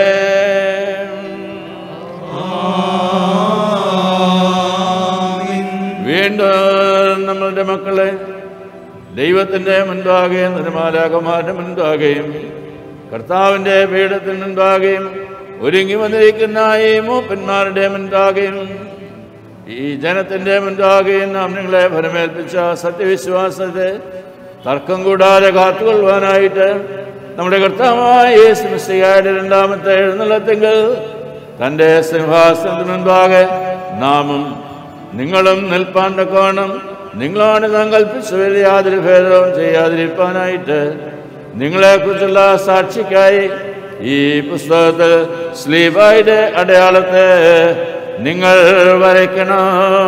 വീണ്ടും നമ്മളുടെ മക്കളെ ദൈവത്തിൻ്റെ മുൻപാകെയും നിർമാലാകന്മാരുടെ മുൻപാകെയും കർത്താവിൻ്റെ പീഠത്തിന് മുൻപാകെയും ഒരുങ്ങി വന്നിരിക്കുന്ന ഈ മൂപ്പന്മാരുടെ മുൻപാകെയും ഈ ജനത്തിൻ്റെ മുൻപാകെയും നാം നിങ്ങളെ ഫലമേൽപ്പിച്ച സത്യവിശ്വാസത്തെ തർക്കം കൂടാതെ കാത്തുകൊള്ളുവാനായിട്ട് നമ്മുടെ കർത്താവായ യേശുമിശിഹായുടെ രണ്ടാമത്തെ എഴുന്നള്ളത്തെങ്കിൽ തൻ്റെ സിംഹാസനത്തിന് മുൻപാകെ നാമും നിങ്ങളും നിൽപ്പാൻ തക്കോണം നിങ്ങളാണ് താൻ കൽപ്പിച്ചവരിൽ യാതൊരു ഭേദവും ചെയ്യാതിരിക്കാനായിട്ട് നിങ്ങളെക്കുറിച്ചുള്ള സാക്ഷിക്കായി ഈ പുസ്തകത്തിൽ സ്ലീബായുടെ അടയാളത്തെ നിങ്ങൾ വരയ്ക്കണം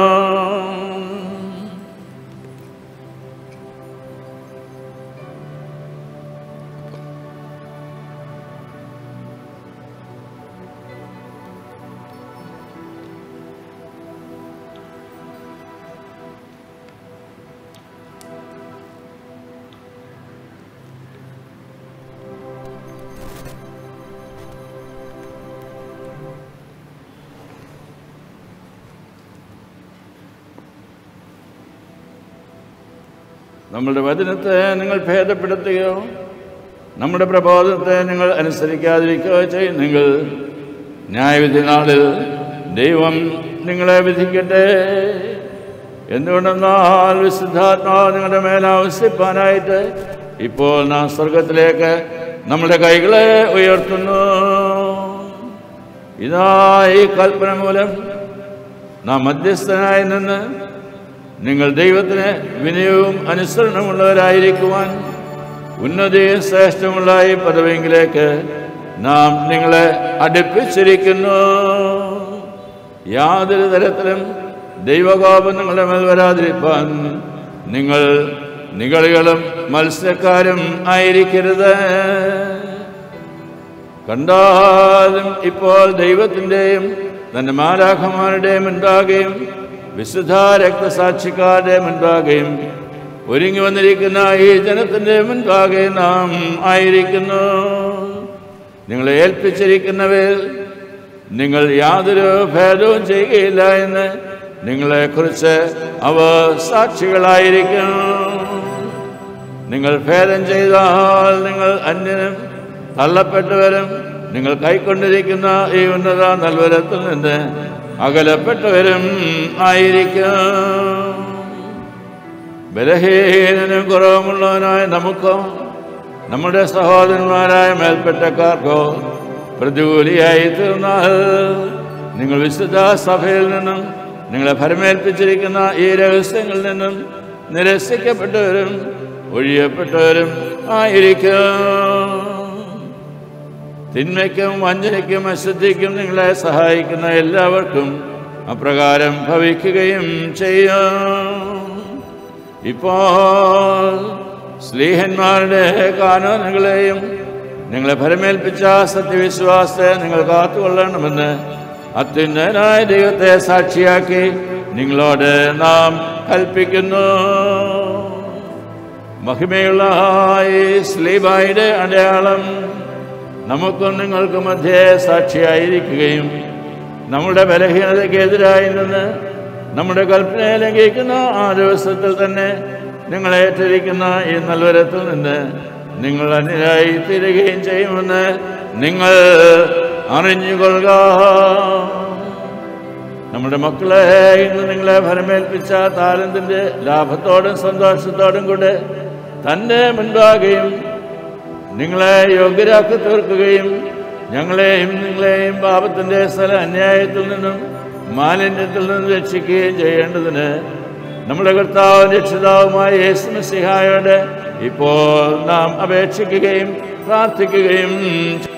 നമ്മളുടെ വചനത്തെ നിങ്ങൾ ഭേദപ്പെടുത്തുകയോ നമ്മുടെ പ്രബോധനത്തെ നിങ്ങൾ അനുസരിക്കാതിരിക്കുകയോ ചെയ്യുന്നെങ്കിൽ ന്യായവിധി നാളിൽ ദൈവം നിങ്ങളെ വിധിക്കട്ടെ എന്തുകൊണ്ടെന്നാൽ വിശുദ്ധാത്മാവ് നിങ്ങളുടെ മേൽ ആവശ്യപ്പാനായിട്ട് ഇപ്പോൾ നാം സ്വർഗത്തിലേക്ക് നമ്മുടെ കൈകളെ ഉയർത്തുന്നു ഇതാ ഈ കൽപ്പന മൂലം നാം മധ്യസ്ഥനായി നിന്ന് നിങ്ങൾ ദൈവത്തിന് വിനയവും അനുസരണമുള്ളവരായിരിക്കുവാൻ ഉന്നതിയും ശ്രേഷ്ഠമുള്ള ഈ പദവിയിലേക്ക് നാം നിങ്ങളെ അടുപ്പിച്ചിരിക്കുന്നു യാതൊരു തരത്തിലും ദൈവകോപം നിങ്ങളുടെ മേൽ വരാതിരിപ്പാൻ നിങ്ങൾ നികളികളും മത്സ്യക്കാരും ആയിരിക്കരുത് കണ്ടാലും ഇപ്പോൾ ദൈവത്തിൻ്റെയും തൻ്റെ മാലാഖമാരുടെയും മുൻപാകെയും വിശുദ്ധ രക്തസാക്ഷിക്കാരുടെ മുൻപാകെയും ഒരുങ്ങി വന്നിരിക്കുന്ന ഈ ജനത്തിൻ്റെ മുൻപാകെ നാം ആയിരിക്കുന്നു നിങ്ങളെ ഏൽപ്പിച്ചിരിക്കുന്നവയിൽ നിങ്ങൾ യാതൊരു ഭേദവും ചെയ്യുകയില്ല എന്ന് നിങ്ങളെക്കുറിച്ച് അവർ സാക്ഷികളായിരിക്കും നിങ്ങൾ ഭേദം ചെയ്താൽ നിങ്ങൾ അന്യനും തള്ളപ്പെട്ടവരും നിങ്ങൾ കൈക്കൊണ്ടിരിക്കുന്ന ഈ ഉന്നത നൽവരത്തിൽ നിന്ന് അകലപ്പെട്ടവരും ആയിരിക്കും ബലഹീനനും കുറവുമുള്ളവനായ നമുക്കോ നമ്മുടെ സഹോദരന്മാരായ മേൽപ്പെട്ടക്കാർക്കോ പ്രതികൂലിയായി തീർന്നാൽ നിങ്ങൾ വിശുദ്ധ സഭയിൽ നിന്നും നിങ്ങളെ ഭരമേൽപ്പിച്ചിരിക്കുന്ന ഈ രഹസ്യങ്ങളിൽ നിന്നും നിരസിക്കപ്പെട്ടവരും ഒഴിയപ്പെട്ടവരും ആയിരിക്കും തിന്മയ്ക്കും വഞ്ചനയ്ക്കും അശുദ്ധിക്കും നിങ്ങളെ സഹായിക്കുന്ന എല്ലാവർക്കും അപ്രകാരം ഭവിക്കുകയും ചെയ്യും ഇപ്പോൾ സ്ലീഹന്മാരുടെ കാനോനുകളെയും നിങ്ങളെ ഭരമേൽപ്പിച്ച സത്യവിശ്വാസത്തെ നിങ്ങൾ കാത്തുകൊള്ളണമെന്ന് അത്യുന്നതനായ ദൈവത്തെ സാക്ഷിയാക്കി നിങ്ങളോട് നാം കൽപ്പിക്കുന്നു മഹിമയുള്ള ഈ സ്ലീബായുടെ അടയാളം നമുക്കും നിങ്ങൾക്കും മധ്യേ സാക്ഷിയായിരിക്കുകയും നമ്മുടെ ബലഹീനതയ്ക്കെതിരായി നിന്ന് നമ്മുടെ കൽപ്പനയെ ലംഘിക്കുന്ന ആ ദിവസത്തിൽ തന്നെ നിങ്ങളേറ്റിരിക്കുന്ന ഈ നൽവരത്തിൽ നിന്ന് നിങ്ങൾ അന്യരായി തീരുകയും ചെയ്യുമെന്ന് നിങ്ങൾ അറിഞ്ഞുകൊള്ളുക നമ്മുടെ മക്കളെ ഇന്ന് നിങ്ങളെ ഫലമേൽപ്പിച്ച താരത്തിൻ്റെ ലാഭത്തോടും സന്തോഷത്തോടും കൂടെ തൻ്റെ മുൻപാകെയും നിങ്ങളെ യോഗ്യരാക്കി തീർക്കുകയും ഞങ്ങളെയും നിങ്ങളെയും പാപത്തിൻ്റെ സ്ഥല അന്യായത്തിൽ നിന്നും മാലിന്യത്തിൽ നിന്നും രക്ഷിക്കുകയും ചെയ്യേണ്ടതിന് നമ്മുടെ കർത്താവ് രക്ഷിതാവുമായ യേശു സിഹായോട് ഇപ്പോൾ നാം അപേക്ഷിക്കുകയും പ്രാർത്ഥിക്കുകയും ചെയ്യും.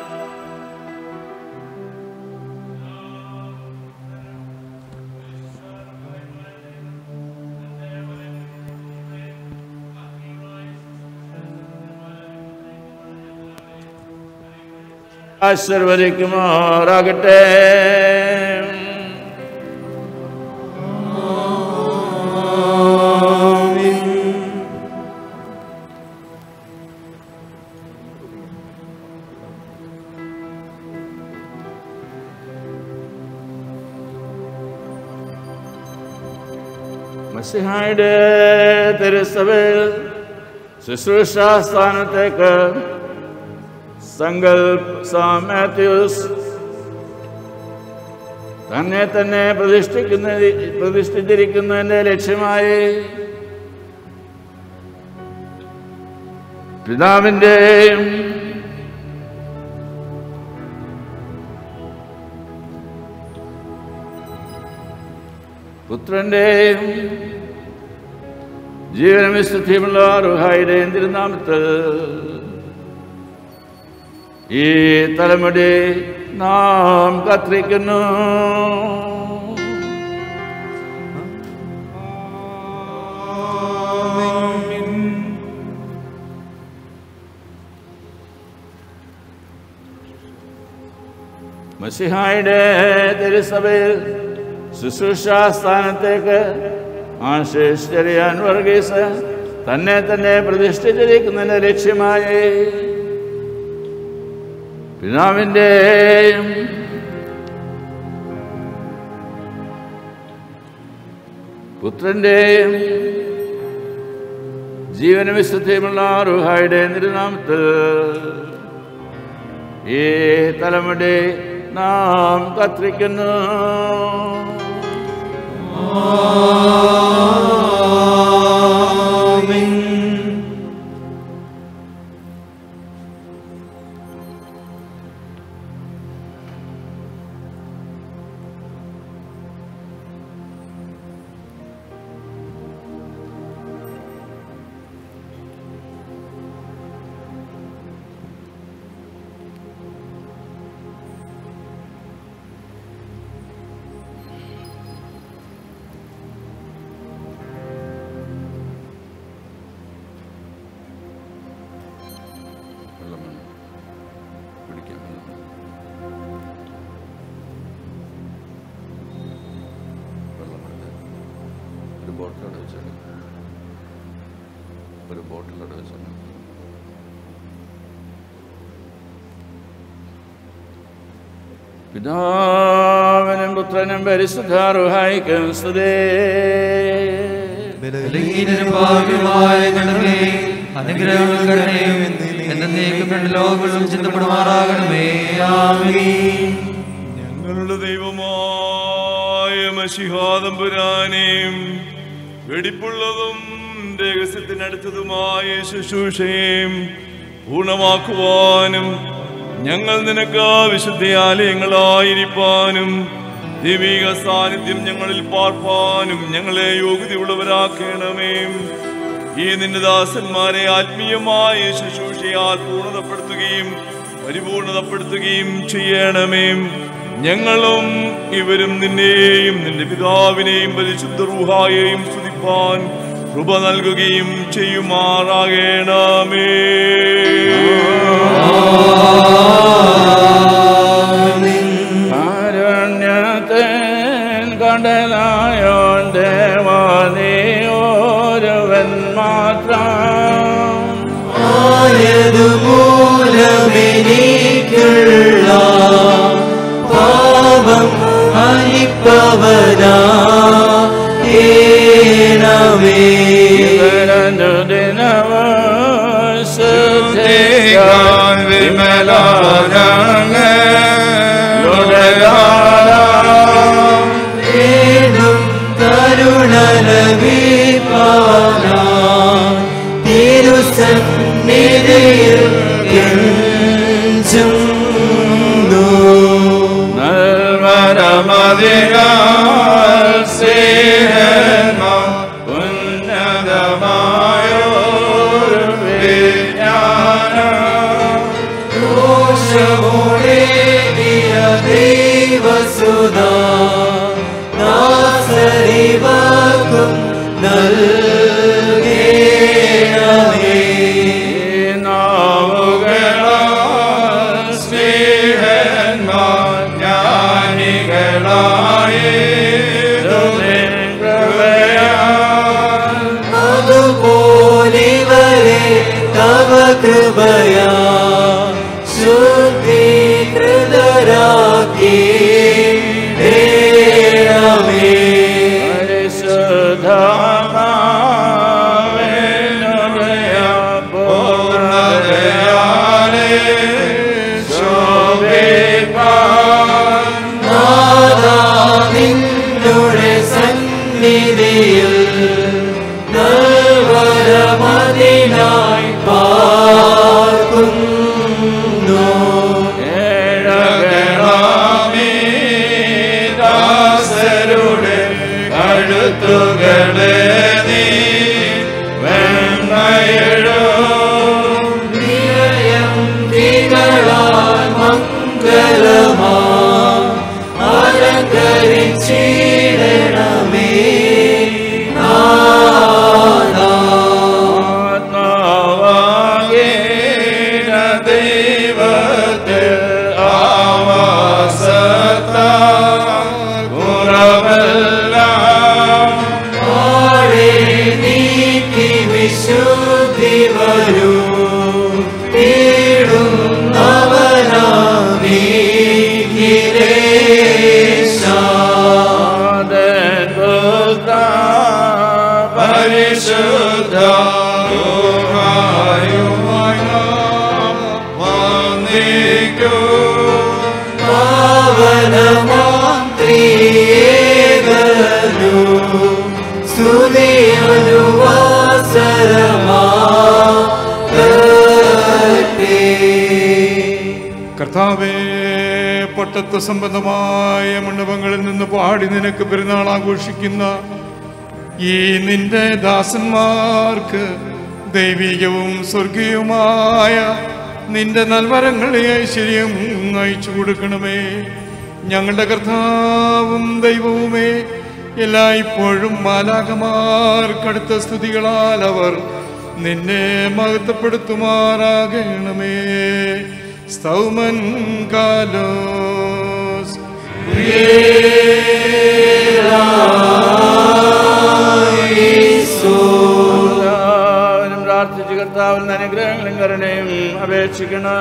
ആശീർവദിക്കുമാറാകട്ടെ മസിഹായുടെ തിരുസഭയിൽ ശുശ്രൂഷാ സ്ഥാനത്തേക്ക് സങ്കൽപ് സാമാത്യൂസ് തന്നെ തന്നെ പ്രതിഷ്ഠിക്കുന്ന പ്രതിഷ്ഠിച്ചിരിക്കുന്നതിൻ്റെ ലക്ഷ്യമായി പിതാവിൻ്റെയും പുത്രൻ്റെയും ജീവനും വിശുദ്ധിയുമുള്ള റുഹായുടെയും തിരുനാമത്തിൽ ഈ തലമുടി നാം കത്തിരിക്കുന്നു മസിഹായുടെ തിരുസഭയിൽ ശുശ്രൂഷാ സ്ഥാനത്തേക്ക് ആശേഷരിയാൻ വർഗീസ് തന്നെ തന്നെ പ്രതിഷ്ഠിച്ചിരിക്കുന്നതിന്റെ ലക്ഷ്യമായി പിതാവിൻ്റെയും പുത്രൻ്റെയും ജീവനും വിശുദ്ധിയുമുള്ള റുഹായുടെ തിരുനാമത്തിൽ ഈ തലമുടി നാം കത്തിരിക്കുന്നു ഒരു ബോട്ടിലോട് വെച്ചാൽ ഒരു ബോട്ടിലോട് വെച്ചാൽ പിതാവിനും പുത്രനും പരിശുദ്ധാറുഹായിക്കും സ്തുതേ ബലഹീനരും ഭാഗ്യമായ ഞങ്ങളുടെ അനുഗ്രഹങ്ങളും കരുണയും എന്നേക്കും രണ്ട് ലോകങ്ങളും ചിന്തപ്പെടുമാറാകണമേ ആമീൻ ഞങ്ങളുടെ ദൈവമായ മഷിഹാദംപുരാനെയും വെടിപ്പുള്ളതും രഹസ്യത്തിനടുത്തതുമായ ശുശ്രൂഷയും പൂർണ്ണമാക്കുവാനും ഞങ്ങൾ നിനക്ക് വിശുദ്ധാലയങ്ങളായിരിക്കാനും ദൈവിക സാന്നിധ്യം ഞങ്ങളിൽ പാർപ്പാനും ഞങ്ങളെ യോഗ്യതയുള്ളവരാക്കണമേ ഈ നിന്റെ ദാസന്മാരെ ആത്മീയമായ ശുശ്രൂഷയാൽ പൂർണ്ണതപ്പെടുത്തുകയും പരിപൂർണതപ്പെടുത്തുകയും ചെയ്യണമേ ഞങ്ങളും ഇവരും നിന്നെയും നിന്റെ പിതാവിനെയും പരിശുദ്ധ റൂഹായെയും സ്തുതിപ്പാൻ കൃപ നൽകുകയും ചെയ്യുമാറാകണമേ കാരുണ്യത്തിൻ കടലായോൻ ദേവാനീ ഒരുവൻ മാത്രം ആയതുമൂലമെനിക്കുള്ള പാപം ഹരിപ്പവനാ ഏണമേ ശുദ്ധിക്കാൻ വീണ്ടും കരുണ ലഭിപ്പാനാ തിരുസന്നിധിയിൽ കെഞ്ചുന്നു ഘോഷമോടേകിയ ദൈവസുതാ ദാസരിവർക്കും നൽകേണമേ അതുപോലിവരെ തവ കൃപയാ ശുദ്ധീകൃതരാക്കി ണമേ നാദാ നിന്നുടെ സന്നിധിയിൽ നൽവരമതിനായി പാ കർത്താവേ പട്ടത്ത് സംബന്ധമായ മണ്ഡപങ്ങളിൽ നിന്ന് പാടി നിനക്ക് പെരുന്നാൾ ആഘോഷിക്കുന്ന ഈ നിന്റെ ദാസന്മാർക്ക് ദൈവികവും സ്വർഗീയവുമായ നിന്റെ നൽവരങ്ങളെ ഐശ്വര്യം അയച്ചു കൊടുക്കണമേ ഞങ്ങളുടെ കർത്താവും ദൈവവുമേ എല്ലായ്പ്പോഴും മാലാകമാർക്കടുത്ത സ്തുതികളാൽ അവർ നിന്നെ മഹത്വപ്പെടുത്തുമാറാകണമേ സ്തൗമൻ കാലോസ് എല്ലാവരും പ്രാർത്ഥിച്ച് കർത്താവിൽ അനുഗ്രഹങ്ങളും കരുണയും അപേക്ഷിക്കണം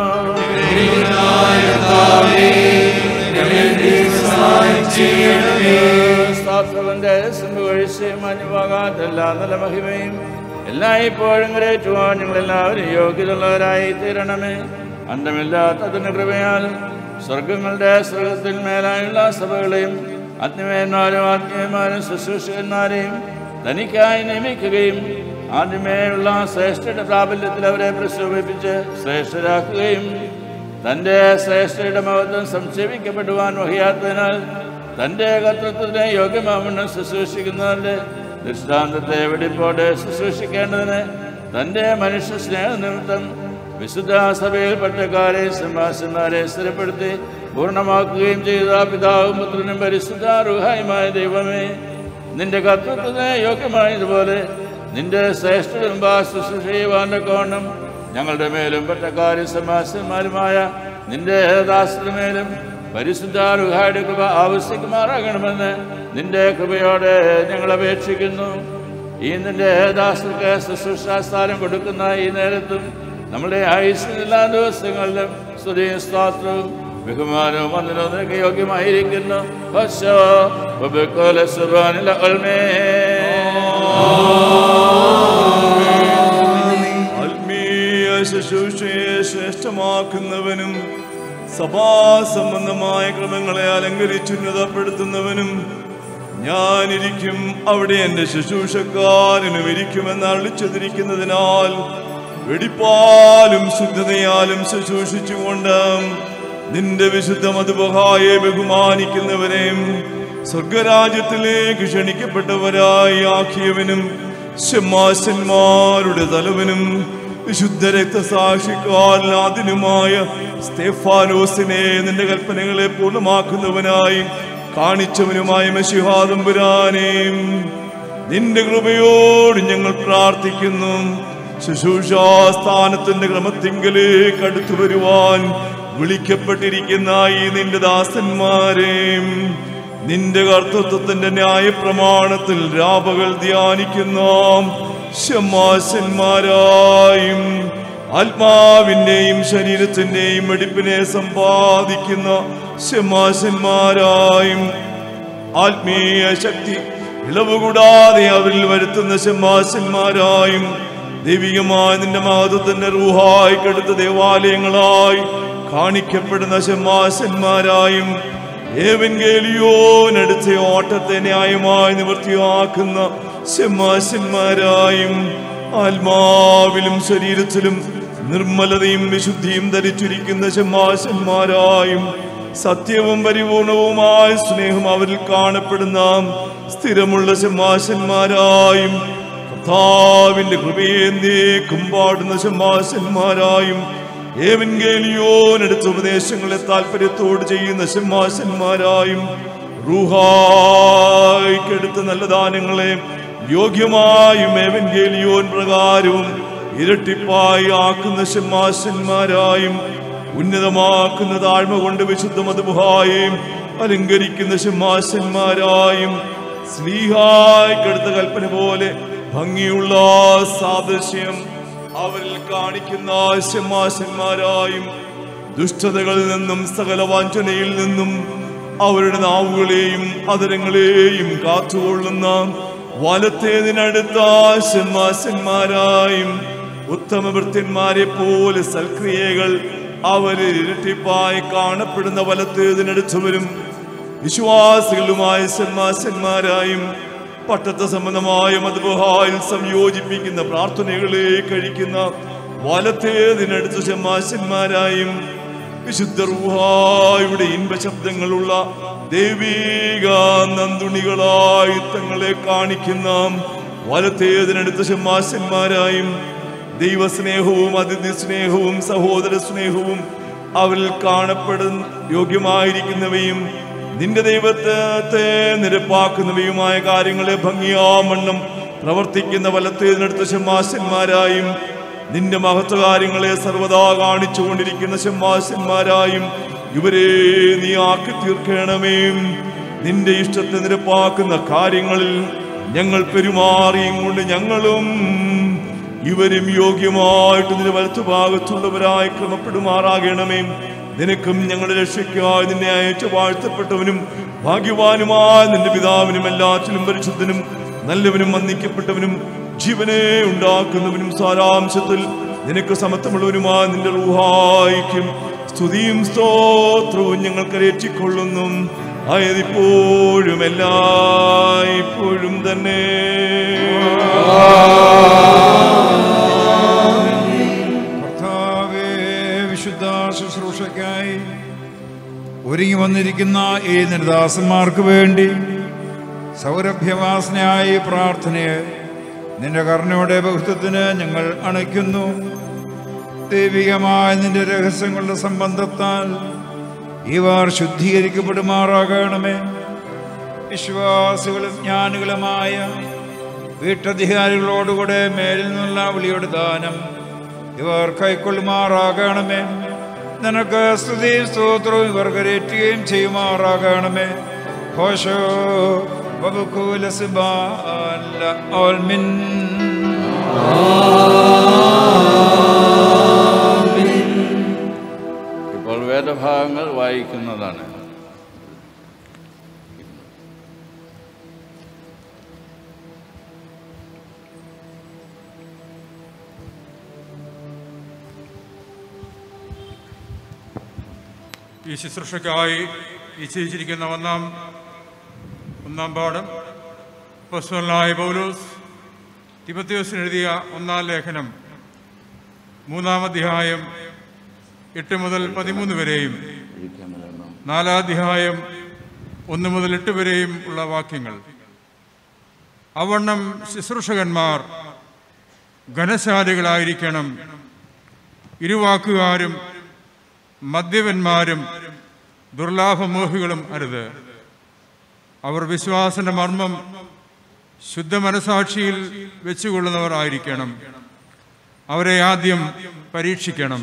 സ്താത്രവന്റെ സംഭവിച്ചും അനുവാകാത്ത എല്ലാ നല്ല മഹിമയും എല്ലായ്പ്പോഴും കരേറ്റുവാൻ ഞങ്ങളെല്ലാവരും യോഗ്യതയുള്ളവരായി തീരണമേ അന്തമില്ലാത്തതിന് കൃപയാൽ സ്വർഗങ്ങളുടെ സ്വർഗത്തിൽ മേലായുള്ള സഭകളെയും ആത്മീയന്മാരും ആത്മീയന്മാരും ശുശ്രൂഷകന്മാരെയും തനിക്കായി നിയമിക്കുകയും ആദ്യമേയുള്ള ശ്രേഷ്ഠയുടെ പ്രാബല്യത്തിൽ അവരെ പ്രശോഭിപ്പിച്ച് ശ്രേഷ്ഠരാക്കുകയും തൻ്റെ ശ്രേഷ്ഠയുടെ മഹത്വം സംക്ഷേപിക്കപ്പെടുവാൻ വഹിയാത്തതിനാൽ തൻ്റെ കർത്തൃത്വത്തിന് യോഗ്യമാവണ്ണം ശുശ്രൂഷിക്കുന്നവരുടെ ദൃഷ്ടാന്തത്തെ വെടിപ്പോടെ ശുശ്രൂഷിക്കേണ്ടതിന് തൻ്റെ മനുഷ്യ സ്നേഹനിമിത്തം വിശുദ്ധ സഭയിൽ പട്ടക്കാരെ സിംഹാസന്മാരെ സ്ഥിരപ്പെടുത്തി പൂർണ്ണമാക്കുകയും ചെയ്ത പിതാവും പുത്രനും പരിശുദ്ധ റുഹായുമായ ദൈവമേ നിന്റെ കർത്തൃത്വത്തിന് യോഗ്യമായതുപോലെ നിന്റെ ശ്രേഷ്ഠരും ശുശ്രൂഷ ചെയ്യുവാൻ്റെ കോണം ഞങ്ങളുടെ മേലും പട്ടക്കാരി സമാസന്മാരുമായ നിന്റെ ദാസരുടെ മേലും പരിശുദ്ധ റുഹായുടെ കൃപ ആവശ്യിക്കുമാറാകണമെന്ന് നിന്റെ കൃപയോടെ ഞങ്ങൾ അപേക്ഷിക്കുന്നു ഈ നിന്റെ ദാസർക്ക് ശുശ്രൂഷാസ്ഥാനം കൊടുക്കുന്ന ഈ നേരത്തും നമ്മുടെ ആയുസ് എല്ലാ ദിവസങ്ങളിലും സ്തുതിയും സ്തോത്രവും ബഹുമാനവും വന്ദനവും നിനക്ക് യോഗ്യമായിരിക്കുന്നു ഹസ്സോ വബിക്കോല സുബ്ഹാനിൽ അൽമേ ആത്മീയ ശുശ്രൂഷയെ ശ്രേഷ്ഠമാക്കുന്നവനും സഭാസംബന്ധമായ ക്രമങ്ങളെ അലങ്കരിച്ചുന്നതപ്പെടുത്തുന്നവനും ഞാനിരിക്കും അവിടെ എൻ്റെ ശുശ്രൂഷക്കാരനും ഇരിക്കുമെന്ന് അളിച്ചതിരിക്കുന്നതിനാൽ വെടിപ്പാലും ശുദ്ധതയാലും ശുശ്രൂഷിച്ചുകൊണ്ട് നിന്റെ വിശുദ്ധ മധുബഹായെ ബഹുമാനിക്കുന്നവരെയും സ്വർഗരാജ്യത്തിലേക്ക് ക്ഷണിക്കപ്പെട്ടവരായി ആക്കിയവനും ശമാശന്മാരുടെ തലവനും വിശുദ്ധ രക്തസാക്ഷിക്കാരനാദിനുമായ സ്തേഫാനോസിനെ നിന്റെ കൽപ്പനകളെ പൂർണ്ണമാക്കുന്നവനായി കാണിച്ചവനുമായ മഷിഹാദംബുരാനെയും നിന്റെ കൃപയോട് ഞങ്ങൾ പ്രാർത്ഥിക്കുന്നു ശുശ്രൂഷാസ്ഥാനത്തിന്റെ ക്രമത്തിങ്കലേക്ക് അടുത്തു വരുവാൻ വിളിക്കപ്പെട്ടിരിക്കുന്ന ഈ നിന്റെ ദാസന്മാരെയും നിന്റെ കർത്തൃത്വത്തിന്റെ ന്യായപ്രമാണത്തിൽ രാപകൾ ധ്യാനിക്കുന്ന ശമാശന്മാരായും ആത്മാവിന്റെയും ശരീരത്തിന്റെയും വെടിപ്പിനെ സമ്പാദിക്കുന്ന ശമാശന്മാരായും ആത്മീയ ശക്തി ഇളവ് കൂടാതെ അവരിൽ വരുത്തുന്ന ശമാശന്മാരായും ദൈവികമായ നിന്റെ മഹത്വത്തിന്റെ റൂഹായി കെടുത്ത ദേവാലയങ്ങളായി കാണിക്കപ്പെടുന്ന ശമാശന്മാരായും ഏവൻഗേലിയോനടുത്ത ഓട്ടത്തെ ന്യായമായി നിവൃത്തിയാക്കുന്ന ശമാശന്മാരായും ആത്മാവിലും ശരീരത്തിലും നിർമ്മലതയും വിശുദ്ധിയും ധരിച്ചിരിക്കുന്ന ശമാശന്മാരായും സത്യവും പരിപൂർണവുമായ സ്നേഹം അവരിൽ കാണപ്പെടുന്ന സ്ഥിരമുള്ള ശമാശന്മാരായും കർത്താവിന്റെ കൃപയെ നീക്കും പാടുന്ന ശമാശന്മാരായും ഏവൻഗേലിയോനടുത്ത ഉപദേശങ്ങളെ താല്പര്യത്തോട് ചെയ്യുന്ന സിംഹാസന്മാരായും റൂഹായിക്കെടുത്ത നല്ല ദാനങ്ങളെ യോഗ്യമായും ഏവൻഗേലിയോൻ പ്രകാരവും ഇരട്ടിപ്പായി ആക്കുന്ന സിംഹാസന്മാരായും ഉന്നതമാക്കുന്ന താഴ്മ കൊണ്ട് വിശുദ്ധ മധുഹായും അലങ്കരിക്കുന്ന സിംഹാസന്മാരായും സ്ലീഹായിക്കെടുത്ത കൽപ്പന പോലെ ഭംഗിയുള്ള സാദൃശ്യം അവരിൽ കാണിക്കുന്ന ശമാശന്മാരായും ദുഷ്ടതകളിൽ നിന്നും സകല വാഞ്ചനയിൽ നിന്നും അവരുടെ നാവുകളെയും അതരങ്ങളെയും കാത്തുകൊള്ളുന്ന വലത്തേതിനടുത്ത ശമാശന്മാരായും ഉത്തമ ഭൃത്യന്മാരെ പോലെ സൽക്രിയകൾ അവരിൽ ഇരട്ടിപ്പായി കാണപ്പെടുന്ന വലത്തേതിനടുത്തവരും വിശ്വാസികളുമായ സന്മാസന്മാരായും പട്ടത്ത സംബന്ധമായ മധുബഹായിൽ സംയോജിപ്പിക്കുന്ന പ്രാർത്ഥനകളെ കഴിക്കുന്ന വലത്തേതിനടുത്ത ശമാശന്മാരായും വിശുദ്ധ റൂഹായുടെ ഇൻപശബ്ദങ്ങളുള്ള ദൈവീക നന്ദുണികളായി തങ്ങളെ കാണിക്കുന്ന വലത്തേതിനടുത്ത ശമാശന്മാരായും ദൈവസ്നേഹവും അതിഥി സ്നേഹവും സഹോദര സ്നേഹവും അവരിൽ കാണപ്പെടുന്ന യോഗ്യമായിരിക്കുന്നവയും നിന്റെ ദൈവത്തെ നിരപ്പാക്കുന്നവയുമായ കാര്യങ്ങളെ ഭംഗിയാമണ്ണം പ്രവർത്തിക്കുന്ന വലത്തേതിനടുത്ത ശമാശന്മാരായും നിന്റെ മഹത്വകാര്യങ്ങളെ സർവദാ കാണിച്ചുകൊണ്ടിരിക്കുന്ന ശമ്മാശന്മാരായും ഇവരെ നീ ആക്കി തീർക്കണമേ നിന്റെ ഇഷ്ടത്തെ നിരപ്പാക്കുന്ന കാര്യങ്ങളിൽ ഞങ്ങൾ പെരുമാറിയും കൊണ്ട് ഞങ്ങളും ഇവരും യോഗ്യമായിട്ട് നിന്റെ വലത്തുഭാഗത്തുള്ളവരായി ക്രമപ്പെടുമാറാകണമേ നിനക്കും ഞങ്ങളുടെ രക്ഷയ്ക്കായി നിന്നെ അയച്ചു വാഴ്ത്തപ്പെട്ടവനും ഭാഗ്യവാനുമായ നിന്റെ പിതാവിനും എല്ലാറ്റിലും പരിശുദ്ധനും നല്ലവനും വന്ദിക്കപ്പെട്ടവനും ജീവനെ ഉണ്ടാക്കുന്നവനും സാരാംശത്തിൽ നിനക്ക് സമത്വമുള്ളവനുമായ നിന്റെ റൂഹായിക്കും സ്തുതിയും സ്തോത്രവും ഞങ്ങൾക്ക് ഏറ്റിക്കൊള്ളുന്നു ആയതിപ്പോഴും എല്ലായ്പ്പോഴും തന്നെ കർത്താവേ വിശുദ്ധ ശുശ്രൂഷയ്ക്കായി ഒരുങ്ങി വന്നിരിക്കുന്ന ഈ നിർദാസന്മാർക്ക് വേണ്ടി സൗരഭ്യവാസനയായി പ്രാർത്ഥനയെ നിന്റെ കർണയുടെ ബഹുത്വത്തിന് ഞങ്ങൾ അണയ്ക്കുന്നു ദൈവികമായ നിന്റെ രഹസ്യങ്ങളുടെ സംബന്ധത്താൽ ഇവർ ശുദ്ധീകരിക്കപ്പെടുമാറാകണമേ വിശ്വാസികളും ജ്ഞാനികളുമായ വീട്ടധികാരികളോടുകൂടെ മേലിൽ നിന്നുള്ള വിളിയുടെ ദാനം ഇവർ കൈക്കൊള്ളുമാറാകണമേ നിനക്ക് സ്തുതിയും സ്തോത്രവും ഇവർ കരേറ്റുകയും ചെയ്യുമാറാകണമേ ഹോഷോ വബുക്കുലസിബാല ഓൽമിൻ ഇപ്പോൾ വേദഭാഗങ്ങൾ വായിക്കുന്നതാണ് ഈ ശുശ്രൂഷയ്ക്കായി നിശ്ചയിച്ചിരിക്കുന്ന ഒന്നാം ഒന്നാം പാഠം പ്രസ്വലായ പൗലോസ് തിമത്യോസിന് എഴുതിയ ഒന്നാം ലേഖനം മൂന്നാം അധ്യായം എട്ട് മുതൽ പതിമൂന്ന് വരെയും നാലാം അധ്യായം ഒന്ന് മുതൽ എട്ട് വരെയും ഉള്ള വാക്യങ്ങൾ അവണ്ണം ശുശ്രൂഷകന്മാർ ഘനശാലികളായിരിക്കണം ഇരുവാക്കുകാരും മദ്യപന്മാരും ദുർലാഭമോഹികളും അരുത് അവർ വിശ്വാസന്റെ മർമ്മം ശുദ്ധ മനസാക്ഷിയിൽ വെച്ചുകൊള്ളുന്നവർ ആയിരിക്കണം അവരെ ആദ്യം പരീക്ഷിക്കണം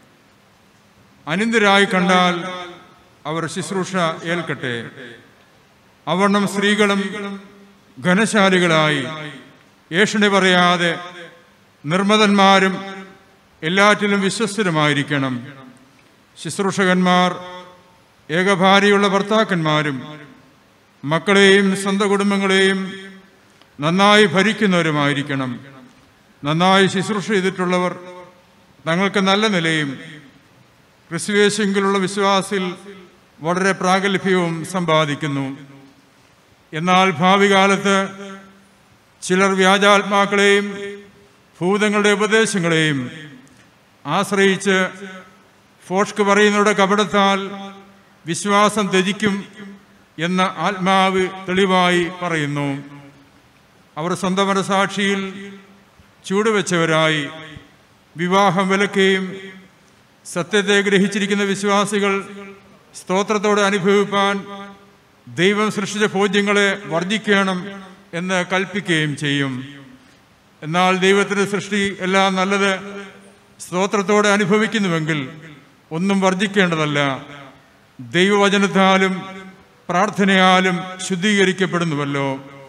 അനിന്ദരായി കണ്ടാൽ അവർ ശുശ്രൂഷ ഏൽക്കട്ടെ അവണ്ണം സ്ത്രീകളും ഘനശാലികളായി ഏഷണി പറയാതെ നിർമ്മതന്മാരും എല്ലാറ്റിലും വിശ്വസ്തരുമായിരിക്കണം ശുശ്രൂഷകന്മാർ ഏകഭാര്യയുള്ള ഭർത്താക്കന്മാരും മക്കളെയും സ്വന്തം കുടുംബങ്ങളെയും നന്നായി ഭരിക്കുന്നവരുമായിരിക്കണം നന്നായി ശുശ്രൂഷ ചെയ്തിട്ടുള്ളവർ തങ്ങൾക്ക് നല്ല നിലയും ക്രിസ്തുവേശെങ്കിലുള്ള വിശ്വാസിൽ വളരെ പ്രാഗൽഭ്യവും സമ്പാദിക്കുന്നു എന്നാൽ ഭാവി കാലത്ത് ചിലർ വ്യാജാത്മാക്കളെയും ഭൂതങ്ങളുടെ ഉപദേശങ്ങളെയും ആശ്രയിച്ച് ഫോഷ്ക്ക് പറയുന്നവരുടെ കപടത്താൽ വിശ്വാസം ത്യജിക്കും എന്ന ആത്മാവ് തെളിവായി പറയുന്നു അവർ സ്വന്തം മനസാക്ഷിയിൽ ചൂടുവെച്ചവരായി വിവാഹം വിലക്കുകയും സത്യത്തെ ഗ്രഹിച്ചിരിക്കുന്ന വിശ്വാസികൾ സ്തോത്രത്തോടെ അനുഭവിപ്പാൻ ദൈവം സൃഷ്ടിച്ച ഭോജ്യങ്ങളെ വർജിക്കണം എന്ന് കൽപ്പിക്കുകയും ചെയ്യും എന്നാൽ ദൈവത്തിൻ്റെ സൃഷ്ടി എല്ലാം നല്ലത് സ്തോത്രത്തോടെ അനുഭവിക്കുന്നുവെങ്കിൽ ഒന്നും വർജിക്കേണ്ടതല്ല ദൈവവചനത്താലും പ്രാർത്ഥനയാലും ശുദ്ധീകരിക്കപ്പെടുന്നുവല്ലോ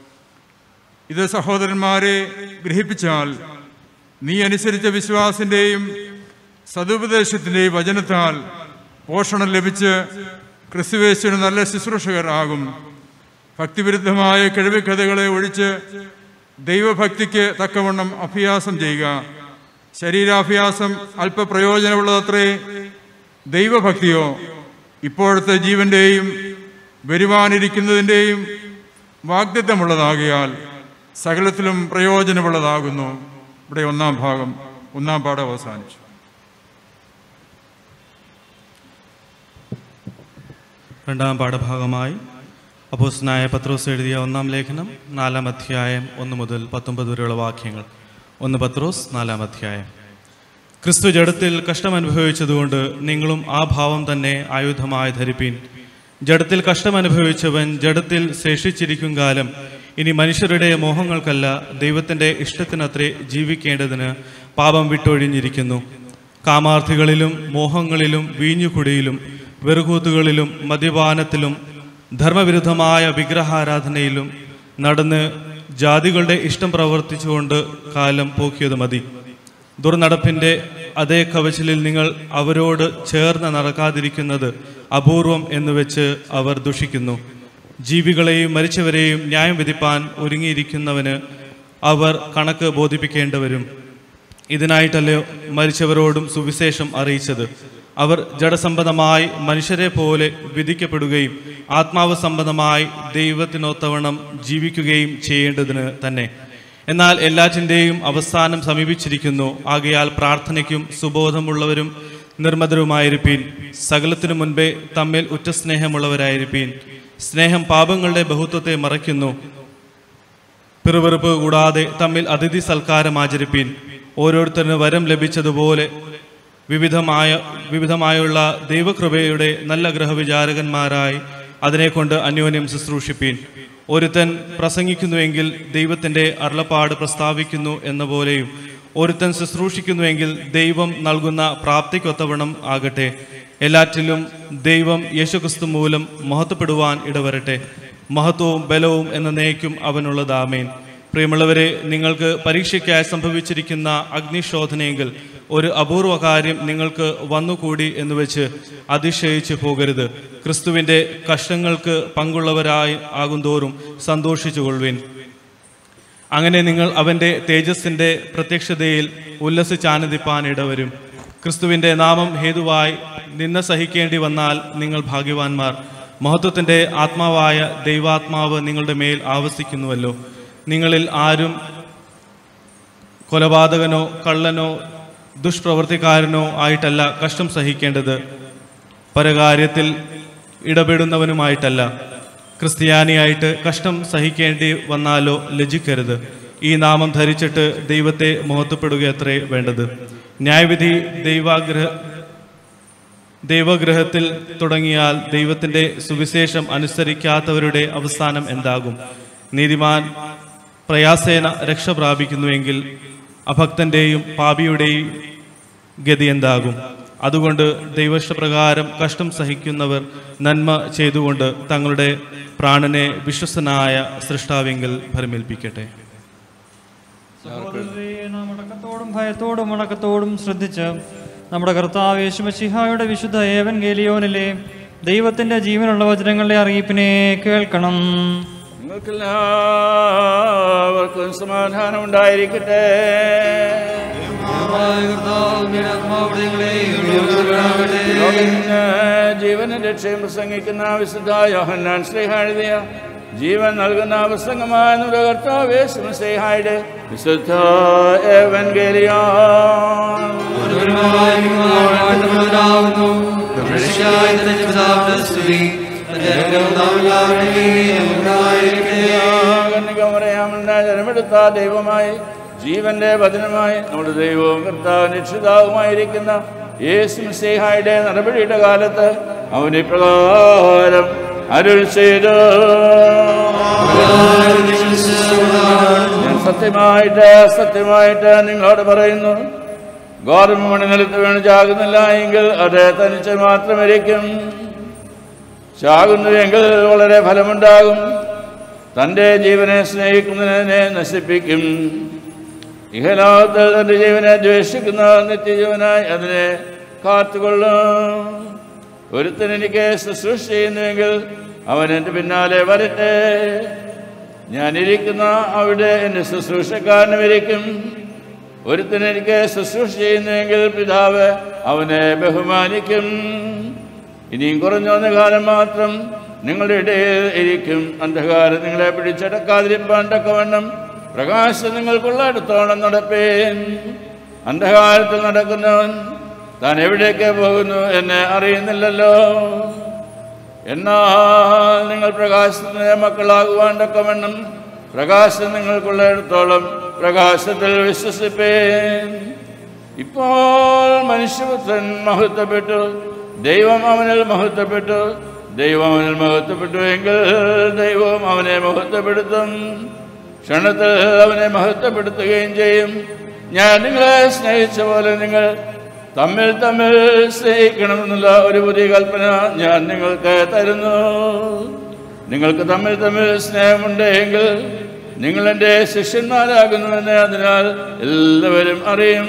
ഇത് സഹോദരന്മാരെ ഗ്രഹിപ്പിച്ചാൽ നീ അനുസരിച്ച വിശ്വാസിൻ്റെയും സതുപദേശത്തിൻ്റെയും വചനത്താൽ പോഷണം ലഭിച്ച് ക്രിസ്തുവേശുവിന് നല്ല ശുശ്രൂഷകർ ആകും ഭക്തിവിരുദ്ധമായ കിഴവിക്കഥകളെ ഒഴിച്ച് ദൈവഭക്തിക്ക് തക്കവണ്ണം അഭ്യാസം ചെയ്യുക ശരീരാഭ്യാസം അല്പപ്രയോജനമുള്ളതത്രേ ദൈവഭക്തിയോ ഇപ്പോഴത്തെ ജീവന്റെയും വരുവാനിരിക്കുന്നതിൻ്റെയും വാഗ്ദത്തമുള്ളതാകിയാൽ സകലത്തിലും പ്രയോജനമുള്ളതാകുന്നു ഇവിടെ ഒന്നാം ഭാഗം ഒന്നാം പാഠം അവസാനിച്ചു രണ്ടാം പാഠഭാഗമായി അപ്പോസ്തനായ പത്രോസ് എഴുതിയ ഒന്നാം ലേഖനം നാലാം അധ്യായം ഒന്ന് മുതൽ പത്തൊമ്പത് വരെയുള്ള വാക്യങ്ങൾ ഒന്ന് പത്രോസ് നാലാം അധ്യായം ക്രിസ്തു ജഡത്തിൽ കഷ്ടം അനുഭവിച്ചതുകൊണ്ട് നിങ്ങളും ആ ഭാവം തന്നെ ആയുധമായി ധരിപ്പീൻ ജഡത്തിൽ കഷ്ടം അനുഭവിച്ചവൻ ജഡത്തിൽ ശേഷിച്ചിരിക്കും കാലം ഇനി മനുഷ്യരുടെ മോഹങ്ങൾക്കല്ല ദൈവത്തിൻ്റെ ഇഷ്ടത്തിനത്രേ ജീവിക്കേണ്ടതിന് പാപം വിട്ടൊഴിഞ്ഞിരിക്കുന്നു കാമാർത്ഥികളിലും മോഹങ്ങളിലും വീഞ്ഞുകുടിയിലും വെറുകൂത്തുകളിലും മദ്യപാനത്തിലും ധർമ്മവിരുദ്ധമായ വിഗ്രഹാരാധനയിലും നടന്ന് ജാതികളുടെ ഇഷ്ടം പ്രവർത്തിച്ചുകൊണ്ട് കാലം പോക്കിയത് മതി ദുർനടപ്പിൻ്റെ അതേ കവചലിൽ നിങ്ങൾ അവരോട് ചേർന്ന് നടക്കാതിരിക്കുന്നത് അപൂർവം എന്ന് വെച്ച് അവർ ദുഷിക്കുന്നു ജീവികളെയും മരിച്ചവരെയും ന്യായം വിധിപ്പാൻ ഒരുങ്ങിയിരിക്കുന്നവന് അവർ കണക്ക് ബോധിപ്പിക്കേണ്ടവരും ഇതിനായിട്ടല്ലയോ മരിച്ചവരോടും സുവിശേഷം അറിയിച്ചത് അവർ ജഡസംബന്ധമായി മനുഷ്യരെ പോലെ വിധിക്കപ്പെടുകയും ആത്മാവ് സംബന്ധമായി ദൈവത്തിനൊത്തവണ്ണം ജീവിക്കുകയും ചെയ്യേണ്ടതിന് തന്നെ എന്നാൽ എല്ലാറ്റിൻ്റെയും അവസാനം സമീപിച്ചിരിക്കുന്നു ആകയാൽ പ്രാർത്ഥനയ്ക്കും സുബോധമുള്ളവരും നിർമ്മതരുമായിരിപ്പീൻ സകലത്തിനു മുൻപേ തമ്മിൽ ഉറ്റ സ്നേഹമുള്ളവരായിരിപ്പീൻ സ്നേഹം പാപങ്ങളുടെ ബഹുത്വത്തെ മറയ്ക്കുന്നു പിറുപിറുപ്പ് കൂടാതെ തമ്മിൽ അതിഥി സൽക്കാരം ആചരിപ്പീൻ ഓരോരുത്തരിന് വരം ലഭിച്ചതുപോലെ വിവിധമായ വിവിധമായുള്ള ദൈവകൃപയുടെ നല്ല ഗ്രഹവിചാരകന്മാരായി അതിനെക്കൊണ്ട് അന്യോന്യം ശുശ്രൂഷിപ്പീൻ ഒരുത്തൻ പ്രസംഗിക്കുന്നുവെങ്കിൽ ദൈവത്തിൻ്റെ അരുളപ്പാട് പ്രസ്താവിക്കുന്നു എന്ന പോലെയും ഒരുത്തൻ ശുശ്രൂഷിക്കുന്നുവെങ്കിൽ ദൈവം നൽകുന്ന പ്രാപ്തിക്കൊത്തവണ്ണം ആകട്ടെ എല്ലാറ്റിലും ദൈവം യേശുക്രിസ്തു മൂലം മഹത്വപ്പെടുവാൻ ഇടവരട്ടെ മഹത്വവും ബലവും എന്ന നേയ്ക്കും അവനുള്ളതാമേൻ പ്രിയമുള്ളവരെ നിങ്ങൾക്ക് പരീക്ഷയ്ക്കായി സംഭവിച്ചിരിക്കുന്ന അഗ്നിശോധനയെങ്കിൽ ഒരു അപൂർവ കാര്യം നിങ്ങൾക്ക് വന്നുകൂടി എന്ന് വെച്ച് അതിശയിച്ചു പോകരുത് ക്രിസ്തുവിൻ്റെ കഷ്ടങ്ങൾക്ക് പങ്കുള്ളവരായി ആകുന്തോറും സന്തോഷിച്ചുകൊള്ളുവിൻ അങ്ങനെ നിങ്ങൾ അവൻ്റെ തേജസ്സിൻ്റെ പ്രത്യക്ഷതയിൽ ഉല്ലസിച്ചാനന്ദിപ്പാൻ ഇടവരും ക്രിസ്തുവിൻ്റെ നാമം ഹേതുവായി നിന്ന സഹിക്കേണ്ടി വന്നാൽ നിങ്ങൾ ഭാഗ്യവാന്മാർ മഹത്വത്തിൻ്റെ ആത്മാവായ ദൈവാത്മാവ് നിങ്ങളുടെ മേൽ ആവസിക്കുന്നുവല്ലോ നിങ്ങളിൽ ആരും കൊലപാതകനോ കള്ളനോ ദുഷ്പ്രവർത്തിക്കാരനോ ആയിട്ടല്ല കഷ്ടം സഹിക്കേണ്ടത് പരകാര്യത്തിൽ ഇടപെടുന്നവനുമായിട്ടല്ല ക്രിസ്ത്യാനിയായിട്ട് കഷ്ടം സഹിക്കേണ്ടി വന്നാലോ ലജിക്കരുത് ഈ നാമം ധരിച്ചിട്ട് ദൈവത്തെ മഹത്വപ്പെടുകയത്രേ വേണ്ടത് ന്യായവിധി ദൈവാഗ്രഹ ദൈവഗ്രഹത്തിൽ തുടങ്ങിയാൽ ദൈവത്തിൻ്റെ സുവിശേഷം അനുസരിക്കാത്തവരുടെ അവസാനം എന്താകും നീതിമാൻ പ്രയാസേന രക്ഷ പ്രാപിക്കുന്നുവെങ്കിൽ അഭക്തന്റെയും പാപിയുടെയും ഗതി എന്താകും അതുകൊണ്ട് ദൈവഷ്ടപ്രകാരം കഷ്ടം സഹിക്കുന്നവർ നന്മ ചെയ്തുകൊണ്ട് തങ്ങളുടെ പ്രാണനെ വിശ്വസനായ സൃഷ്ടാവെങ്കിൽ ഫലമേൽപ്പിക്കട്ടെ സഹോദരരെ നാം അടക്കത്തോടും ഭയത്തോടും അടക്കത്തോടും ശ്രദ്ധിച്ച് നമ്മുടെ കർത്താവ് യേശുമശിഹായുടെ വിശുദ്ധ ഏവൻ ഗേലിയോനിലെ ദൈവത്തിന്റെ ജീവനുള്ള വചനങ്ങളുടെ അറിയിപ്പിനെ കേൾക്കണം നിങ്ങൾക്കെല്ലാവർക്കും സമാധാനം ഉണ്ടായിരിക്കട്ടെ ലോകത്തിന് ജീവനും രക്ഷയും പ്രസംഗിക്കുന്ന വിശുദ്ധ യോഹന്നാൻ ശ്രീഹ എഴുതിയ ജീവൻ നൽകുന്ന പ്രസംഗമായ നമ്മുടെ കർത്താവേ ശ്രീഹായുടെ വിശുദ്ധ ഏവൻഗേലിയോൻ ജനമെടുത്ത ദൈവമായി ജീവന്റെ വചനമായി നമ്മുടെ ദൈവവും കർത്താവ് രക്ഷിതാവുമായിരിക്കുന്ന യേശു മിശിഹായുടെ നടപടിയുടെ കാലത്ത് അവൻ ഇപ്രകാരം അരുൾ ചെയ്തു ഞാൻ സത്യമായിട്ട് സത്യമായിട്ട് നിങ്ങളോട് പറയുന്നു ഗോതമ്പ് മണി നിലത്ത് വീണ് ചാകുന്നില്ല എങ്കിൽ അത് തനിച്ച് മാത്രമിരിക്കും ചാകുന്നുവെങ്കിൽ വളരെ ഫലമുണ്ടാകും തൻ്റെ ജീവനെ സ്നേഹിക്കുന്നതിനെ നശിപ്പിക്കും ഇഹലോകത്തിൽ തൻ്റെ ജീവനെ ദ്വേഷിക്കുന്ന നിത്യജീവനായി അതിനെ കാത്തുകൊള്ളും ഒരുത്തൻ എനിക്ക് ശുശ്രൂഷ ചെയ്യുന്നുവെങ്കിൽ അവൻ എൻ്റെ പിന്നാലെ വരട്ടെ ഞാനിരിക്കുന്ന അവിടെ എൻ്റെ ശുശ്രൂഷക്കാരനും ഇരിക്കും ഒരുത്തൻ എനിക്ക് ശുശ്രൂഷ ചെയ്യുന്നുവെങ്കിൽ പിതാവ് അവനെ ബഹുമാനിക്കും ഇനിയും കുറഞ്ഞൊന്ന കാലം മാത്രം നിങ്ങളുടെ ഇടയിൽ ഇരിക്കും അന്ധകാരം നിങ്ങളെ പിടിച്ചടക്കാതിരിപ്പാൻ തക്കവണ്ണം പ്രകാശം നിങ്ങൾക്കുള്ള അടുത്തോളം നടപ്പേൻ അന്ധകാരത്തിൽ നടക്കുന്നവൻ താൻ എവിടേക്ക് പോകുന്നു എന്ന് അറിയുന്നില്ലല്ലോ എന്നാൽ നിങ്ങൾ പ്രകാശത്തിന്റെ മക്കളാകുവാൻ തക്കവണ്ണം പ്രകാശം നിങ്ങൾക്കുള്ളിടത്തോളം പ്രകാശത്തിൽ വിശ്വസിപ്പേൻ ഇപ്പോൾ മനുഷ്യപുത്രൻ മഹത്വപ്പെട്ടു ദൈവം അവനിൽ മഹത്വപ്പെട്ടു ദൈവം അവനിൽ മഹത്വപ്പെട്ടു എങ്കിൽ ദൈവം അവനെ മഹത്വപ്പെടുത്തും ക്ഷണത്തിൽ അവനെ മഹത്വപ്പെടുത്തുകയും ചെയ്യും ഞാൻ നിങ്ങളെ സ്നേഹിച്ച പോലെ നിങ്ങൾ തമ്മിൽ തമ്മിൽ സ്നേഹിക്കണമെന്നുള്ള ഒരു പുതിയ കൽപ്പന ഞാൻ നിങ്ങൾക്ക് തരുന്നു നിങ്ങൾക്ക് തമ്മിൽ തമ്മിൽ സ്നേഹമുണ്ട് എങ്കിൽ നിങ്ങൾ എൻ്റെ ശിഷ്യന്മാരാകുന്നുവെന്ന് അതിനാൽ എല്ലാവരും അറിയും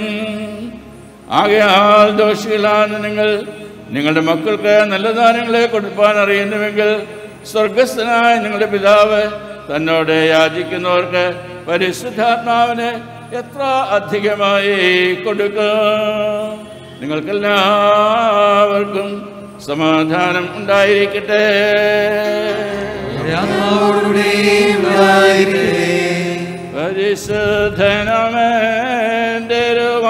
ആകയാൽ ദോഷികളാണ് നിങ്ങൾ നിങ്ങളുടെ മക്കൾക്ക് നല്ല ദാനങ്ങളെ കൊടുപ്പാൻ അറിയുന്നുവെങ്കിൽ സ്വർഗസ്ഥനായ നിങ്ങളുടെ പിതാവ് തന്നോട് യാചിക്കുന്നവർക്ക് പരിശുദ്ധാത്മാവിനെ എത്ര അധികമായി കൊടുക്കും നിങ്ങൾക്കെല്ലാവർക്കും സമാധാനം ഉണ്ടായിരിക്കട്ടെ പരിശുദ്ധനമേൻ്റെ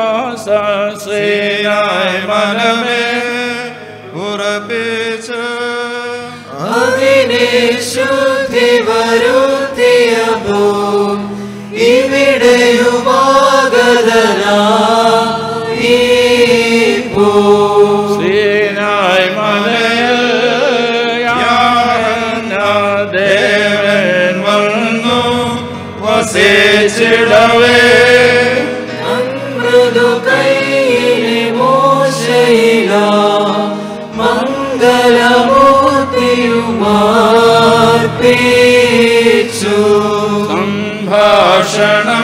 ശ്രീയായ മനമേ ഉറപ്പിച്ച് അതിനെ ശുദ്ധി വരുത്തിയപ്പോ ഇവിടെയുമാകതനാ ഈപ്പോ ശ്രീനായ മനയിൽ ദേവൻ വന്നു വസിച്ചിടവേ മൃദു കൈയിലെ മോശയില മംഗലമൂർത്തിയുമാർപ്പിച്ചു സംഭാഷണം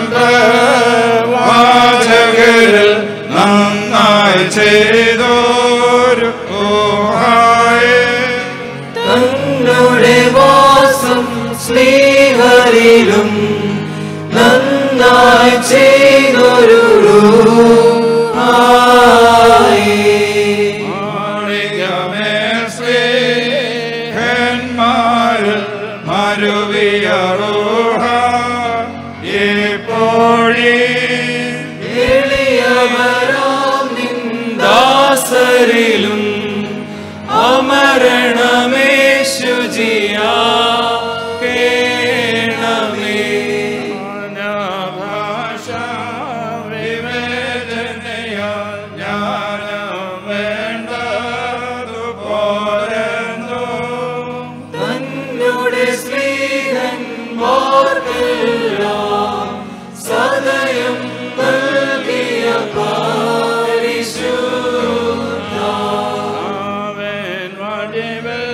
വാചകരിൽ നന്നായി ചെയ്തോരു ഊഹായേ തന്നുടെ വാസം സ്നേഹരിലും നന്നായി ചെയ്തൊരു സ്നേഹന്മാരിൽ മരുവിയറൂഹ എപ്പോഴീ എളിയവരാം നിന്ദാസരിലും അമരണമേ ശുചിയാ കേണമേ വിവേചനയാൽ ജ്ഞാനം വേണ്ടതുപോലെന്തോ തന്നുടെ സ്നേഹന്മാർക്കെല്ലാം സദയം നൽകിയ പരിശുദ്ധ അവൻ വടിവിൽ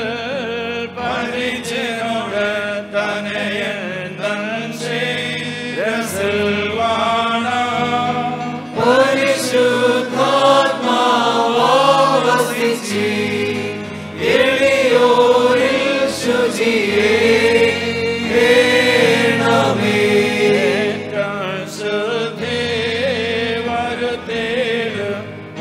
പരിചനോട് തനയൻ തൻ ശിരസിൽ വാണാം. പരിശുദ്ധാത്മാവസിച്ച് എളിയോരിൽ ശുചിയേ കേണമേ ശുദ്ധി വരുത്തിയിടും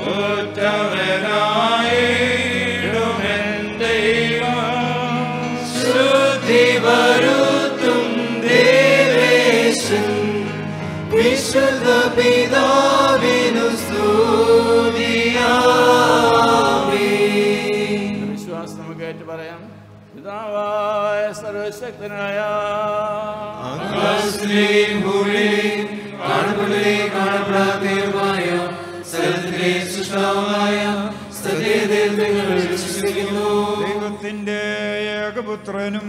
ഉറ്റവനായിടുമെൻ ദൈവം. ശുദ്ധി വരുത്തും ദേവേശൻ വിശുദ്ധ പിതാവിനു സ്തുതിയാമേ വിശ്വാസം നമുക്ക് ഏറ്റു പറയാം പിതാവായ സർവശക്തനായ ആകാശത്തിലെയും ഭൂമിയിലെയും കാണപ്പെടുകയും കാണപ്പെടാത്തതുമായ സകലത്തിലെ സൃഷ്ടാവായ സത്യത്തിൽ നിങ്ങൾ വിശ്വസിക്കുന്നു ദൈവത്തിന്റെ ഏകപുത്രനും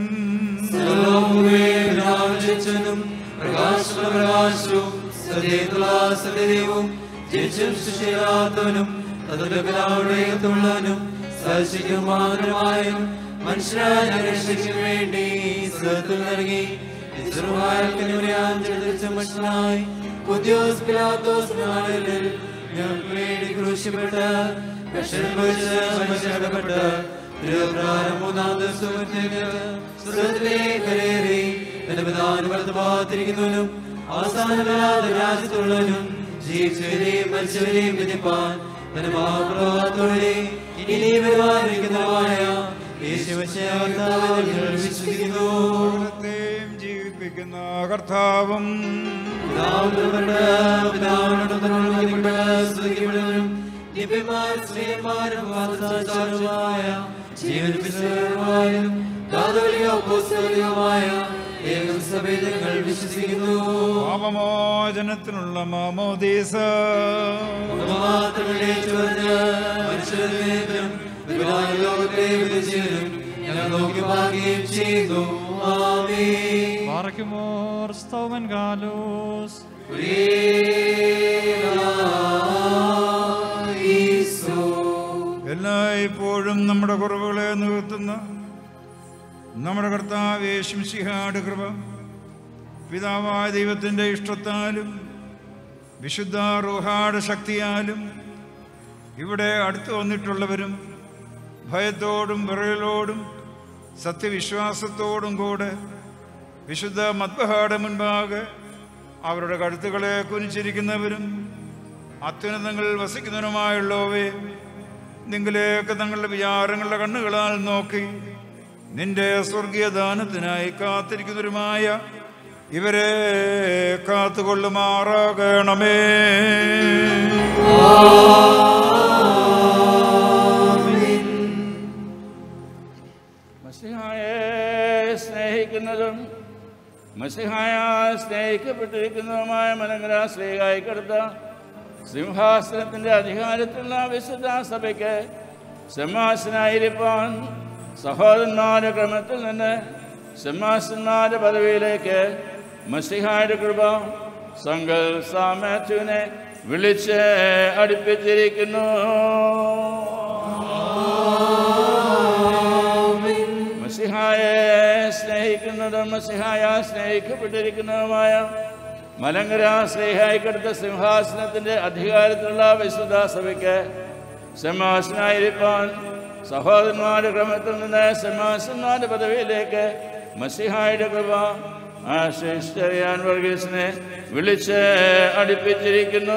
സർവ്വഭൂമിയിലും പ്രകാശപ്രകാശവും സത്യത്തുള്ള സത്യദൈവവും ജനിച്ചും സൃഷ്ടിയില്ലാത്തവനും തതുല്യ പിതാവുടെ ഏകത്തുള്ളവനും സദശിക്കും മാതൃമായും മനുഷ്യരായ രക്ഷയ്ക്ക് വേണ്ടി സ്വത്തിൽ നൽകി മനുഷ്യനായി പുതിയോസ് പിലാത്തോസ് നാളിൽ ഞങ്ങൾക്ക് വേണ്ടി ക്രൂശിപ്പെട്ട് വിഷമപ്പെട്ട് മനുഷ്യപ്പെട്ട് തിരുപ്രാരം മൂന്നാം ദിവസത്തേക്ക് സ്വർഗ്ഗത്തിലേക്ക് കയറി തന്റെ പിതാവിന് വലത്ത് ഭാഗത്തിരിക്കുന്നവനും അവസാനമില്ലാത്ത രാജ്യത്തുള്ളവനും ജീവിച്ചവരെയും മരിച്ചവരെയും വിധിപ്പാൻ തന്റെ മഹാപ്രഭാവത്തോടെ ഇനി വരുവാനിരിക്കുന്നതുമായ യേശുവശാവതാവിൽ ഞങ്ങൾ വിശ്വസിക്കുന്നു ലോകത്തെയും ജീവിപ്പിക്കുന്ന കർത്താവും പിതാവിനോട് പിതാവിനോട് സ്തുതിക്കപ്പെടുന്നവനും ദിവ്യമാരും സ്ത്രീയന്മാരും വാദസാചാരവുമായ ജീവൻ വിശ്വമായും കാതോലിക അപ്പോസ്തലികമായ ഏകം സഭയിൽ ഞങ്ങൾ വിശ്വസിക്കുന്നു പാപമോചനത്തിനുള്ള മാമോദീസ മാത്രമേ ചുവന്ന് മനുഷ്യരും വിപുലായ ലോകത്തെ വിളിച്ചവരും ഞങ്ങൾ നോക്കി ഭാഗ്യം ചെയ്യുന്നു ആമേൻ Barkimor Stoven Galus. എല്ലായ്പ്പോഴും നമ്മുടെ കുറവുകളെ നികത്തുന്ന നമ്മുടെ കർത്താവ് യേശുശിഹാട് കൃപ പിതാവായ ദൈവത്തിൻ്റെ ഇഷ്ടത്താലും വിശുദ്ധ റുഹാട് ശക്തിയാലും ഇവിടെ അടുത്ത് വന്നിട്ടുള്ളവരും ഭയത്തോടും വിറയലോടും സത്യവിശ്വാസത്തോടും കൂടെ വിശുദ്ധ മദ്ബഹാടെ മുൻപാകെ അവരുടെ കഴുത്തുകളെ കുനിച്ചിരിക്കുന്നവരും അത്യുന്നതങ്ങൾ വസിക്കുന്നവരുമായുള്ളവയെ നിങ്ങളിലേക്ക് തങ്ങളുടെ വിചാരങ്ങളുടെ കണ്ണുകളാൽ നോക്കി നിന്റെ സ്വർഗീയ ദാനത്തിനായി കാത്തിരിക്കുന്നവരുമായ ഇവരെ കാത്തുകൊള്ളുമാറാകണമേ മസിഹായെ സ്നേഹിക്കുന്നതും മസിഹായ സ്നേഹിക്കപ്പെട്ടിരിക്കുന്നതുമായ മലങ്കര ശ്രീകായിക്കെടുത്ത സിംഹാസനത്തിന്റെ അധികാരത്തിലുള്ള വിശുദ്ധ സഭയ്ക്ക് സിംഹാസനായിരിക്കാൻ സഹോദരന്മാരുടെ ക്രമത്തിൽ നിന്ന് സിംഹാസന്മാരുടെ പദവിയിലേക്ക് മസിഹായുടെ കൃപ സങ്കൽ സാമാത്യുവിനെ വിളിച്ച് അടുപ്പിച്ചിരിക്കുന്നു മസിഹായെ സ്നേഹിക്കുന്നതും മസിഹായ സ്നേഹിക്കപ്പെട്ടിരിക്കുന്നതുമായ മലങ്കര സ്നേഹായിക്കടുത്ത സിംഹാസനത്തിന്റെ അധികാരത്തിലുള്ള വിശുദ്ധ സഭയ്ക്ക് സിംഹാസനായിരിക്കാൻ സഹോദരന്മാരുടെ ക്രമത്തിൽ നിന്ന് സിംഹാസന്മാരുടെ പദവിയിലേക്ക് മസിഹായുടെ കൃപ ആശിഷ്ടറിയാൻ വർഗീസിനെ വിളിച്ച് അടുപ്പിച്ചിരിക്കുന്നു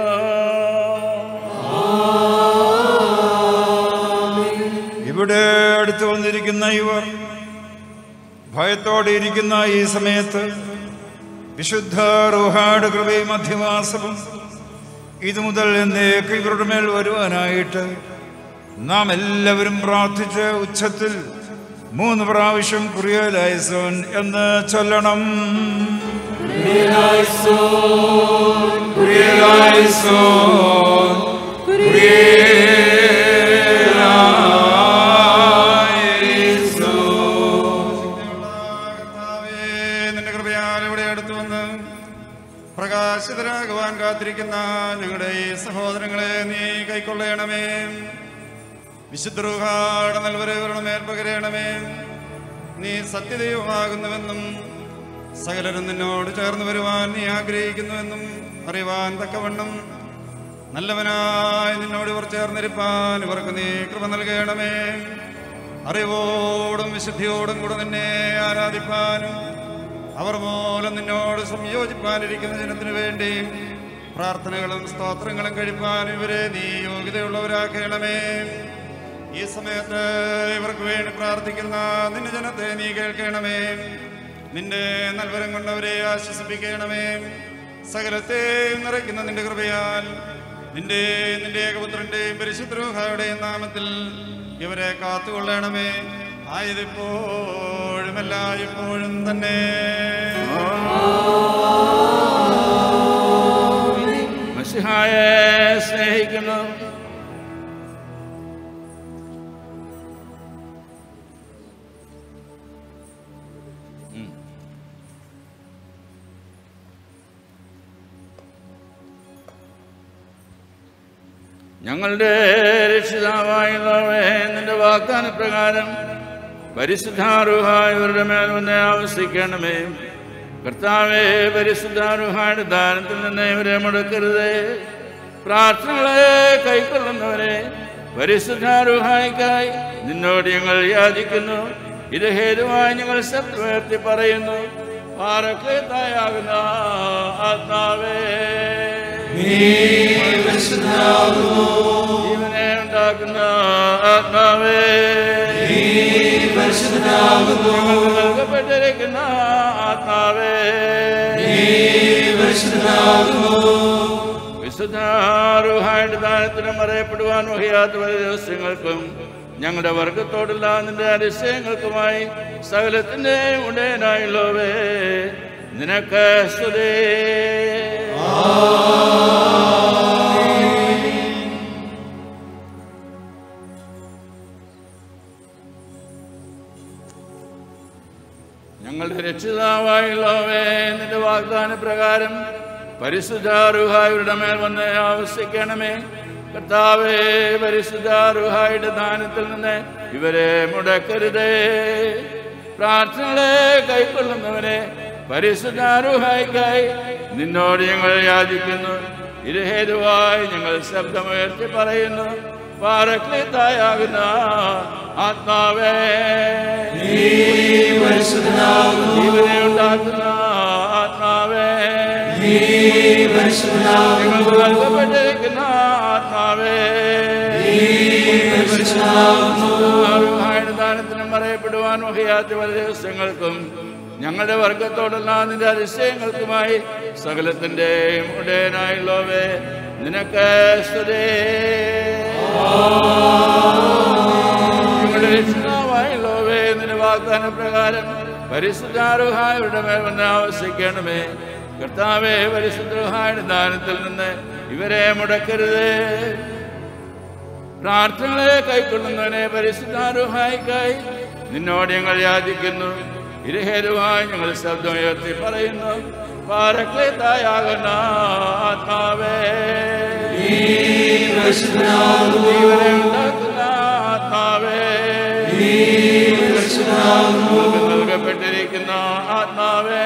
ഇവിടെ അടുത്ത് വന്നിരിക്കുന്ന ഇവർ ഭയത്തോടെ ഇരിക്കുന്ന ഈ സമയത്ത് വിശുദ്ധ റുഹാട് കൃപയും അധിവാസവും ഇത് മുതൽ എന്നേക്ക് ഇവരുടെ മേൽ വരുവാനായിട്ട് നാം എല്ലാവരും പ്രാർത്ഥിച്ച് ഉച്ചത്തിൽ മൂന്ന് പ്രാവശ്യം കുറിയലായസോൻ എന്ന് ചൊല്ലണം നിന്റെ കൃപയാൽ ഇവിടെ അടുത്തു വന്ന് പ്രകാശിതരാകുവാൻ കാത്തിരിക്കുന്ന ഞങ്ങളുടെ ഈ സഹോദരങ്ങളെ നീ കൈക്കൊള്ളണമേ വിശുദ്ധ നൽവരവരുടെ മേൽ പകരണമേ നീ സത്യദൈവമാകുന്നുവെന്നും സകലരും നിന്നോട് ചേർന്ന് വരുവാൻ നീ ആഗ്രഹിക്കുന്നുവെന്നും അറിയുവാൻ തക്കവണ്ണം നല്ലവനായി നിന്നോട് ഇവർ ചേർന്നിരിപ്പാൻ ഇവർക്ക് നീ കൃപ നൽകണമേ അറിവോടും വിശുദ്ധിയോടും കൂടെ നിന്നെ ആരാധിപ്പാനും അവർ മൂലം നിന്നോട് സംയോജിപ്പാനിരിക്കുന്ന ജനത്തിനു വേണ്ടി പ്രാർത്ഥനകളും സ്തോത്രങ്ങളും കഴിപ്പാനും ഇവരെ നീ യോഗ്യതയുള്ളവരാക്കണമേ ഈ സമയത്ത് ഇവർക്ക് വേണ്ടി പ്രാർത്ഥിക്കുന്ന നിന്റെ ജനത്തെ നീ കേൾക്കണമേ നിന്റെ നൽവരം കൊണ്ടവരെ ആശ്വസിപ്പിക്കണമേ സകലത്തെയും നിറയ്ക്കുന്ന നിന്റെ കൃപയാൽ നിന്റെ നിന്റെ ഏകപുത്രന്റെയും പരിശുദ്രോഹായുടെയും നാമത്തിൽ ഇവരെ കാത്തുകൊള്ളണമേ ആയതിപ്പോഴും എല്ലായ്പ്പോഴും തന്നെ മസിഹായെ സ്നേഹിക്കുന്നു ഞങ്ങളുടെ രക്ഷിതാവായുള്ളവേ നിന്റെ വാഗ്ദാന പ്രകാരം പരിശുദ്ധാരുഹായവരുടെ മേൽ വന്ന് ആവസിക്കണമേ കർത്താവേ പരിശുദ്ധാരുഹായുടെ ദാനത്തിൽ നിന്ന് ഇവരെ മുടക്കരുതേ പ്രാർത്ഥനകളെ കൈക്കൊള്ളുന്നവരെ പരിശുദ്ധാരുഹായിക്കായി നിന്നോട് ഞങ്ങൾ യാചിക്കുന്നു ഇത് ഹേതുവായി ഞങ്ങൾ ശബ്ദമുയർത്തി പറയുന്നു പാറക്കേത്തായാകുന്ന ആത്മാവേ ജീവനെ ഉണ്ടാക്കുന്ന ആത്മാവേ ഞങ്ങൾക്ക് നൽകപ്പെട്ടിരിക്കുന്ന ആത്മാവേ വിശുദ്ധ വിശുദ്ധാറുഹായുടെ ദാനത്തിനും അറിയപ്പെടുവാൻ വഹിയാത്ത പല ദിവസങ്ങൾക്കും ഞങ്ങളുടെ വർഗത്തോടുള്ള നിന്റെ അതിശയങ്ങൾക്കുമായി സകലത്തിന്റെ ഉടയനായുള്ളവേ നിനക്ക് സ്തുതേ ഞങ്ങളുടെ രക്ഷിതാവായുള്ളവേ നിന്റെ വാഗ്ദാന പ്രകാരം പരിശുദ്ധാറുഹായുടെ മേൽ വന്ന് ആവശ്യിക്കണമേ കർത്താവേ പരിശുദ്ധാറുഹായുടെ ദാനത്തിൽ നിന്ന് ഇവരെ മുടക്കരുതേ പ്രാർത്ഥനകളെ കൈക്കൊള്ളുന്നവനെ പരിശുദ്ധാറുഹായിക്കായി നിന്നോട് ഞങ്ങൾ യാചിക്കുന്നു ഇത് ഹേതുവായി ഞങ്ങൾ ശബ്ദമുയർത്തി പറയുന്നു പാറക്ലിത്തായാകുന്ന ആത്മാവേ ജീവനെ ഉണ്ടാക്കുന്ന ആത്മാവേ ഞങ്ങൾക്ക് നൽകപ്പെട്ടിരിക്കുന്ന ആത്മാവേ ആരുടെ ദാനത്തിനും പറയപ്പെടുവാൻ വഹിയാത്ത പല ദിവസങ്ങൾക്കും ഞങ്ങളുടെ വർഗത്തോടുള്ള നിന്റെ അതിശയങ്ങൾക്കുമായി സകലത്തിൻ്റെയും ഉടയനായുള്ളവേ നിനക്ക് സ്തുതേ ഞങ്ങളുടെ രക്ഷിതാവായുള്ളവേ നിന്റെ വാഗ്ദാന പ്രകാരം പരിശുദ്ധാരുഹായുടെ മേൽ വന്ന് ആവശ്യിക്കണമേ കർത്താവേ പരിശുദ്ധഹായുടെ ദാനത്തിൽ നിന്ന് ഇവരെ മുടക്കരുതേ പ്രാർത്ഥനകളെ കൈക്കൊള്ളുന്നവനെ പരിശുദ്ധാരുഹായിക്കായി നിന്നോട് ഞങ്ങൾ യാചിക്കുന്നു ഇരുഹേതുവായി ഞങ്ങൾ ശബ്ദമുയർത്തി പറയുന്നു പാരക്ലേതായാകുന്ന ആത്മാവേ ജീവനെ ഉണ്ടാക്കുന്ന ആത്മാവേ നമുക്ക് നൽകപ്പെട്ടിരിക്കുന്ന ആത്മാവേ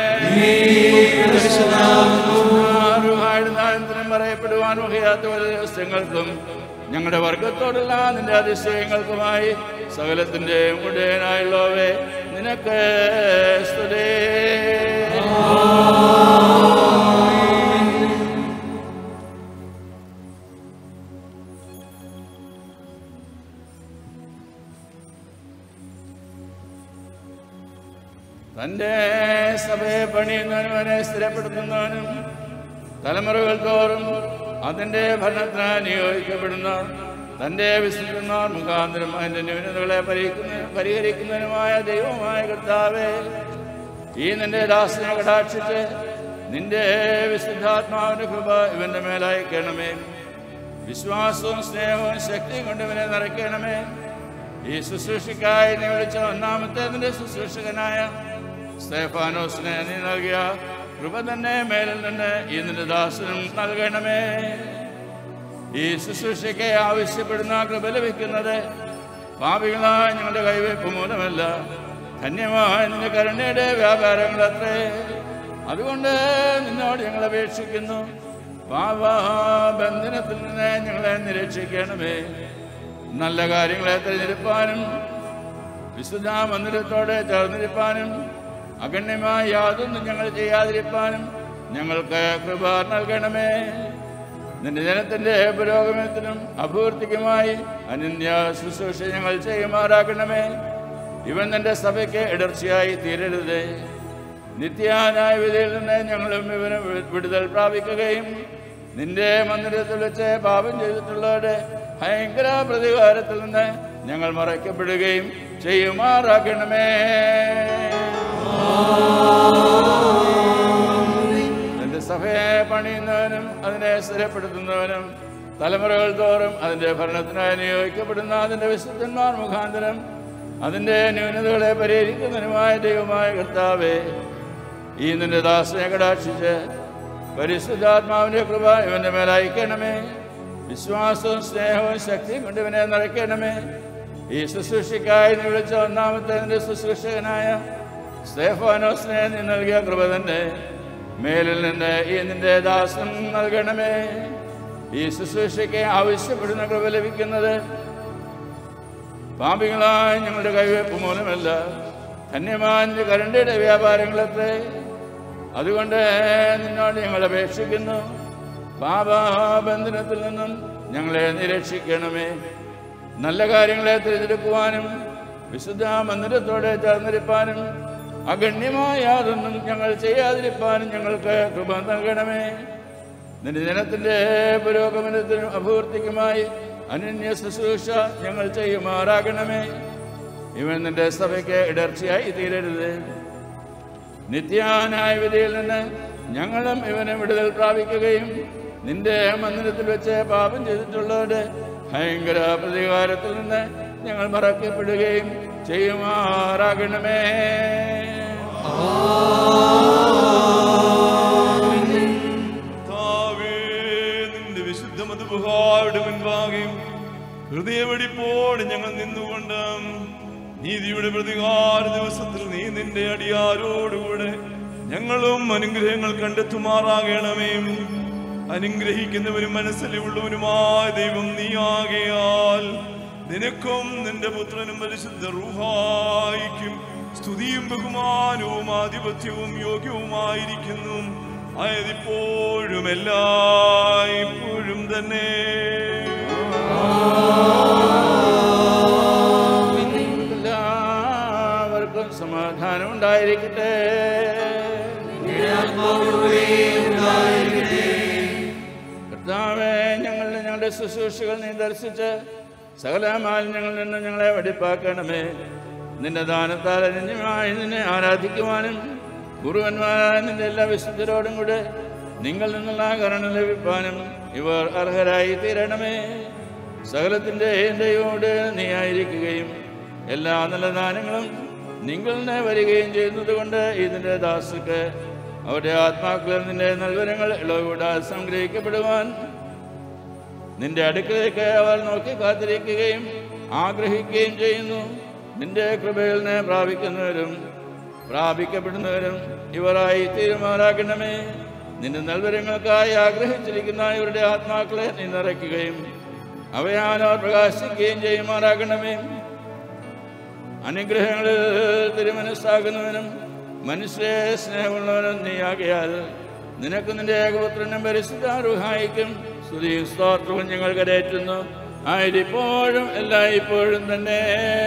ആരുഹായുധാനത്തിനും പറയപ്പെടുവാൻ വകയാത്ത പല ദിവസങ്ങൾക്കും ഞങ്ങളുടെ വർഗത്തോടുള്ള നിന്റെ അതിശയങ്ങൾക്കുമായി സകലത്തിന്റെ ഉടയനായുള്ളവേ നിനക്ക് സ്തുതേ തന്റെ സഭയെ പണിയുന്നവനും അവനെ സ്ഥിരപ്പെടുത്തുന്നവനും തലമുറകൾ തോറും അതിന്റെ ഭരണത്തിനായി നിയോഗിക്കപ്പെടുന്ന തന്റെ വിശുദ്ധന്മാർ മുഖാന്തരം അതിന്റെ ന്യൂനതകളെ പരിഹരിക്കുന്ന പരിഹരിക്കുന്നതിനുമായ ദൈവമായ കർത്താവേ ഈ നിന്റെ ദാസനെ കടാക്ഷിച്ച് നിന്റെ വിശുദ്ധാത്മാവിന്റെ കൃപ ഇവന്റെ മേലയക്കണമേ വിശ്വാസവും സ്നേഹവും ശക്തിയും കൊണ്ട് ഇവനെ നിറയ്ക്കണമേ ഈ ശുശ്രൂഷയ്ക്കായി നീ വിളിച്ച ഒന്നാമത്തെ നിന്റെ ശുശ്രൂഷകനായ സ്തേഫാനോസിനെ നീ നൽകിയ കൃപ തന്നെ മേലിൽ നിന്ന് ഈ നിന്റെ ദാസനും നൽകണമേ ഈ ശുശ്രൂഷയ്ക്ക് ആവശ്യപ്പെടുന്ന കൃപ ലഭിക്കുന്നത് പാപികളായ ഞങ്ങളുടെ കൈവയ്പ് മൂലമല്ല ധന്യമായ നിന്റെ കരുണയുടെ വ്യാപാരങ്ങളത്രേ അതുകൊണ്ട് നിന്നോട് ഞങ്ങൾ അപേക്ഷിക്കുന്നു പാപബന്ധനത്തിൽ നിന്ന് ഞങ്ങളെ നിരീക്ഷിക്കണമേ നല്ല കാര്യങ്ങളെ തിരഞ്ഞെടുപ്പാനും വിശുദ്ധ മന്ദിരത്തോടെ ചേർന്നിരിപ്പാനും അഗണ്യമായ യാതൊന്നും ഞങ്ങൾ ചെയ്യാതിരിപ്പാനും ഞങ്ങൾക്ക് കൃപ നൽകണമേ നിന്റെ ജനത്തിന്റെ പുരോഗമനത്തിനും അഭിവൃദ്ധിക്കുമായി അനന്യ ശുശ്രൂഷ ഞങ്ങൾ ചെയ്യുമാറാക്കണമേ ഇവൻ നിന്റെ സഭയ്ക്ക് ഇടർച്ചയായി തീരരുത് നിത്യാനായ വിധിയിൽ നിന്ന് ഞങ്ങളും ഇവന് വിടുതൽ പ്രാപിക്കുകയും നിന്റെ മന്ദിരത്തിൽ വെച്ച് പാപം ചെയ്തിട്ടുള്ളവരുടെ ഭയങ്കര പ്രതികാരത്തിൽ നിന്ന് ഞങ്ങൾ മറയ്ക്കപ്പെടുകയും ചെയ്യുമാറാക്കണമേ നിന്റെ സഭയെ പണിയുന്നവനും അതിനെ സ്ഥിരപ്പെടുത്തുന്നവനും തലമുറകൾ തോറും അതിന്റെ ഭരണത്തിനായി നിയോഗിക്കപ്പെടുന്ന അതിന്റെ വിശുദ്ധന്മാർ മുഖാന്തരം അതിന്റെ ന്യൂനതകളെ പരിഹരിക്കുന്നതിനുമായ ദൈവമായ കർത്താവേ ഈ നിന്റെ ദാസനെ കടാക്ഷിച്ച് പരിശുദ്ധാത്മാവിന്റെ കൃപ ഇവന്റെ മേൽ അയക്കണമേ വിശ്വാസവും സ്നേഹവും ശക്തിയും കൊണ്ട് ഇവനെ നിറയ്ക്കണമേ ഈ ശുശ്രൂഷയ്ക്കായി നീ വിളിച്ച ഒന്നാമത്തെ നിന്റെ ശുശ്രൂഷകനായ സ്തേഫാനോസിനെ നീ നൽകിയ കൃപ തന്നെ മേലിൽ നിന്ന് ഈ നിന്റെ ദാസൻ നൽകണമേ ഈ ശുശ്രൂഷയ്ക്ക് ആവശ്യപ്പെടുന്ന കൃപ ലഭിക്കുന്നത് പാപികളായ ഞങ്ങളുടെ കൈവയ്പ് മൂലമല്ല ധന്യമായ കരണ്ടയുടെ വ്യാപാരങ്ങളത്തെ അതുകൊണ്ട് നിന്നോട് ഞങ്ങൾ അപേക്ഷിക്കുന്നു പാപബന്ധനത്തിൽ നിന്നും ഞങ്ങളെ നിരക്ഷിക്കണമേ നല്ല കാര്യങ്ങളെ തിരഞ്ഞെടുക്കുവാനും വിശുദ്ധ മന്ദിരത്തോടെ ചേർന്നിരിപ്പാനും അഗണ്യമായ യാതൊന്നും ഞങ്ങൾ ചെയ്യാതിരിപ്പാനും ഞങ്ങൾക്ക് കൃപ നൽകണമേ നിന്റെ ജനത്തിന്റെ പുരോഗമനത്തിനും അഭിവൃദ്ധിക്കുമായി അനന്യ ശുശ്രൂഷ ഞങ്ങൾ ചെയ്യുമാറാകണമേ ഇവൻ നിന്റെ സഭയ്ക്ക് ഇടർച്ചയായി തീരരുത് നിത്യാനായ വിധിയിൽ നിന്ന് ഞങ്ങളും ഇവനെ വിടുതൽ പ്രാപിക്കുകയും നിന്റെ മന്ദിരത്തിൽ വെച്ച് പാപം ചെയ്തിട്ടുള്ളവരുടെ ഭയങ്കര പ്രതികാരത്തിൽ നിന്ന് ഞങ്ങൾ മറക്കപ്പെടുകയും ചെയ്യുമാറാകണമേ കർത്താവേ, നിന്റെ വിശുദ്ധ മധുബുഹായുടെ മുൻപാകെയും ഹൃദയവെടിപ്പോടെ ഞങ്ങൾ നിന്നുകൊണ്ട് നീതിയുടെ പ്രതികാര ദിവസത്തിൽ നീ നിന്റെ അടിയാരോടുകൂടെ ഞങ്ങളും അനുഗ്രഹങ്ങൾ കണ്ടെത്തുമാറാകണമേ അനുഗ്രഹിക്കുന്നവനും മനസ്സിലുള്ളവനുമായ ദൈവം നീയാകയാൽ നിനക്കും നിന്റെ പുത്രനും പരിശുദ്ധ റൂഹായിക്കും സ്തുതിയും ബഹുമാനവും ആധിപത്യവും യോഗ്യവുമായിരിക്കുന്നു ആയതിപ്പോഴും എല്ലായ്പ്പോഴും തന്നെ എല്ലാവർക്കും സമാധാനം ഉണ്ടായിരിക്കട്ടെ കർത്താവേ ഞങ്ങളുടെ ഞങ്ങളുടെ ശുശ്രൂഷകൾ നീ ദർശിച്ച് സകല മാലിന്യങ്ങളിൽ നിന്ന് ഞങ്ങളെ വെടിപ്പാക്കണമേ നിന്റെ ദാനത്താൽ അനന്യമായി നിന്നെ ആരാധിക്കുവാനും ഗുരുവന്മാരായ നിന്റെ എല്ലാ വിശുദ്ധരോടും കൂടെ നിങ്ങളിൽ നിന്നുള്ള കരുണ ലഭിപ്പാനും ഇവർ അർഹരായി തീരണമേ സകലത്തിൻ്റെ ദൈവോട് നീ ആയിരിക്കുകയും എല്ലാ നല്ല ദാനങ്ങളും നിങ്ങൾ നിന്ന് വരികയും ചെയ്യുന്നത് കൊണ്ട് ഇതിൻ്റെ ദാസുക്ക് അവരുടെ ആത്മാക്കളിൽ നിന്റെ നൽവരങ്ങൾ ഇളവുകൂടാതെ സംഗ്രഹിക്കപ്പെടുവാൻ നിന്റെ അടുക്കലേക്ക് അവർ നോക്കി കാത്തിരിക്കുകയും ആഗ്രഹിക്കുകയും ചെയ്യുന്നു നിന്റെ കൃപയിൽ നിന്ന് പ്രാപിക്കുന്നവരും പ്രാപിക്കപ്പെടുന്നവരും ഇവരായി തീരുമാനാക്കണമേ നിന്റെ നൽവരങ്ങൾക്കായി ആഗ്രഹിച്ചിരിക്കുന്ന ഇവരുടെ ആത്മാക്കളെ നീ നിറയ്ക്കുകയും അവയാൽ അവർ പ്രകാശിക്കുകയും ചെയ്യുമാറാകണമേ അനുഗ്രഹങ്ങളിൽ തിരുമനസ്സാകുന്നവനും മനുഷ്യ സ്നേഹമുള്ളവനും നീയാകിയാൽ നിനക്ക് നിന്റെ ഏകപുത്രനും പരിശുദ്ധാരുഹായിക്കും സ്തുതിയും സ്തോത്രവും ഞങ്ങൾ കരയറ്റുന്നു ആയിരിപ്പോഴും എല്ലായ്പ്പോഴും തന്നെ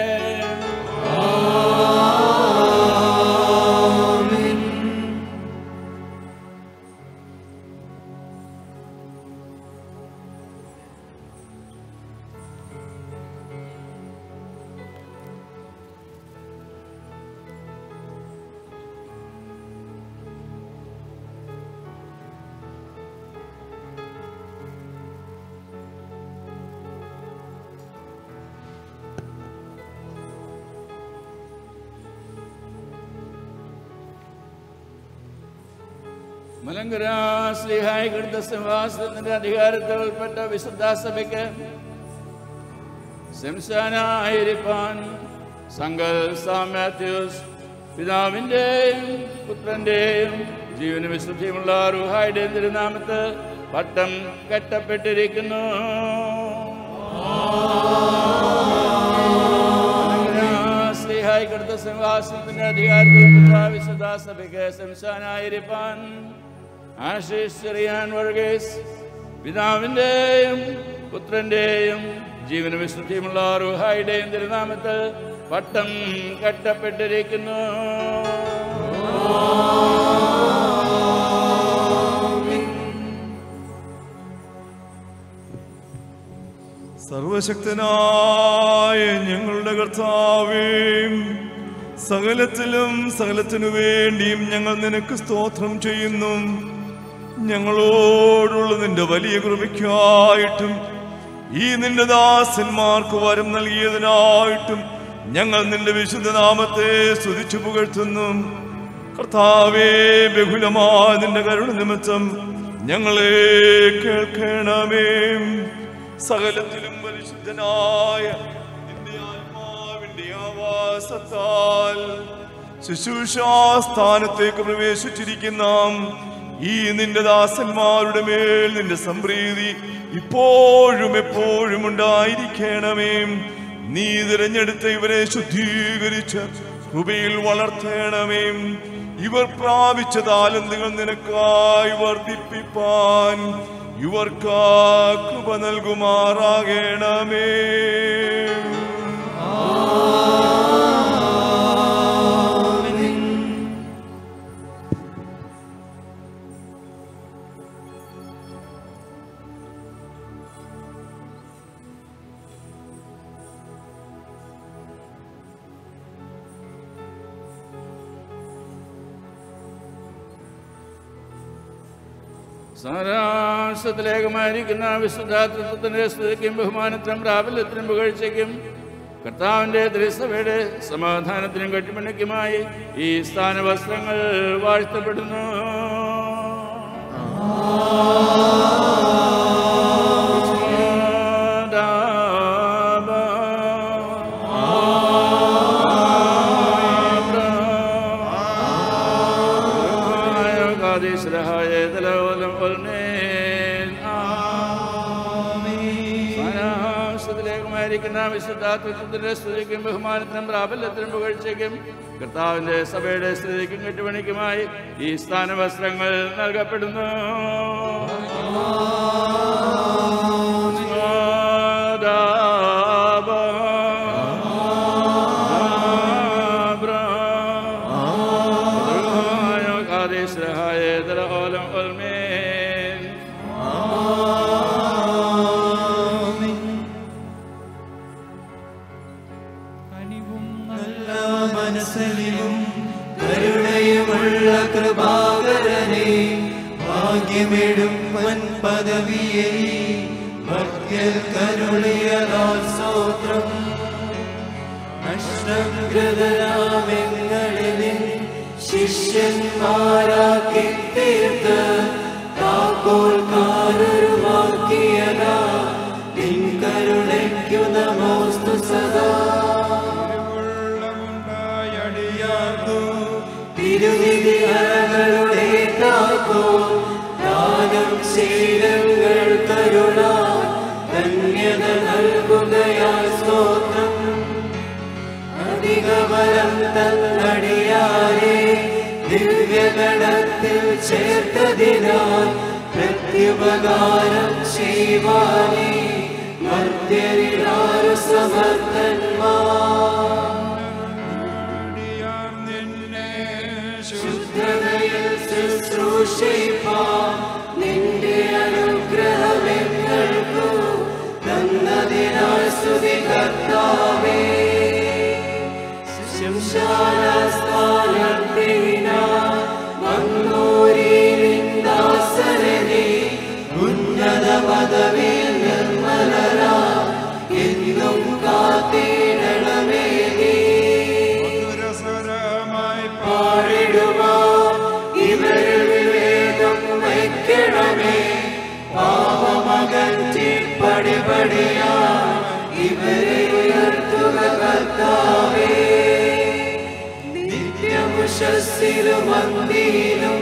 മലങ്കര ശ്രീഹായി കടുത്ത സിംഹാസനത്തിന്റെ അധികാരത്തിൽ ഉൾപ്പെട്ട വിശുദ്ധ സഭയ്ക്ക് ശംശാനായിരിക്കാൻ സംഘൽ സാം മാത്യൂസ് പിതാവിൻ്റെയും പുത്രൻ്റെയും ജീവന വിശുദ്ധിയുമുള്ള റുഹായുടെ തിരുനാമത്ത് പട്ടം കെട്ടപ്പെട്ടിരിക്കുന്നു ശ്രീഹായി കടുത്ത സിംഹാസനത്തിന്റെ അധികാരത്തിൽ വിശുദ്ധ സഭയ്ക്ക് ശംശാനായിരിക്കാൻ ആശീഷ് ചെറിയാൻ വർഗേസ് പിതാവിൻ്റെയും പുത്രൻ്റെയും ജീവന വിശുദ്ധിയുമുള്ള റുഹായുടെയും തിരുനാമത്തിൽ പട്ടം കെട്ടപ്പെട്ടിരിക്കുന്നു സർവശക്തനായ ഞങ്ങളുടെ കർത്താവേ സകലത്തിലും സകലത്തിനു വേണ്ടിയും ഞങ്ങൾ നിനക്ക് സ്തോത്രം ചെയ്യുന്നു ഞങ്ങളോടുള്ള നിന്റെ വലിയ കൃപയ്ക്കായിട്ടും ഈ നിന്റെ ദാസന്മാർക്ക് വരം നൽകിയതിനായിട്ടും ഞങ്ങൾ നിന്റെ വിശുദ്ധ നാമത്തെ സ്തുതിച്ചു പുകഴ്ത്തുന്നു കർത്താവേ ബഹുലമായ നിന്റെ കരുണ നിമിത്തം ഞങ്ങളെ കേൾക്കണമേ സകലത്തിലും പരിശുദ്ധനായ നിന്റെ ആത്മാവിന്റെ ആവാസത്താൽ ശുശ്രൂഷാസ്ഥാനത്തേക്ക് പ്രവേശിച്ചിരിക്കുന്ന ഈ നിന്റെ ദാസന്മാരുടെ മേൽ നിന്റെ സംപ്രീതി ഇപ്പോഴും എപ്പോഴും ഉണ്ടായിരിക്കണമേ നീ തിരഞ്ഞെടുത്ത ഇവരെ ശുദ്ധീകരിച്ച് കൃപയിൽ വളർത്തണമേ ഇവർ പ്രാപിച്ച താലന്തുകൾ നിനക്കായി വർദ്ധിപ്പിപ്പാൻ ഇവർക്ക് കൃപ നൽകുമാറാകണമേ സാരാംശത്തിലേകമായിരിക്കുന്ന വിശുദ്ധാതൃത്വത്തിന്റെ സ്തുതിക്കും ബഹുമാനത്തിനും പ്രാബല്യത്തിനും പുകഴ്ചയ്ക്കും കർത്താവിന്റെ തിരുസഭയുടെ സമാധാനത്തിനും കെട്ടിമണിക്കുമായി ഈ സ്ഥാനവസ്ത്രങ്ങൾ വാഴ്ത്തപ്പെടുന്നു ായിരിക്കുന്ന വിശുദ്ധാത്വത്തിന്റെ സ്തുതിക്കും ബഹുമാനത്തിനും പ്രാബല്യത്തിനും പുകഴ്ചയ്ക്കും കർത്താവിന്റെ സഭയുടെ സ്തുതിക്കും കെട്ടുപണിക്കുമായി ഈ സ്ഥാനവസ്ത്രങ്ങൾ നൽകപ്പെടുന്നു മനസ്സലിവും കരുണയുമുള്ള കൃപാകരനെ ഭാഗ്യമിടും വൻ പദവിയെ ഭക്തർ കരുളിയതാൽ സ്തോത്രം നഷ്ടഗ്രതരാമെങ്ങളിൽ ശിഷ്യന്മാരാക്കി തീർത്ത് താക്കോൽക്കാരരുമാക്കിയതാ നിൻ കരുണയ്ക്കു നമോസ്തു സദാ തിരുവിധി അറകളുടെ താക്കോ ദാനം ശീലങ്ങൾ കരുണ ധന്യത നൽകുകയാൽ സ്തോത്രം അധികബലം തന്നടിയാരെ ദിവ്യഗണത്തിൽ ചേർത്തതിനാൽ പ്രത്യുപകാരം ചെയ്യുവാനേ മധ്യരിലാരു സമർത്ഥന്മാർ ശുദ്ധതയിൽ ശുശ്രൂഷിപ്പാൻ നിന്റെ അനുഗ്രഹമെങ്ങൾക്കു തന്നതിനാൽ സ്തുതി കർത്താവേ ശംശാലസ്ഥാനത്തിനാൽ വന്നോരീനിന്ദാസരനെ ഉന്നത പദവിയിൽ നിർമ്മലരാ എന്നും കാത്തിടണമേ നീ പാടിടുവാൻ ഇവരിൽ വിവേകം വയ്ക്കണമേ പാപമകറ്റി പടിപടിയാ ഇവരെ ഉയർത്തുക കർത്താവേ നിത്യമുഷസ്സിലും മന്ദിയിലും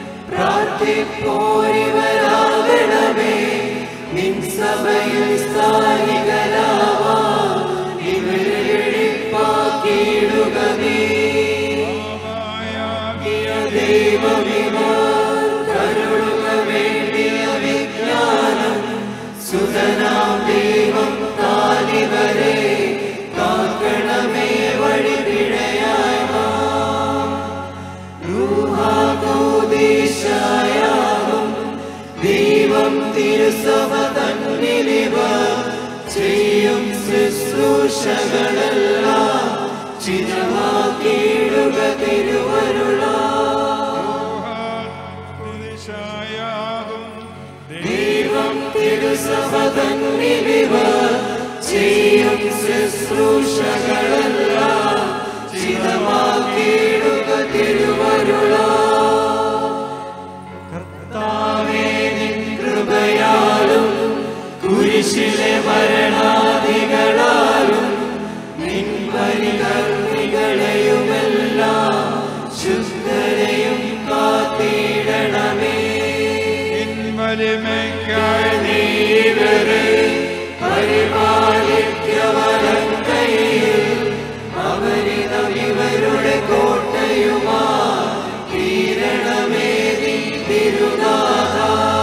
പ്രാർത്ഥിപ്പോരിവരാകണമേ നിൻ സഭയിൽ സ്ഥാനികരാവാ ഇവരെ എഴിപ്പാക്കിയിടുക നീ ദൈവവിമാൻ കരുളുക വേണ്ടിയ വിജ്ഞാനം സുതനാം ദൈവം താലിവരെ കാക്കണമേ വഴി പിഴയാകും ദൈവം തിരുസഭ തന്നിലിവ ചെയ്യും ശുശ്രൂഷകളെല്ലാം ചിരമാക്കിയിടുക തിരുവരുള ദൈവം തിരുസഭ തന്നിലിവ ചെയ്യും ശുശ്രൂഷകളെല്ലാം ചിരമാക്കിയിടുക തിരുവരുള കർത്താവേ നിൻ കൃപയാലും കുരിശിലെ മരണാദികളാലും നിൻ പരികർമ്മികളെയുമെല്ലാം ശുദ്ധരെയും കാത്തിടണമേ വലിമയ്ക്കായി നീവരെ പരിപാലിക്കവരങ്കയിൽ അവരിതം ഇവരുടെ കോട്ടയുമാ തീരണമേ നീ തിരുനാഥ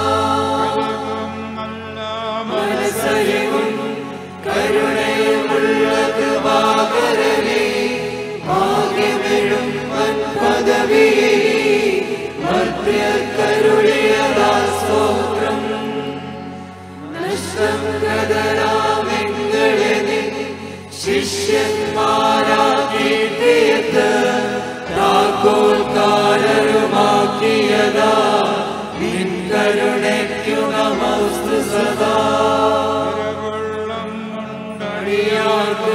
മനസ്സരിവും കരുണയുമുള്ള കൃപാകരനെ ഭാഗ്യമെഴും പദവിയെ മർത്യക്കരുളിയതാ സ്തോത്രം നഷ്ടങ്കതരാമെങ്ങളെ നിൻ ശിഷ്യന്മാരാക്കി തീർത്ത് താക്കോൽക്കാരരുമാക്കിയതാ നിൻ കരുണേ നീതിമാന്മാർക്ക്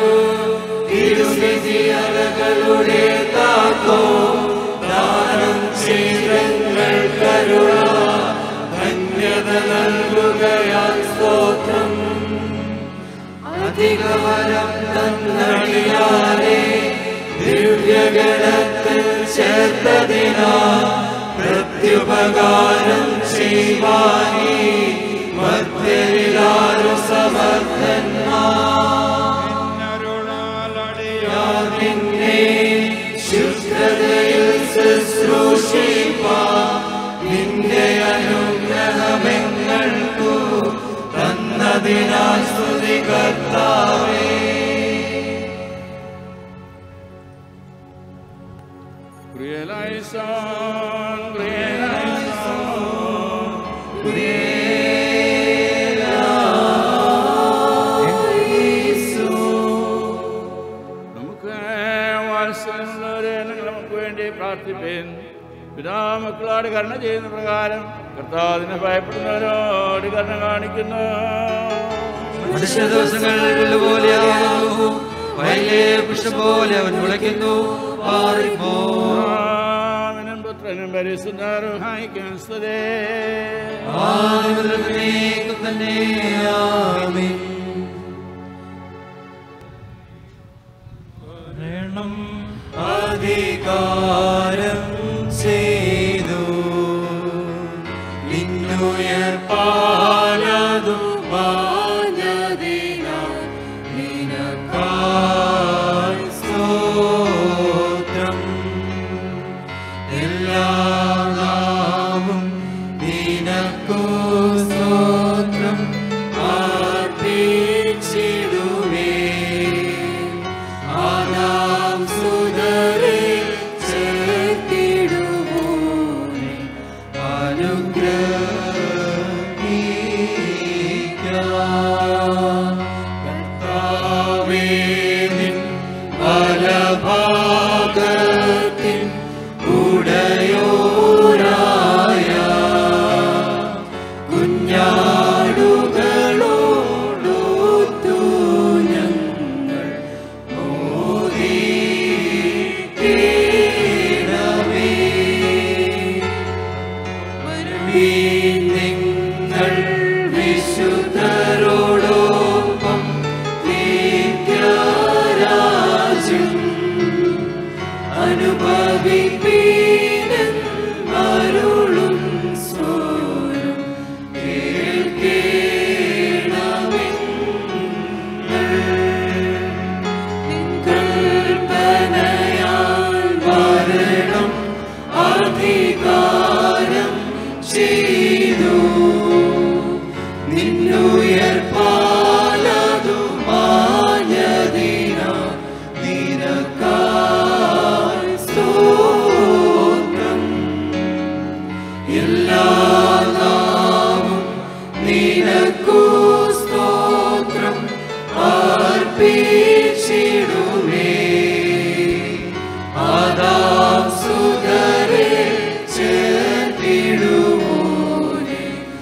തിരുവിധിയറകളുടെ താക്കോ ദാനം ചെയ്തങ്ങൾ കരുണ ധന്യത നൽകുകയാൽ സ്തോത്രം അധികവരം തന്നടിയാരെ ദിവ്യഗണത്തിൽ ചേർത്തതിനാ പ്രത്യുപകാരം ചെയ്യുവാനീ മധ്യരിലാരു സമർത്ഥന്മാരിന്നെ ശുദ്ധതയിൽ ശുശ്രൂഷിപ്പാ നിന്റെ അനുഗ്രഹമെങ്ങൾക്കു തന്നതിനാൽ സ്തുതി കർത്താവേ Creation, creation, നമുക്ക് വാത്സല്യമുള്ളവരെ നിങ്ങൾ നമുക്ക് വേണ്ടി പ്രാർത്ഥിപ്പേൻ പിതാമക്കളോട് കരുണ ചെയ്യുന്ന പ്രകാരം കർത്താവിനെ ഭയപ്പെടുന്നവരോട് കരുണ കാണിക്കുന്നു മനുഷ്യ ദിവസങ്ങൾ പുല്ലുപോലെയാകുന്നു വയലിലെ പുഷ്പം പോലെ അവൻ മുളയ്ക്കുന്നു പാറിപ്പോ പിതാവിനും പുത്രനും പരിശുദ്ധാരുഹായിക്കാൻ സ്തുതേ ആദിമുതലേക്കും തന്നെ ആമേൻ മരണം അധികാരം ചെയ്തു നിന്നുയർപ്പാലതു മാഞ്ഞതിനാൽ നിനക്കായി സ്തോത്രം എല്ലാ നാവും നിനക്കു സ്തോത്രം അർപ്പിച്ചിടുവേ ആദാം സുതരെ ചേർത്തിടുവോനെ അനുഗ്രഹിക്കാം കർത്താവേ നിൻ വലഭാഗത്തിൻ ഉടയോരായ കുഞ്ഞാടുകളോടൊത്തു ഞങ്ങൾ മോദിക്കേണമേ വരുവീൻ നിങ്ങൾ വിശുദ്ധരോടൊപ്പം നിത്യരാജ്യം അനുഭവിപ്പീനൻ അരുളും സ്വരം കേൾക്കേണമേ കൽപ്പനയാൽ വരണം അധികാരം ചെയ്തു നിന്നുയർപ്പാലതു മാഞ്ഞതിന നിനക്കായി സ്തോത്രം എല്ലാ നാവും നിനക്കു സ്തോത്രം അർപ്പിച്ചിടുവേ ആദാം സുതരെ ചേർത്തിടുവോനെ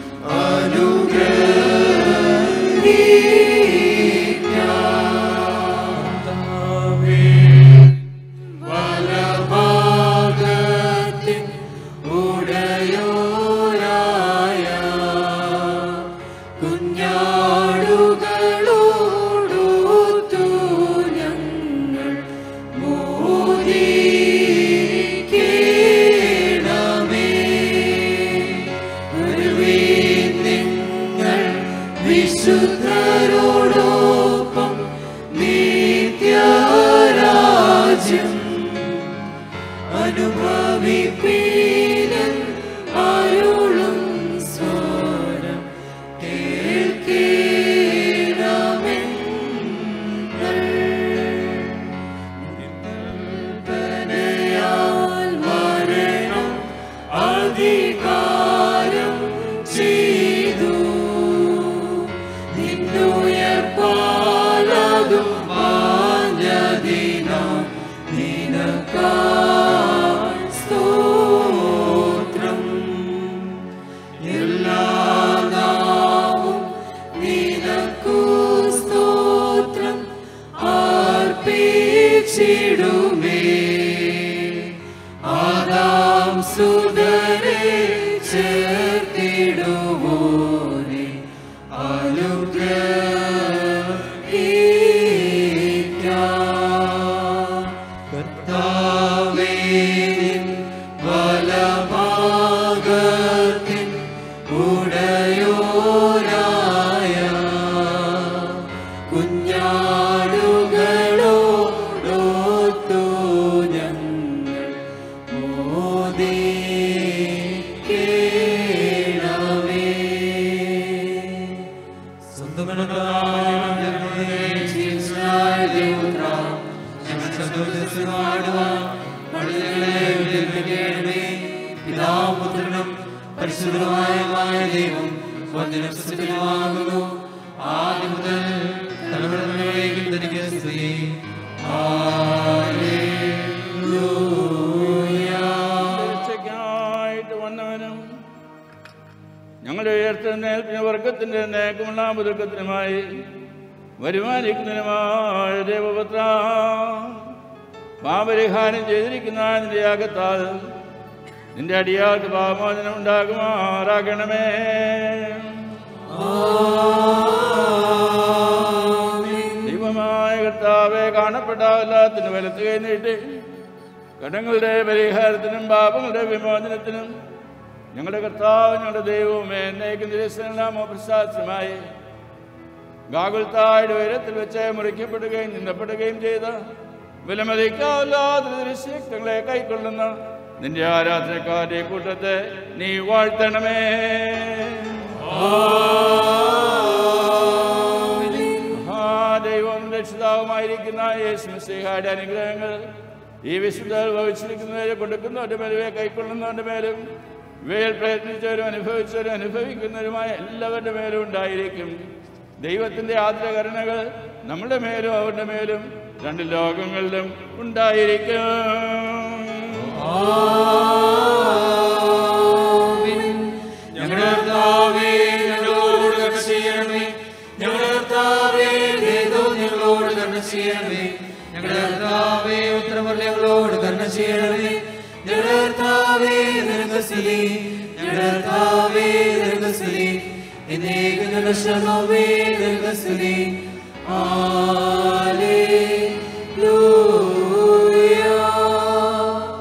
വലഭാഗത്തിൻ ഉടയോരായ കുഞ്ഞാടുകളോടൊത്തു ഞങ്ങൾ മോദിക്കേണമേ വരുവീൻ നിങ്ങൾ വിശുദ്ധരോടൊപ്പം നിത്യരാജ്യം അനുഭവിപ്പീനൻ അരുളും സ്വരം കേൾക്കേണമേ കൽപ്പനയാൽ മരണം അധികാരം ചെയ്തു നിന്നുയർപ്പാലതും മാഞ്ഞതിന നിനക്കായി സ്തോത്രം എല്ലാ നാവും നിനക്കു സ്തോത്രം ചേർത്തിടുമേ ആദാം സുതരെ ചേർത്തിടുവോനെ അനുഗ്രഹിക്കാം കർത്താവേ നിൻ വലഭാഗത്തിൻ ഉടയോരായ കുഞ്ഞാടുകളോടൊത്തു ഞങ്ങൾ മോദിക്കേണമേ പിതാപുത്രനും പരിശുദ്ധമായ ദൈവം വന്ദനം സുസ്ഥിരമാകുന്നു ആദ്യം മുതൽ തലമുറകളിലേക്കും തനിക്ക് സ്തുതി രക്ഷയ്ക്കായിട്ട് വന്നവനും ഞങ്ങളുടെ ഉയർത്തുന്നേൽപ്പിന് വർഗത്തിന്റെ നേക്കമുള്ള പുതുക്കത്തിനുമായി വരുമാനിക്കുന്നതിനുമായ ദേവപുത്ര പാപരിഹാരം ചെയ്തിരിക്കുന്ന നിന്റെ യാഗത്താൽ നിന്റെ അടിയാൾക്ക് പാപമോചനം ഉണ്ടാകുമാറാകണമേ ദൈവമായ കർത്താവെ കാണപ്പെട്ട എല്ലാത്തിനും വലത്ത് കൈ നീട്ടി കടങ്ങളുടെ പരിഹാരത്തിനും പാപങ്ങളുടെ വിമോചനത്തിനും ഞങ്ങളുടെ കർത്താവ് ഞങ്ങളുടെ ദൈവവുമേ എന്നേക്കും നിരസനാമോ പ്രസാദമായി ഗാകുൽത്തായുടെ ഉയരത്തിൽ വെച്ച് മുറിക്കപ്പെടുകയും നിന്നപ്പെടുകയും ചെയ്ത വിലമതിക്കാവില്ലാത്ത ദൃശ്യങ്ങളെ കൈക്കൊള്ളുന്ന നിന്റെ ആരാധനക്കാരുടെ കൂട്ടത്തെ നീ വാഴ്ത്തണമേ മഹാദൈവം രക്ഷിതാവുമായിരിക്കുന്ന യേശു മിശിഹായുടെ അനുഗ്രഹങ്ങൾ ഈ വിശുദ്ധർ ഭവിച്ചിരിക്കുന്നവരെ കൊടുക്കുന്നവരുടെ മേലും കൈക്കൊള്ളുന്നവരുടെ മേലും ഇവയിൽ പ്രയത്നിച്ചവരും അനുഭവിച്ചവരും അനുഭവിക്കുന്നവരുമായ എല്ലാവരുടെ മേലും ഉണ്ടായിരിക്കും ദൈവത്തിന്റെ ആദ്രകരണകൾ നമ്മുടെ മേലും അവരുടെ മേലും രണ്ട് ലോകങ്ങളിലും ഉണ്ടായിരിക്കും ഞങ്ങളുടെ കർത്താവേ ഞങ്ങളോട് കരുണ ചെയ്യണമേ ഞങ്ങളുടെ കർത്താവേ ഏതോ ഞങ്ങളോട് കരുണ ചെയ്യണമേ ഞങ്ങളുടെ കർത്താവേ ഉത്തരമല്ല ഞങ്ങളോട് കരുണ ചെയ്യണമേ ഞങ്ങളുടെ കർത്താവേ നിനക്ക് സ്തുതി ഞങ്ങളുടെ കർത്താവേ നിനക്ക് സ്തുതി എന്നേക്കും ഞങ്ങളുടെ ശ്രമമേ നിനക്ക് സ്തുതി ഹല്ലേലൂയ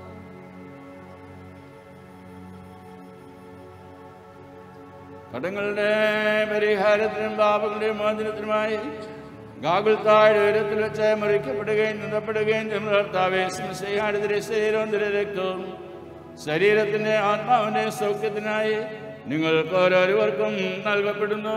കടങ്ങളുടെ പരിഹാരത്തിനും പാപങ്ങളുടെ മോചനത്തിനുമായി ഗാകുൽത്തായുടെ ഉയരത്തിൽ വെച്ച് മുറിക്കപ്പെടുകയും നിന്നപ്പെടുകയും ചെയ്യുന്ന കർത്താവെ സ്മശയാടിതിരെ ശരീരവും തിരെ രക്തവും ശരീരത്തിന്റെ ആത്മാവിന്റെ സൗഖ്യത്തിനായി നിങ്ങൾക്ക് ഓരോരുവർക്കും നൽകപ്പെടുന്നു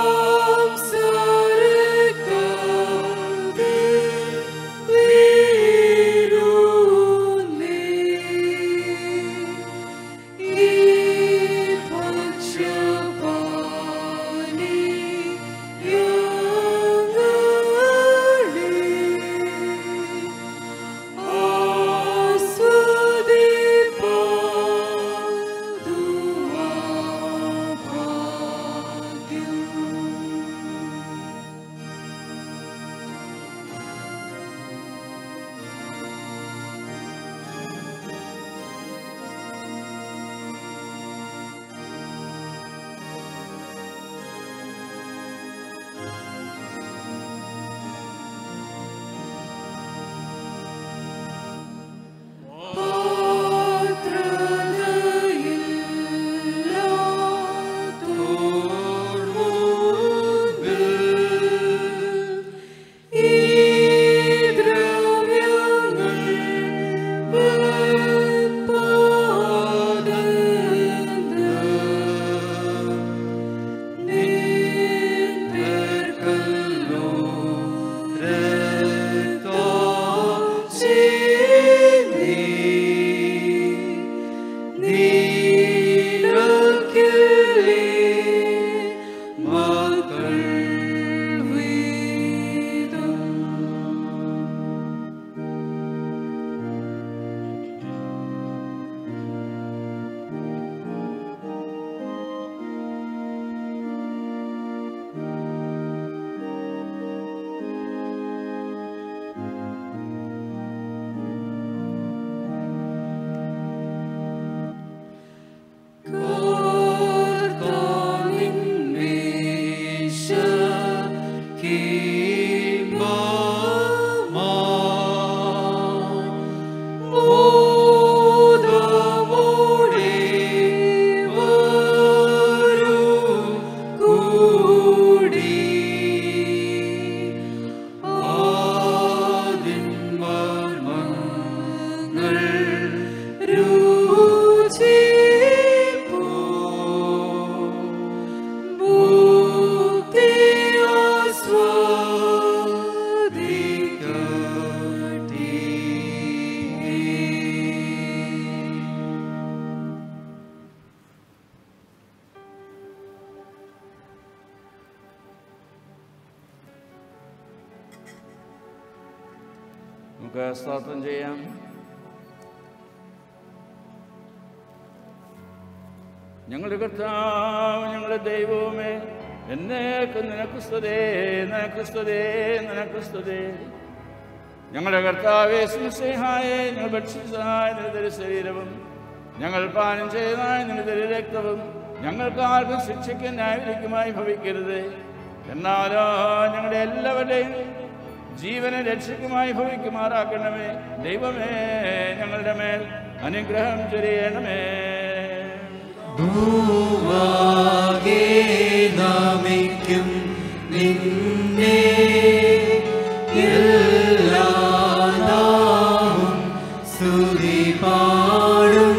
ും നമുക്ക് സ്തോത്രം ചെയ്യാം ഞങ്ങളുടെ കർത്താവ് ഞങ്ങളുടെ ദൈവവുമേ എന്നേക്ക് നിനക്ക് സ്തുതേ നിനക്ക് സ്തുതേ നിനക്ക് സ്തുതേ ഞങ്ങളുടെ കർത്താവേ സ്നേഹായ ഞങ്ങൾ ഭക്ഷിച്ചതായ നിന്റെ ശരീരവും ഞങ്ങൾ പാനം ചെയ്തതായ നിന്റെ രക്തവും ഞങ്ങൾക്ക് ആർക്കും ശിക്ഷയ്ക്ക് ന്യായവിധിക്കുമായി ഭവിക്കരുത് എന്നാലോ ഞങ്ങളുടെ എല്ലാവരുടെയും ജീവനെ രക്ഷയ്ക്കുമായി ഭവിക്കുമാറാക്കണമേ ദൈവമേ ഞങ്ങളുടെ മേൽ അനുഗ്രഹം ചൊരിയണമേ ഭൂവാകെ നമിക്കും നിന്നെ എല്ലാ നാവും സ്തുതി പാടും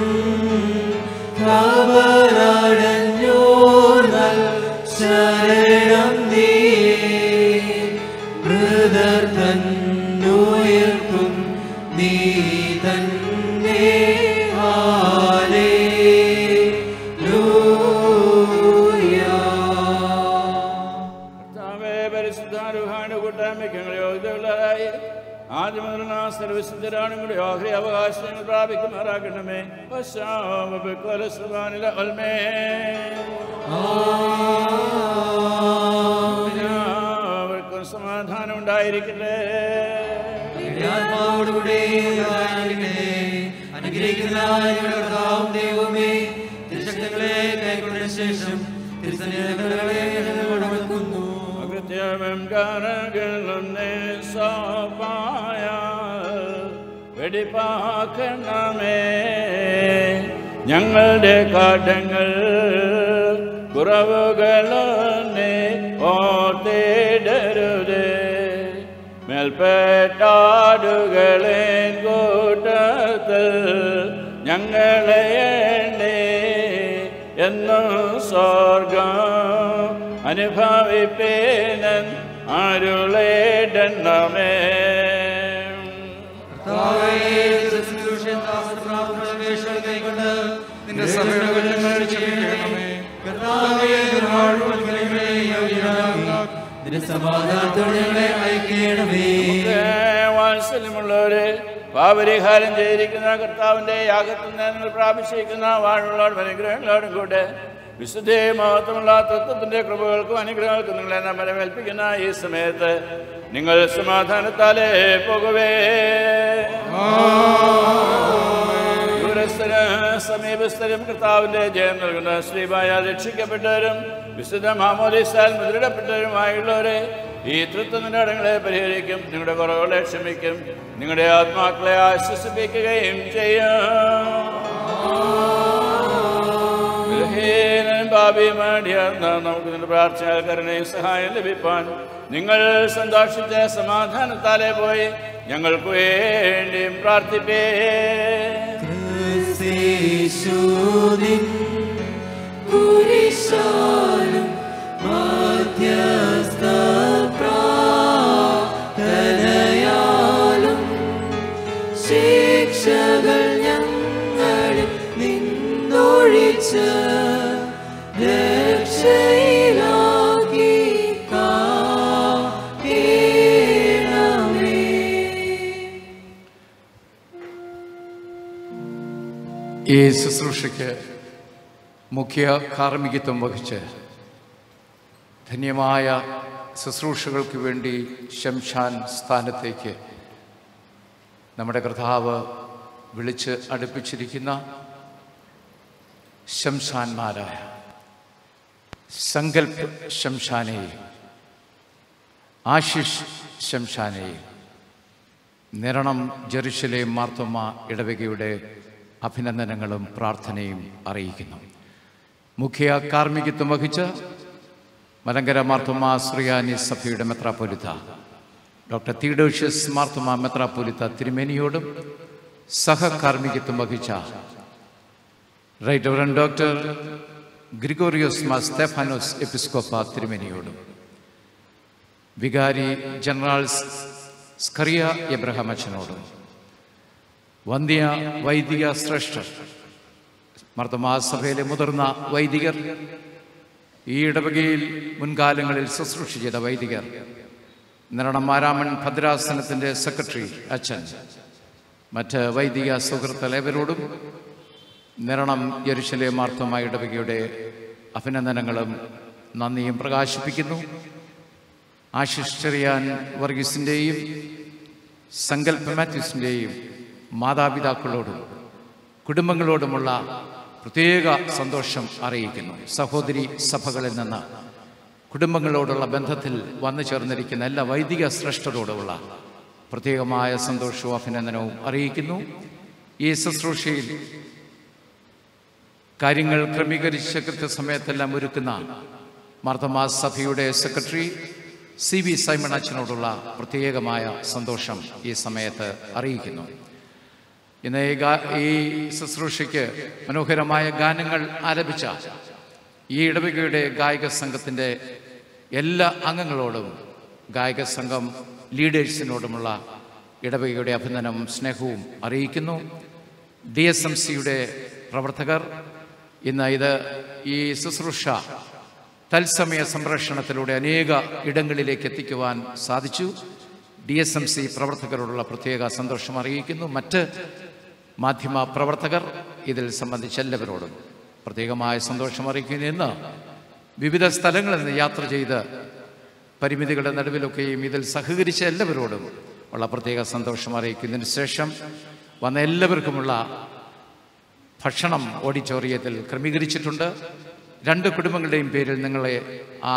കബറടഞ്ഞോർ നൽ ശരണം നീയേ മൃദർ തന്നുയർക്കും നീ തന്നെ കർത്താവേ പരിശുദ്ധാരുഹാണ് കൂട്ടായ്മയ്ക്ക് ഞങ്ങൾ യോഗ്യതയുള്ളതായി ആദ്യം മുതൽ നാം സർവശുദ്ധരാണ് കൂടി ഓഹരി അവകാശങ്ങൾ പ്രാപിക്കുമാറാക്കണമേ പശ്ചാമല ഒൽമേ എല്ലാവർക്കും സമാധാനം ഉണ്ടായിരിക്കട്ടെ ആത്മാവോടുകൂടെ ഉണ്ടായിരിക്കട്ടെ. അനുഗ്രഹിക്കുന്ന ഞങ്ങളുടെ കർത്താവും ദൈവമേ തിരുശക്തങ്ങളെ കൈക്കൊണ്ട ശേഷം തിരുസന്നിധികളെ ഞങ്ങൾ വണങ്ങുന്നു അകൃത്യമം കരകളും സോപ്പായ വെടിപ്പാക്കണമേ ഞങ്ങളുടെ കാട്ടങ്ങൾ കുറവുകളൊന്നെ ഓർത്തിടരുതേ മേൽപ്പെട്ടാടുകളെ കൂട്ടത്തിൽ ഞങ്ങളെ എണ്ണേ എന്നും സ്വർഗം അനുഭവിപ്പേനൻ അരുളേടണമേ കൈക്കൊണ്ട് നിന്റെ സഭയുടെ കുറ്റങ്ങൾ ക്ഷമിക്കണമേ കർത്താവേ ഒരുപാട് വൽക്കരങ്ങളെ യോഗ്യരാക്കുക നിന്റെ സമാധാനത്തോടെ ഞങ്ങളെ അയക്കണമേ വാത്സല്യമുള്ളവരെ പാപരിഹാരം ചെയ്തിരിക്കുന്ന കർത്താവിന്റെ യാഗത്തിൽ നിന്ന് നിങ്ങൾ പ്രാപിച്ചിരിക്കുന്ന വാഴുള്ളവരും അനുഗ്രഹങ്ങളോടും കൂടെ വിശുദ്ധേ മഹത്വമുള്ള തത്വത്തിന്റെ കൃപകൾക്കും അനുഗ്രഹങ്ങൾക്കും നിങ്ങളെ നാം വരവേൽപ്പിക്കുന്ന ഈ സമയത്ത് നിങ്ങൾ സമാധാനത്താലേ പോകുവേ ദൂരസ്ഥരും സമീപസ്ഥരും കർത്താവിന്റെ ജയം നൽകുന്ന ശ്രീമായ രക്ഷിക്കപ്പെട്ടവരും വിശുദ്ധ മാമോദിസാൽ മുദ്രിടപ്പെട്ടവരുമായുള്ളവരെ ഈ തൃത്വത്തിന്റെ അടങ്ങളെ പരിഹരിക്കും നിങ്ങളുടെ കുറവുകളെ ക്ഷമിക്കും നിങ്ങളുടെ ആത്മാക്കളെ ആശ്വസിപ്പിക്കുകയും ചെയ്യും ബലഹീനനും പാപിയുമാടിയാർന്ന നമുക്ക് നിന്റെ പ്രാർത്ഥന കരുണയും സഹായം ലഭിപ്പാൻ നിങ്ങൾ സന്തോഷിച്ച സമാധാനത്താലെ പോയി ഞങ്ങൾക്ക് വേണ്ടിയും പ്രാർത്ഥിപ്പേ ക്രിസ്തേശുനിൻ കുരിശാലും മധ്യസ്ഥ പ്രാർത്ഥനയാലും ശിക്ഷകൾ ഞങ്ങളിൽ നിന്നൊഴിച്ച് രക്ഷയിലാക്കി കാക്കണമേ ഈ ശുശ്രൂഷയ്ക്ക് മുഖ്യ കാർമ്മികത്വം വഹിച്ച് ധന്യമായ ശുശ്രൂഷകൾക്ക് വേണ്ടി ശംഷാൻ സ്ഥാനത്തേക്ക് നമ്മുടെ കർത്താവ് വിളിച്ച് അടുപ്പിച്ചിരിക്കുന്ന ശംഷാന്മാരായ സങ്കൽപ്പ് ശംഷാനെയും ആശിഷ് ശംഷാനെയും നിരണം ജെറുഷലേം മാർത്തോമ ഇടവകയുടെ അഭിനന്ദനങ്ങളും പ്രാർത്ഥനയും അറിയിക്കുന്നു മുഖ്യ കാർമ്മികത്വം വഹിച്ച മലങ്കര മാർത്തോമ ശ്രീയാനി സഭയുടെ മെത്രാപ്പൊലിത്ത ഡോക്ടർ തീഡോഷ്യസ് മാർത്തോമ മെത്രാപ്പൊലിത്ത തിരുമേനിയോടും സഹകാർമ്മികത്വം വഹിച്ച റൈറ്റ് റവറൻ ഡോക്ടർ ഗ്രിഗോറിയോസ് മാ സ്തെഫാനോസ് എപ്പിസ്കോപ്പ തിരുമേനിയോടും വികാരി ജനറൽ സ്കറിയ എബ്രഹാം അച്ഛനോടും വന്ധ്യ വൈദിക ശ്രേഷ്ഠർ മർദ്ദമാസഭയിലെ മുതിർന്ന വൈദികർ ഈ ഇടവകയിൽ മുൻകാലങ്ങളിൽ ശുശ്രൂഷ ചെയ്ത വൈദികർ നിരണം മാരാമൺ ഭദ്രാസനത്തിൻ്റെ സെക്രട്ടറി അച്ഛൻ മറ്റ് വൈദിക സുഹൃത്തലേവരോടും നിരണം യരുശലേ മാർത്തമായ ഇടവകയുടെ അഭിനന്ദനങ്ങളും നന്ദിയും പ്രകാശിപ്പിക്കുന്നു ആശിഷ് ചെറിയാൻ വർഗീസിൻ്റെയും സങ്കല്പ മാത്യൂസിൻ്റെയും മാതാപിതാക്കളോടും കുടുംബങ്ങളോടുമുള്ള പ്രത്യേക സന്തോഷം അറിയിക്കുന്നു സഹോദരി സഭകളിൽ നിന്ന് കുടുംബങ്ങളോടുള്ള ബന്ധത്തിൽ വന്നു ചേർന്നിരിക്കുന്ന എല്ലാ വൈദിക ശ്രേഷ്ഠരോടുമുള്ള പ്രത്യേകമായ സന്തോഷവും അഭിനന്ദനവും അറിയിക്കുന്നു ഈ ശുശ്രൂഷയിൽ കാര്യങ്ങൾ ക്രമീകരിച്ച് കൃത്യസമയത്തെല്ലാം ഒരുക്കുന്ന മാർത്തമാ സഭയുടെ സെക്രട്ടറി സി വി സൈമൺ അച്ഛനോടുള്ള പ്രത്യേകമായ സന്തോഷം ഈ സമയത്ത് അറിയിക്കുന്നു ഇന്ന് ഈ ഗാ ഈ ശുശ്രൂഷയ്ക്ക് മനോഹരമായ ഗാനങ്ങൾ ആലപിച്ച ഈ ഇടവകയുടെ ഗായക സംഘത്തിൻ്റെ എല്ലാ അംഗങ്ങളോടും ഗായക സംഘം ലീഡേഴ്സിനോടുമുള്ള ഇടവകയുടെ അഭിനന്ദനവും സ്നേഹവും അറിയിക്കുന്നു ഡി എസ് എം സിയുടെ പ്രവർത്തകർ ഇന്ന് ഇത് ഈ ശുശ്രൂഷ തത്സമയ സംരക്ഷണത്തിലൂടെ അനേക ഇടങ്ങളിലേക്ക് എത്തിക്കുവാൻ സാധിച്ചു ഡി എസ് എം സി പ്രവർത്തകരോടുള്ള പ്രത്യേക സന്തോഷം അറിയിക്കുന്നു മറ്റ് മാധ്യമ പ്രവർത്തകർ ഇതിൽ സംബന്ധിച്ച് എല്ലാവരോടും പ്രത്യേകമായ സന്തോഷം അറിയിക്കുന്നു ഇന്ന് വിവിധ സ്ഥലങ്ങളിൽ നിന്ന് യാത്ര ചെയ്ത് പരിമിതികളുടെ നടുവിലൊക്കെയും ഇതിൽ സഹകരിച്ച എല്ലാവരോടും ഉള്ള പ്രത്യേക സന്തോഷം അറിയിക്കുന്നതിന് ശേഷം വന്ന എല്ലാവർക്കുമുള്ള ഭക്ഷണം ഓഡിറ്റോറിയത്തിൽ ക്രമീകരിച്ചിട്ടുണ്ട് രണ്ട് കുടുംബങ്ങളുടെയും പേരിൽ നിങ്ങളെ ആ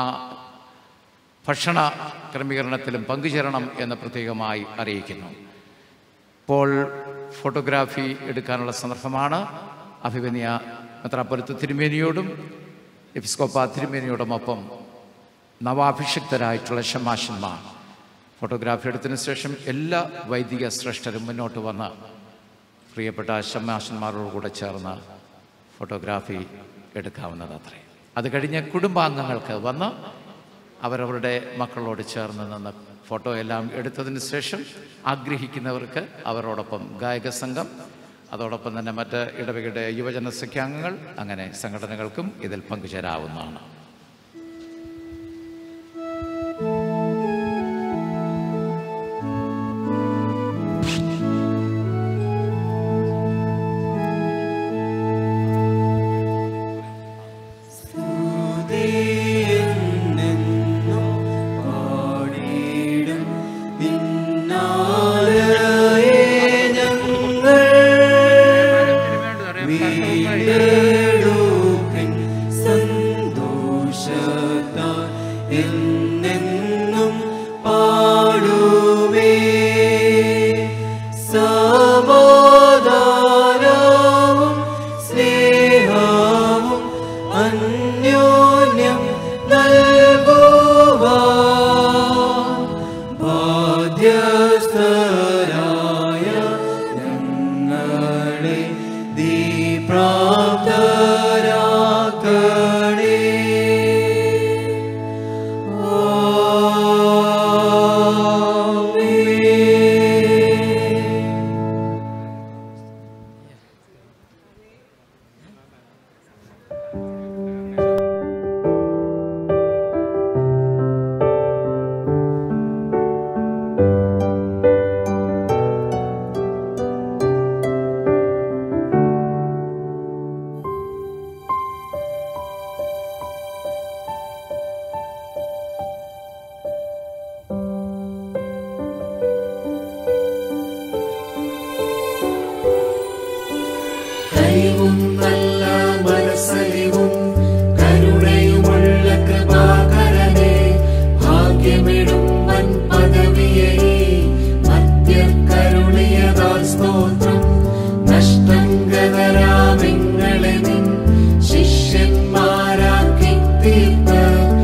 ഭക്ഷണ ക്രമീകരണത്തിലും പങ്കുചേരണം എന്ന് പ്രത്യേകമായി അറിയിക്കുന്നു ഇപ്പോൾ ഫോട്ടോഗ്രാഫി എടുക്കാനുള്ള സന്ദർഭമാണ് അഭിമന്യ മെത്രാപ്പൊലത്ത് തിരുമേനിയോടും എപ്പിസ്കോപ്പ തിരുമേനിയോടുമൊപ്പം നവാഭിഷിക്തരായിട്ടുള്ള ഷമാഷന്മാർ ഫോട്ടോഗ്രാഫി എടുത്തതിന് ശേഷം എല്ലാ വൈദിക ശ്രേഷ്ഠരും മുന്നോട്ട് വന്ന് പ്രിയപ്പെട്ട ഷമാഷന്മാരോട് കൂടെ ചേർന്ന് ഫോട്ടോഗ്രാഫി എടുക്കാവുന്നത് അത്രേ അത് കഴിഞ്ഞ് കുടുംബാംഗങ്ങൾക്ക് വന്ന് അവരവരുടെ മക്കളോട് ചേർന്ന് നിന്ന് ഫോട്ടോ എല്ലാം എടുത്തതിന് ശേഷം ആഗ്രഹിക്കുന്നവർക്ക് അവരോടൊപ്പം ഗായക സംഘം അതോടൊപ്പം തന്നെ മറ്റ് ഇടവകയുടെ യുവജന സഖ്യാംഗങ്ങൾ അങ്ങനെ സംഘടനകൾക്കും ഇതിൽ പങ്കുചേരാവുന്നതാണ് എന്നെന്നും പാടുമേ സമാധാനവും സ്നേഹവും അന്യോന്യം നൽകുവാൻ ബാധ്യസ്ഥരായ ഞങ്ങളെ ദീപ്രാപ്തരാക്കണേ കഴിവും നല്ല മനസ്സലിവും കരുണയുമുള്ള കൃപാകരനെ ഭാഗ്യമിടും വൻ പദവിയെ മധ്യകരുണിയതാൽ സ്തോത്രം നഷ്ടം ഗതരാമിങ്ങളെ നിൻ ശിഷ്യന്മാരാക്കി തീർത്ത്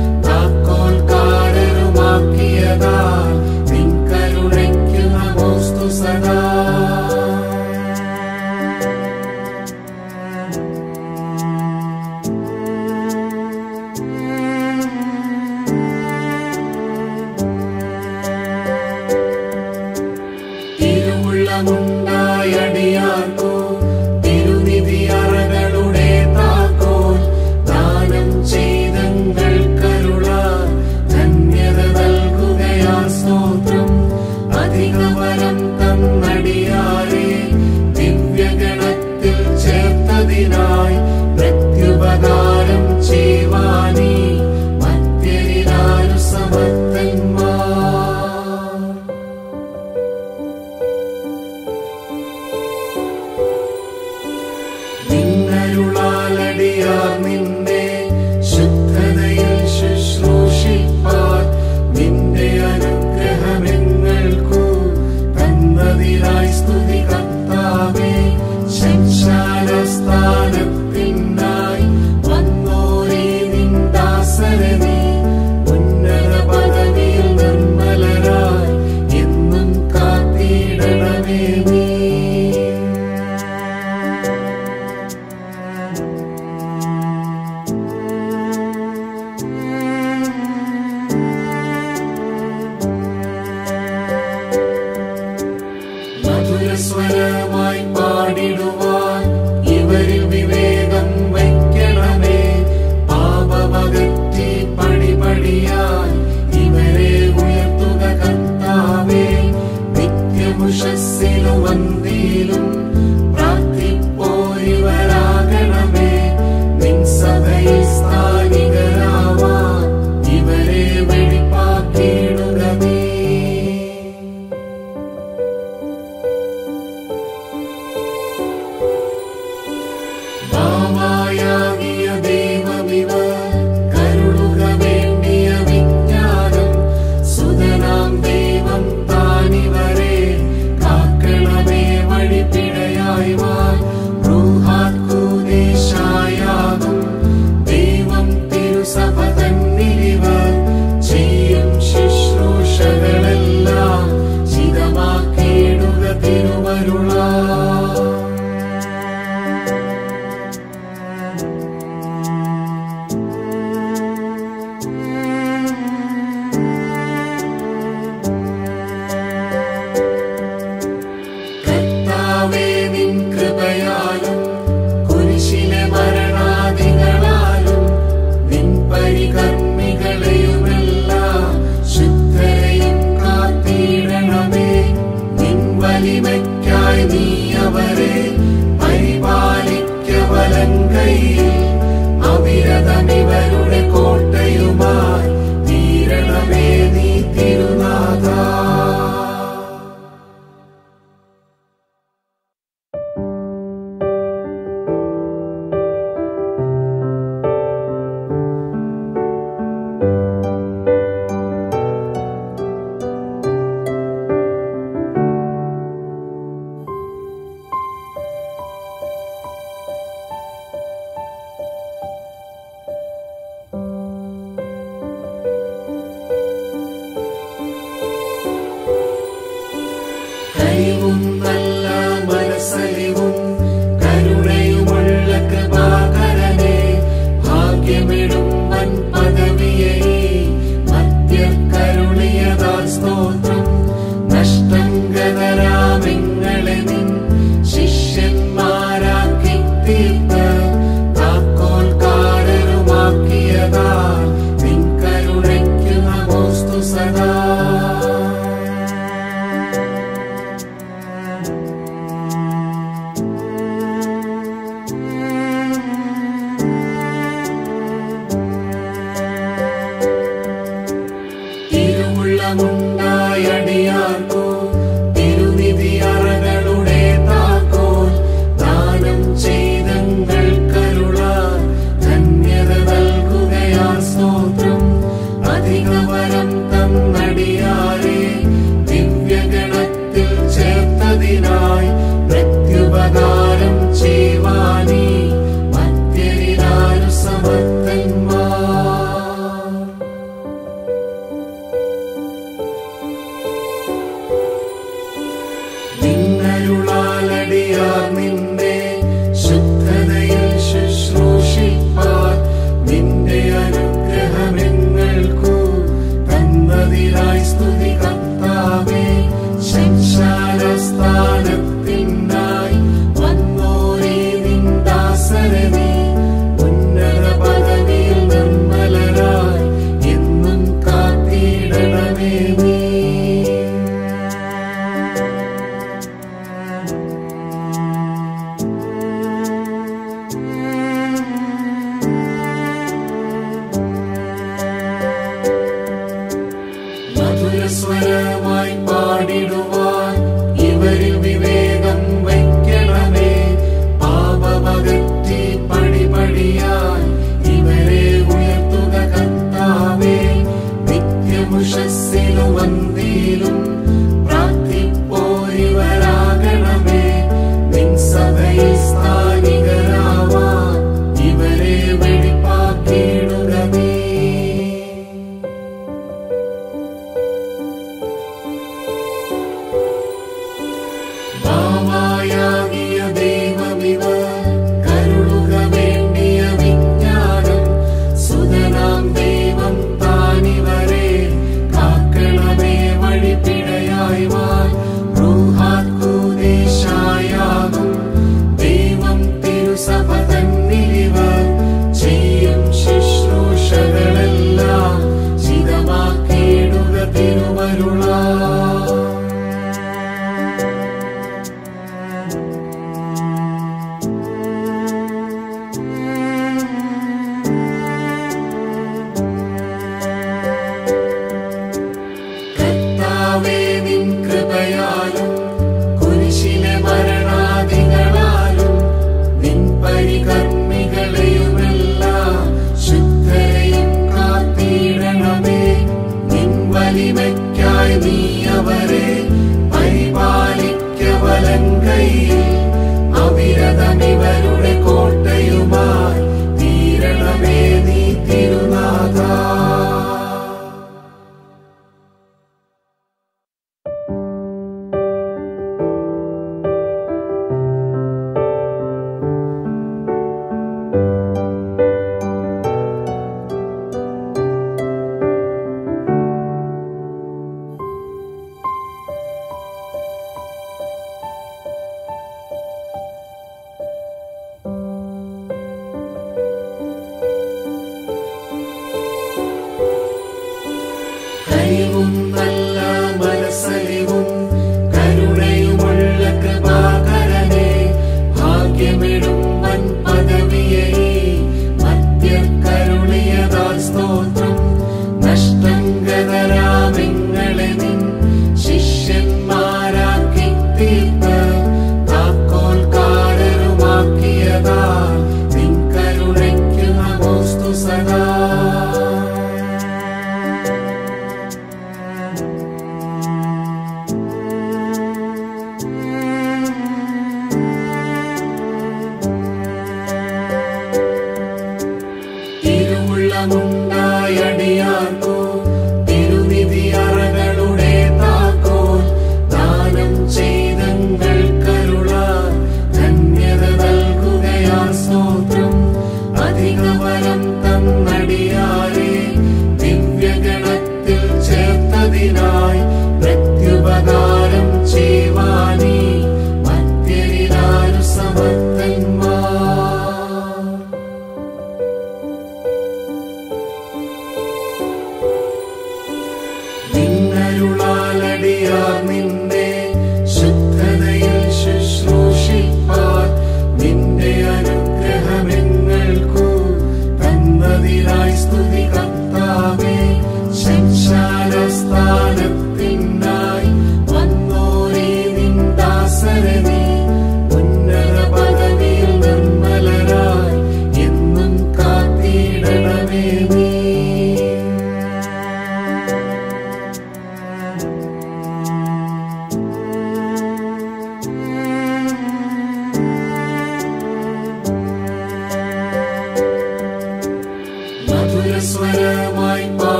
താക്കോൽക്കാരനുമാക്കിയതാ നിൻ കരുണയ്ക്ക് നമോസ്തു സദാ തിരുവുള്ളമുണ്ടായടിയാർക്കോ തിരുനിധി അറകളുടെ താക്കോൽ ദാനം ചെയ്തങ്ങൾ കരുള ധന്യത നൽകുകയാ സ്തോത്രം ദൈവവരം തന്നടിയാരെ ദിവ്യഗണത്തിൽ ചേർത്തതിനായി പ്രത്യുപകാരം ചെയ്യുവാനീ മധ്യരിലാരു സമർത്ഥന്മാർ നിന്നരുളാലടിയാർ നിന്നെ ശുദ്ധതയിൽ ശുശ്രൂഷിപ്പാൻ നിന്റെ അനുഗ്രഹമെങ്ങൾക്കു തന്നതിനായി സ്തുതി കർത്താവേ ശംശാന സ്ഥാനത്തിനായി വന്നോരീ നിന്ദാസരനീ ഉന്നത പദവിയിൽ നിർമ്മലരായി എന്നും കാത്തിടണമേ നീ മധുരസ്വരമായി പാടിടുവാൻ ഇവരിൽ വിവേകം വയ്ക്കണമേ പാപമകറ്റി പടിപടിയായി ഇവരെ ഉയർത്തുക കർത്താവേ നിത്യമുഷസ്സിലും വന്തിയിലും പ്രാർത്ഥിപ്പോരിവരാകണമേ നിൻ സഭയിൽ സ്ഥാനികരാവാൻ ഇവരെ വെളിപ്പാക്കിയിടുക നീ ഭാവായാകിയ ദൈവമിവ കരുളുക വേണ്ടിയ വിജ്ഞാനം സുതനാം ദൈവം താനിവരെ കാക്കണമേ വഴിപ്പിഴയായി വാൻ ൂഹാത്കൂദേശായാകും ദൈവം തിരുസഭ തന്നിലിവർ ചെയ്യും ശുശ്രൂഷകളെല്ലാം ചിതമാക്കിയിടുക തിരുവരുളാ കർത്താവേ നിൻ കൃപയാലും കുരിശിലെ മരണാദികളാലും നിൻ പരികർമ്മികളെയുമെല്ലാം ശുദ്ധരെയും കാത്തിടണമേ നിൻ വലിമയ്ക്കായി നീ അവരെ പരിപാലിക്ക വലങ്കയിൽ അവിരതമിവരുടെ കോട്ടയുമായി തീരണമേ നീ തിരുനാഥ കഴിവും നല്ല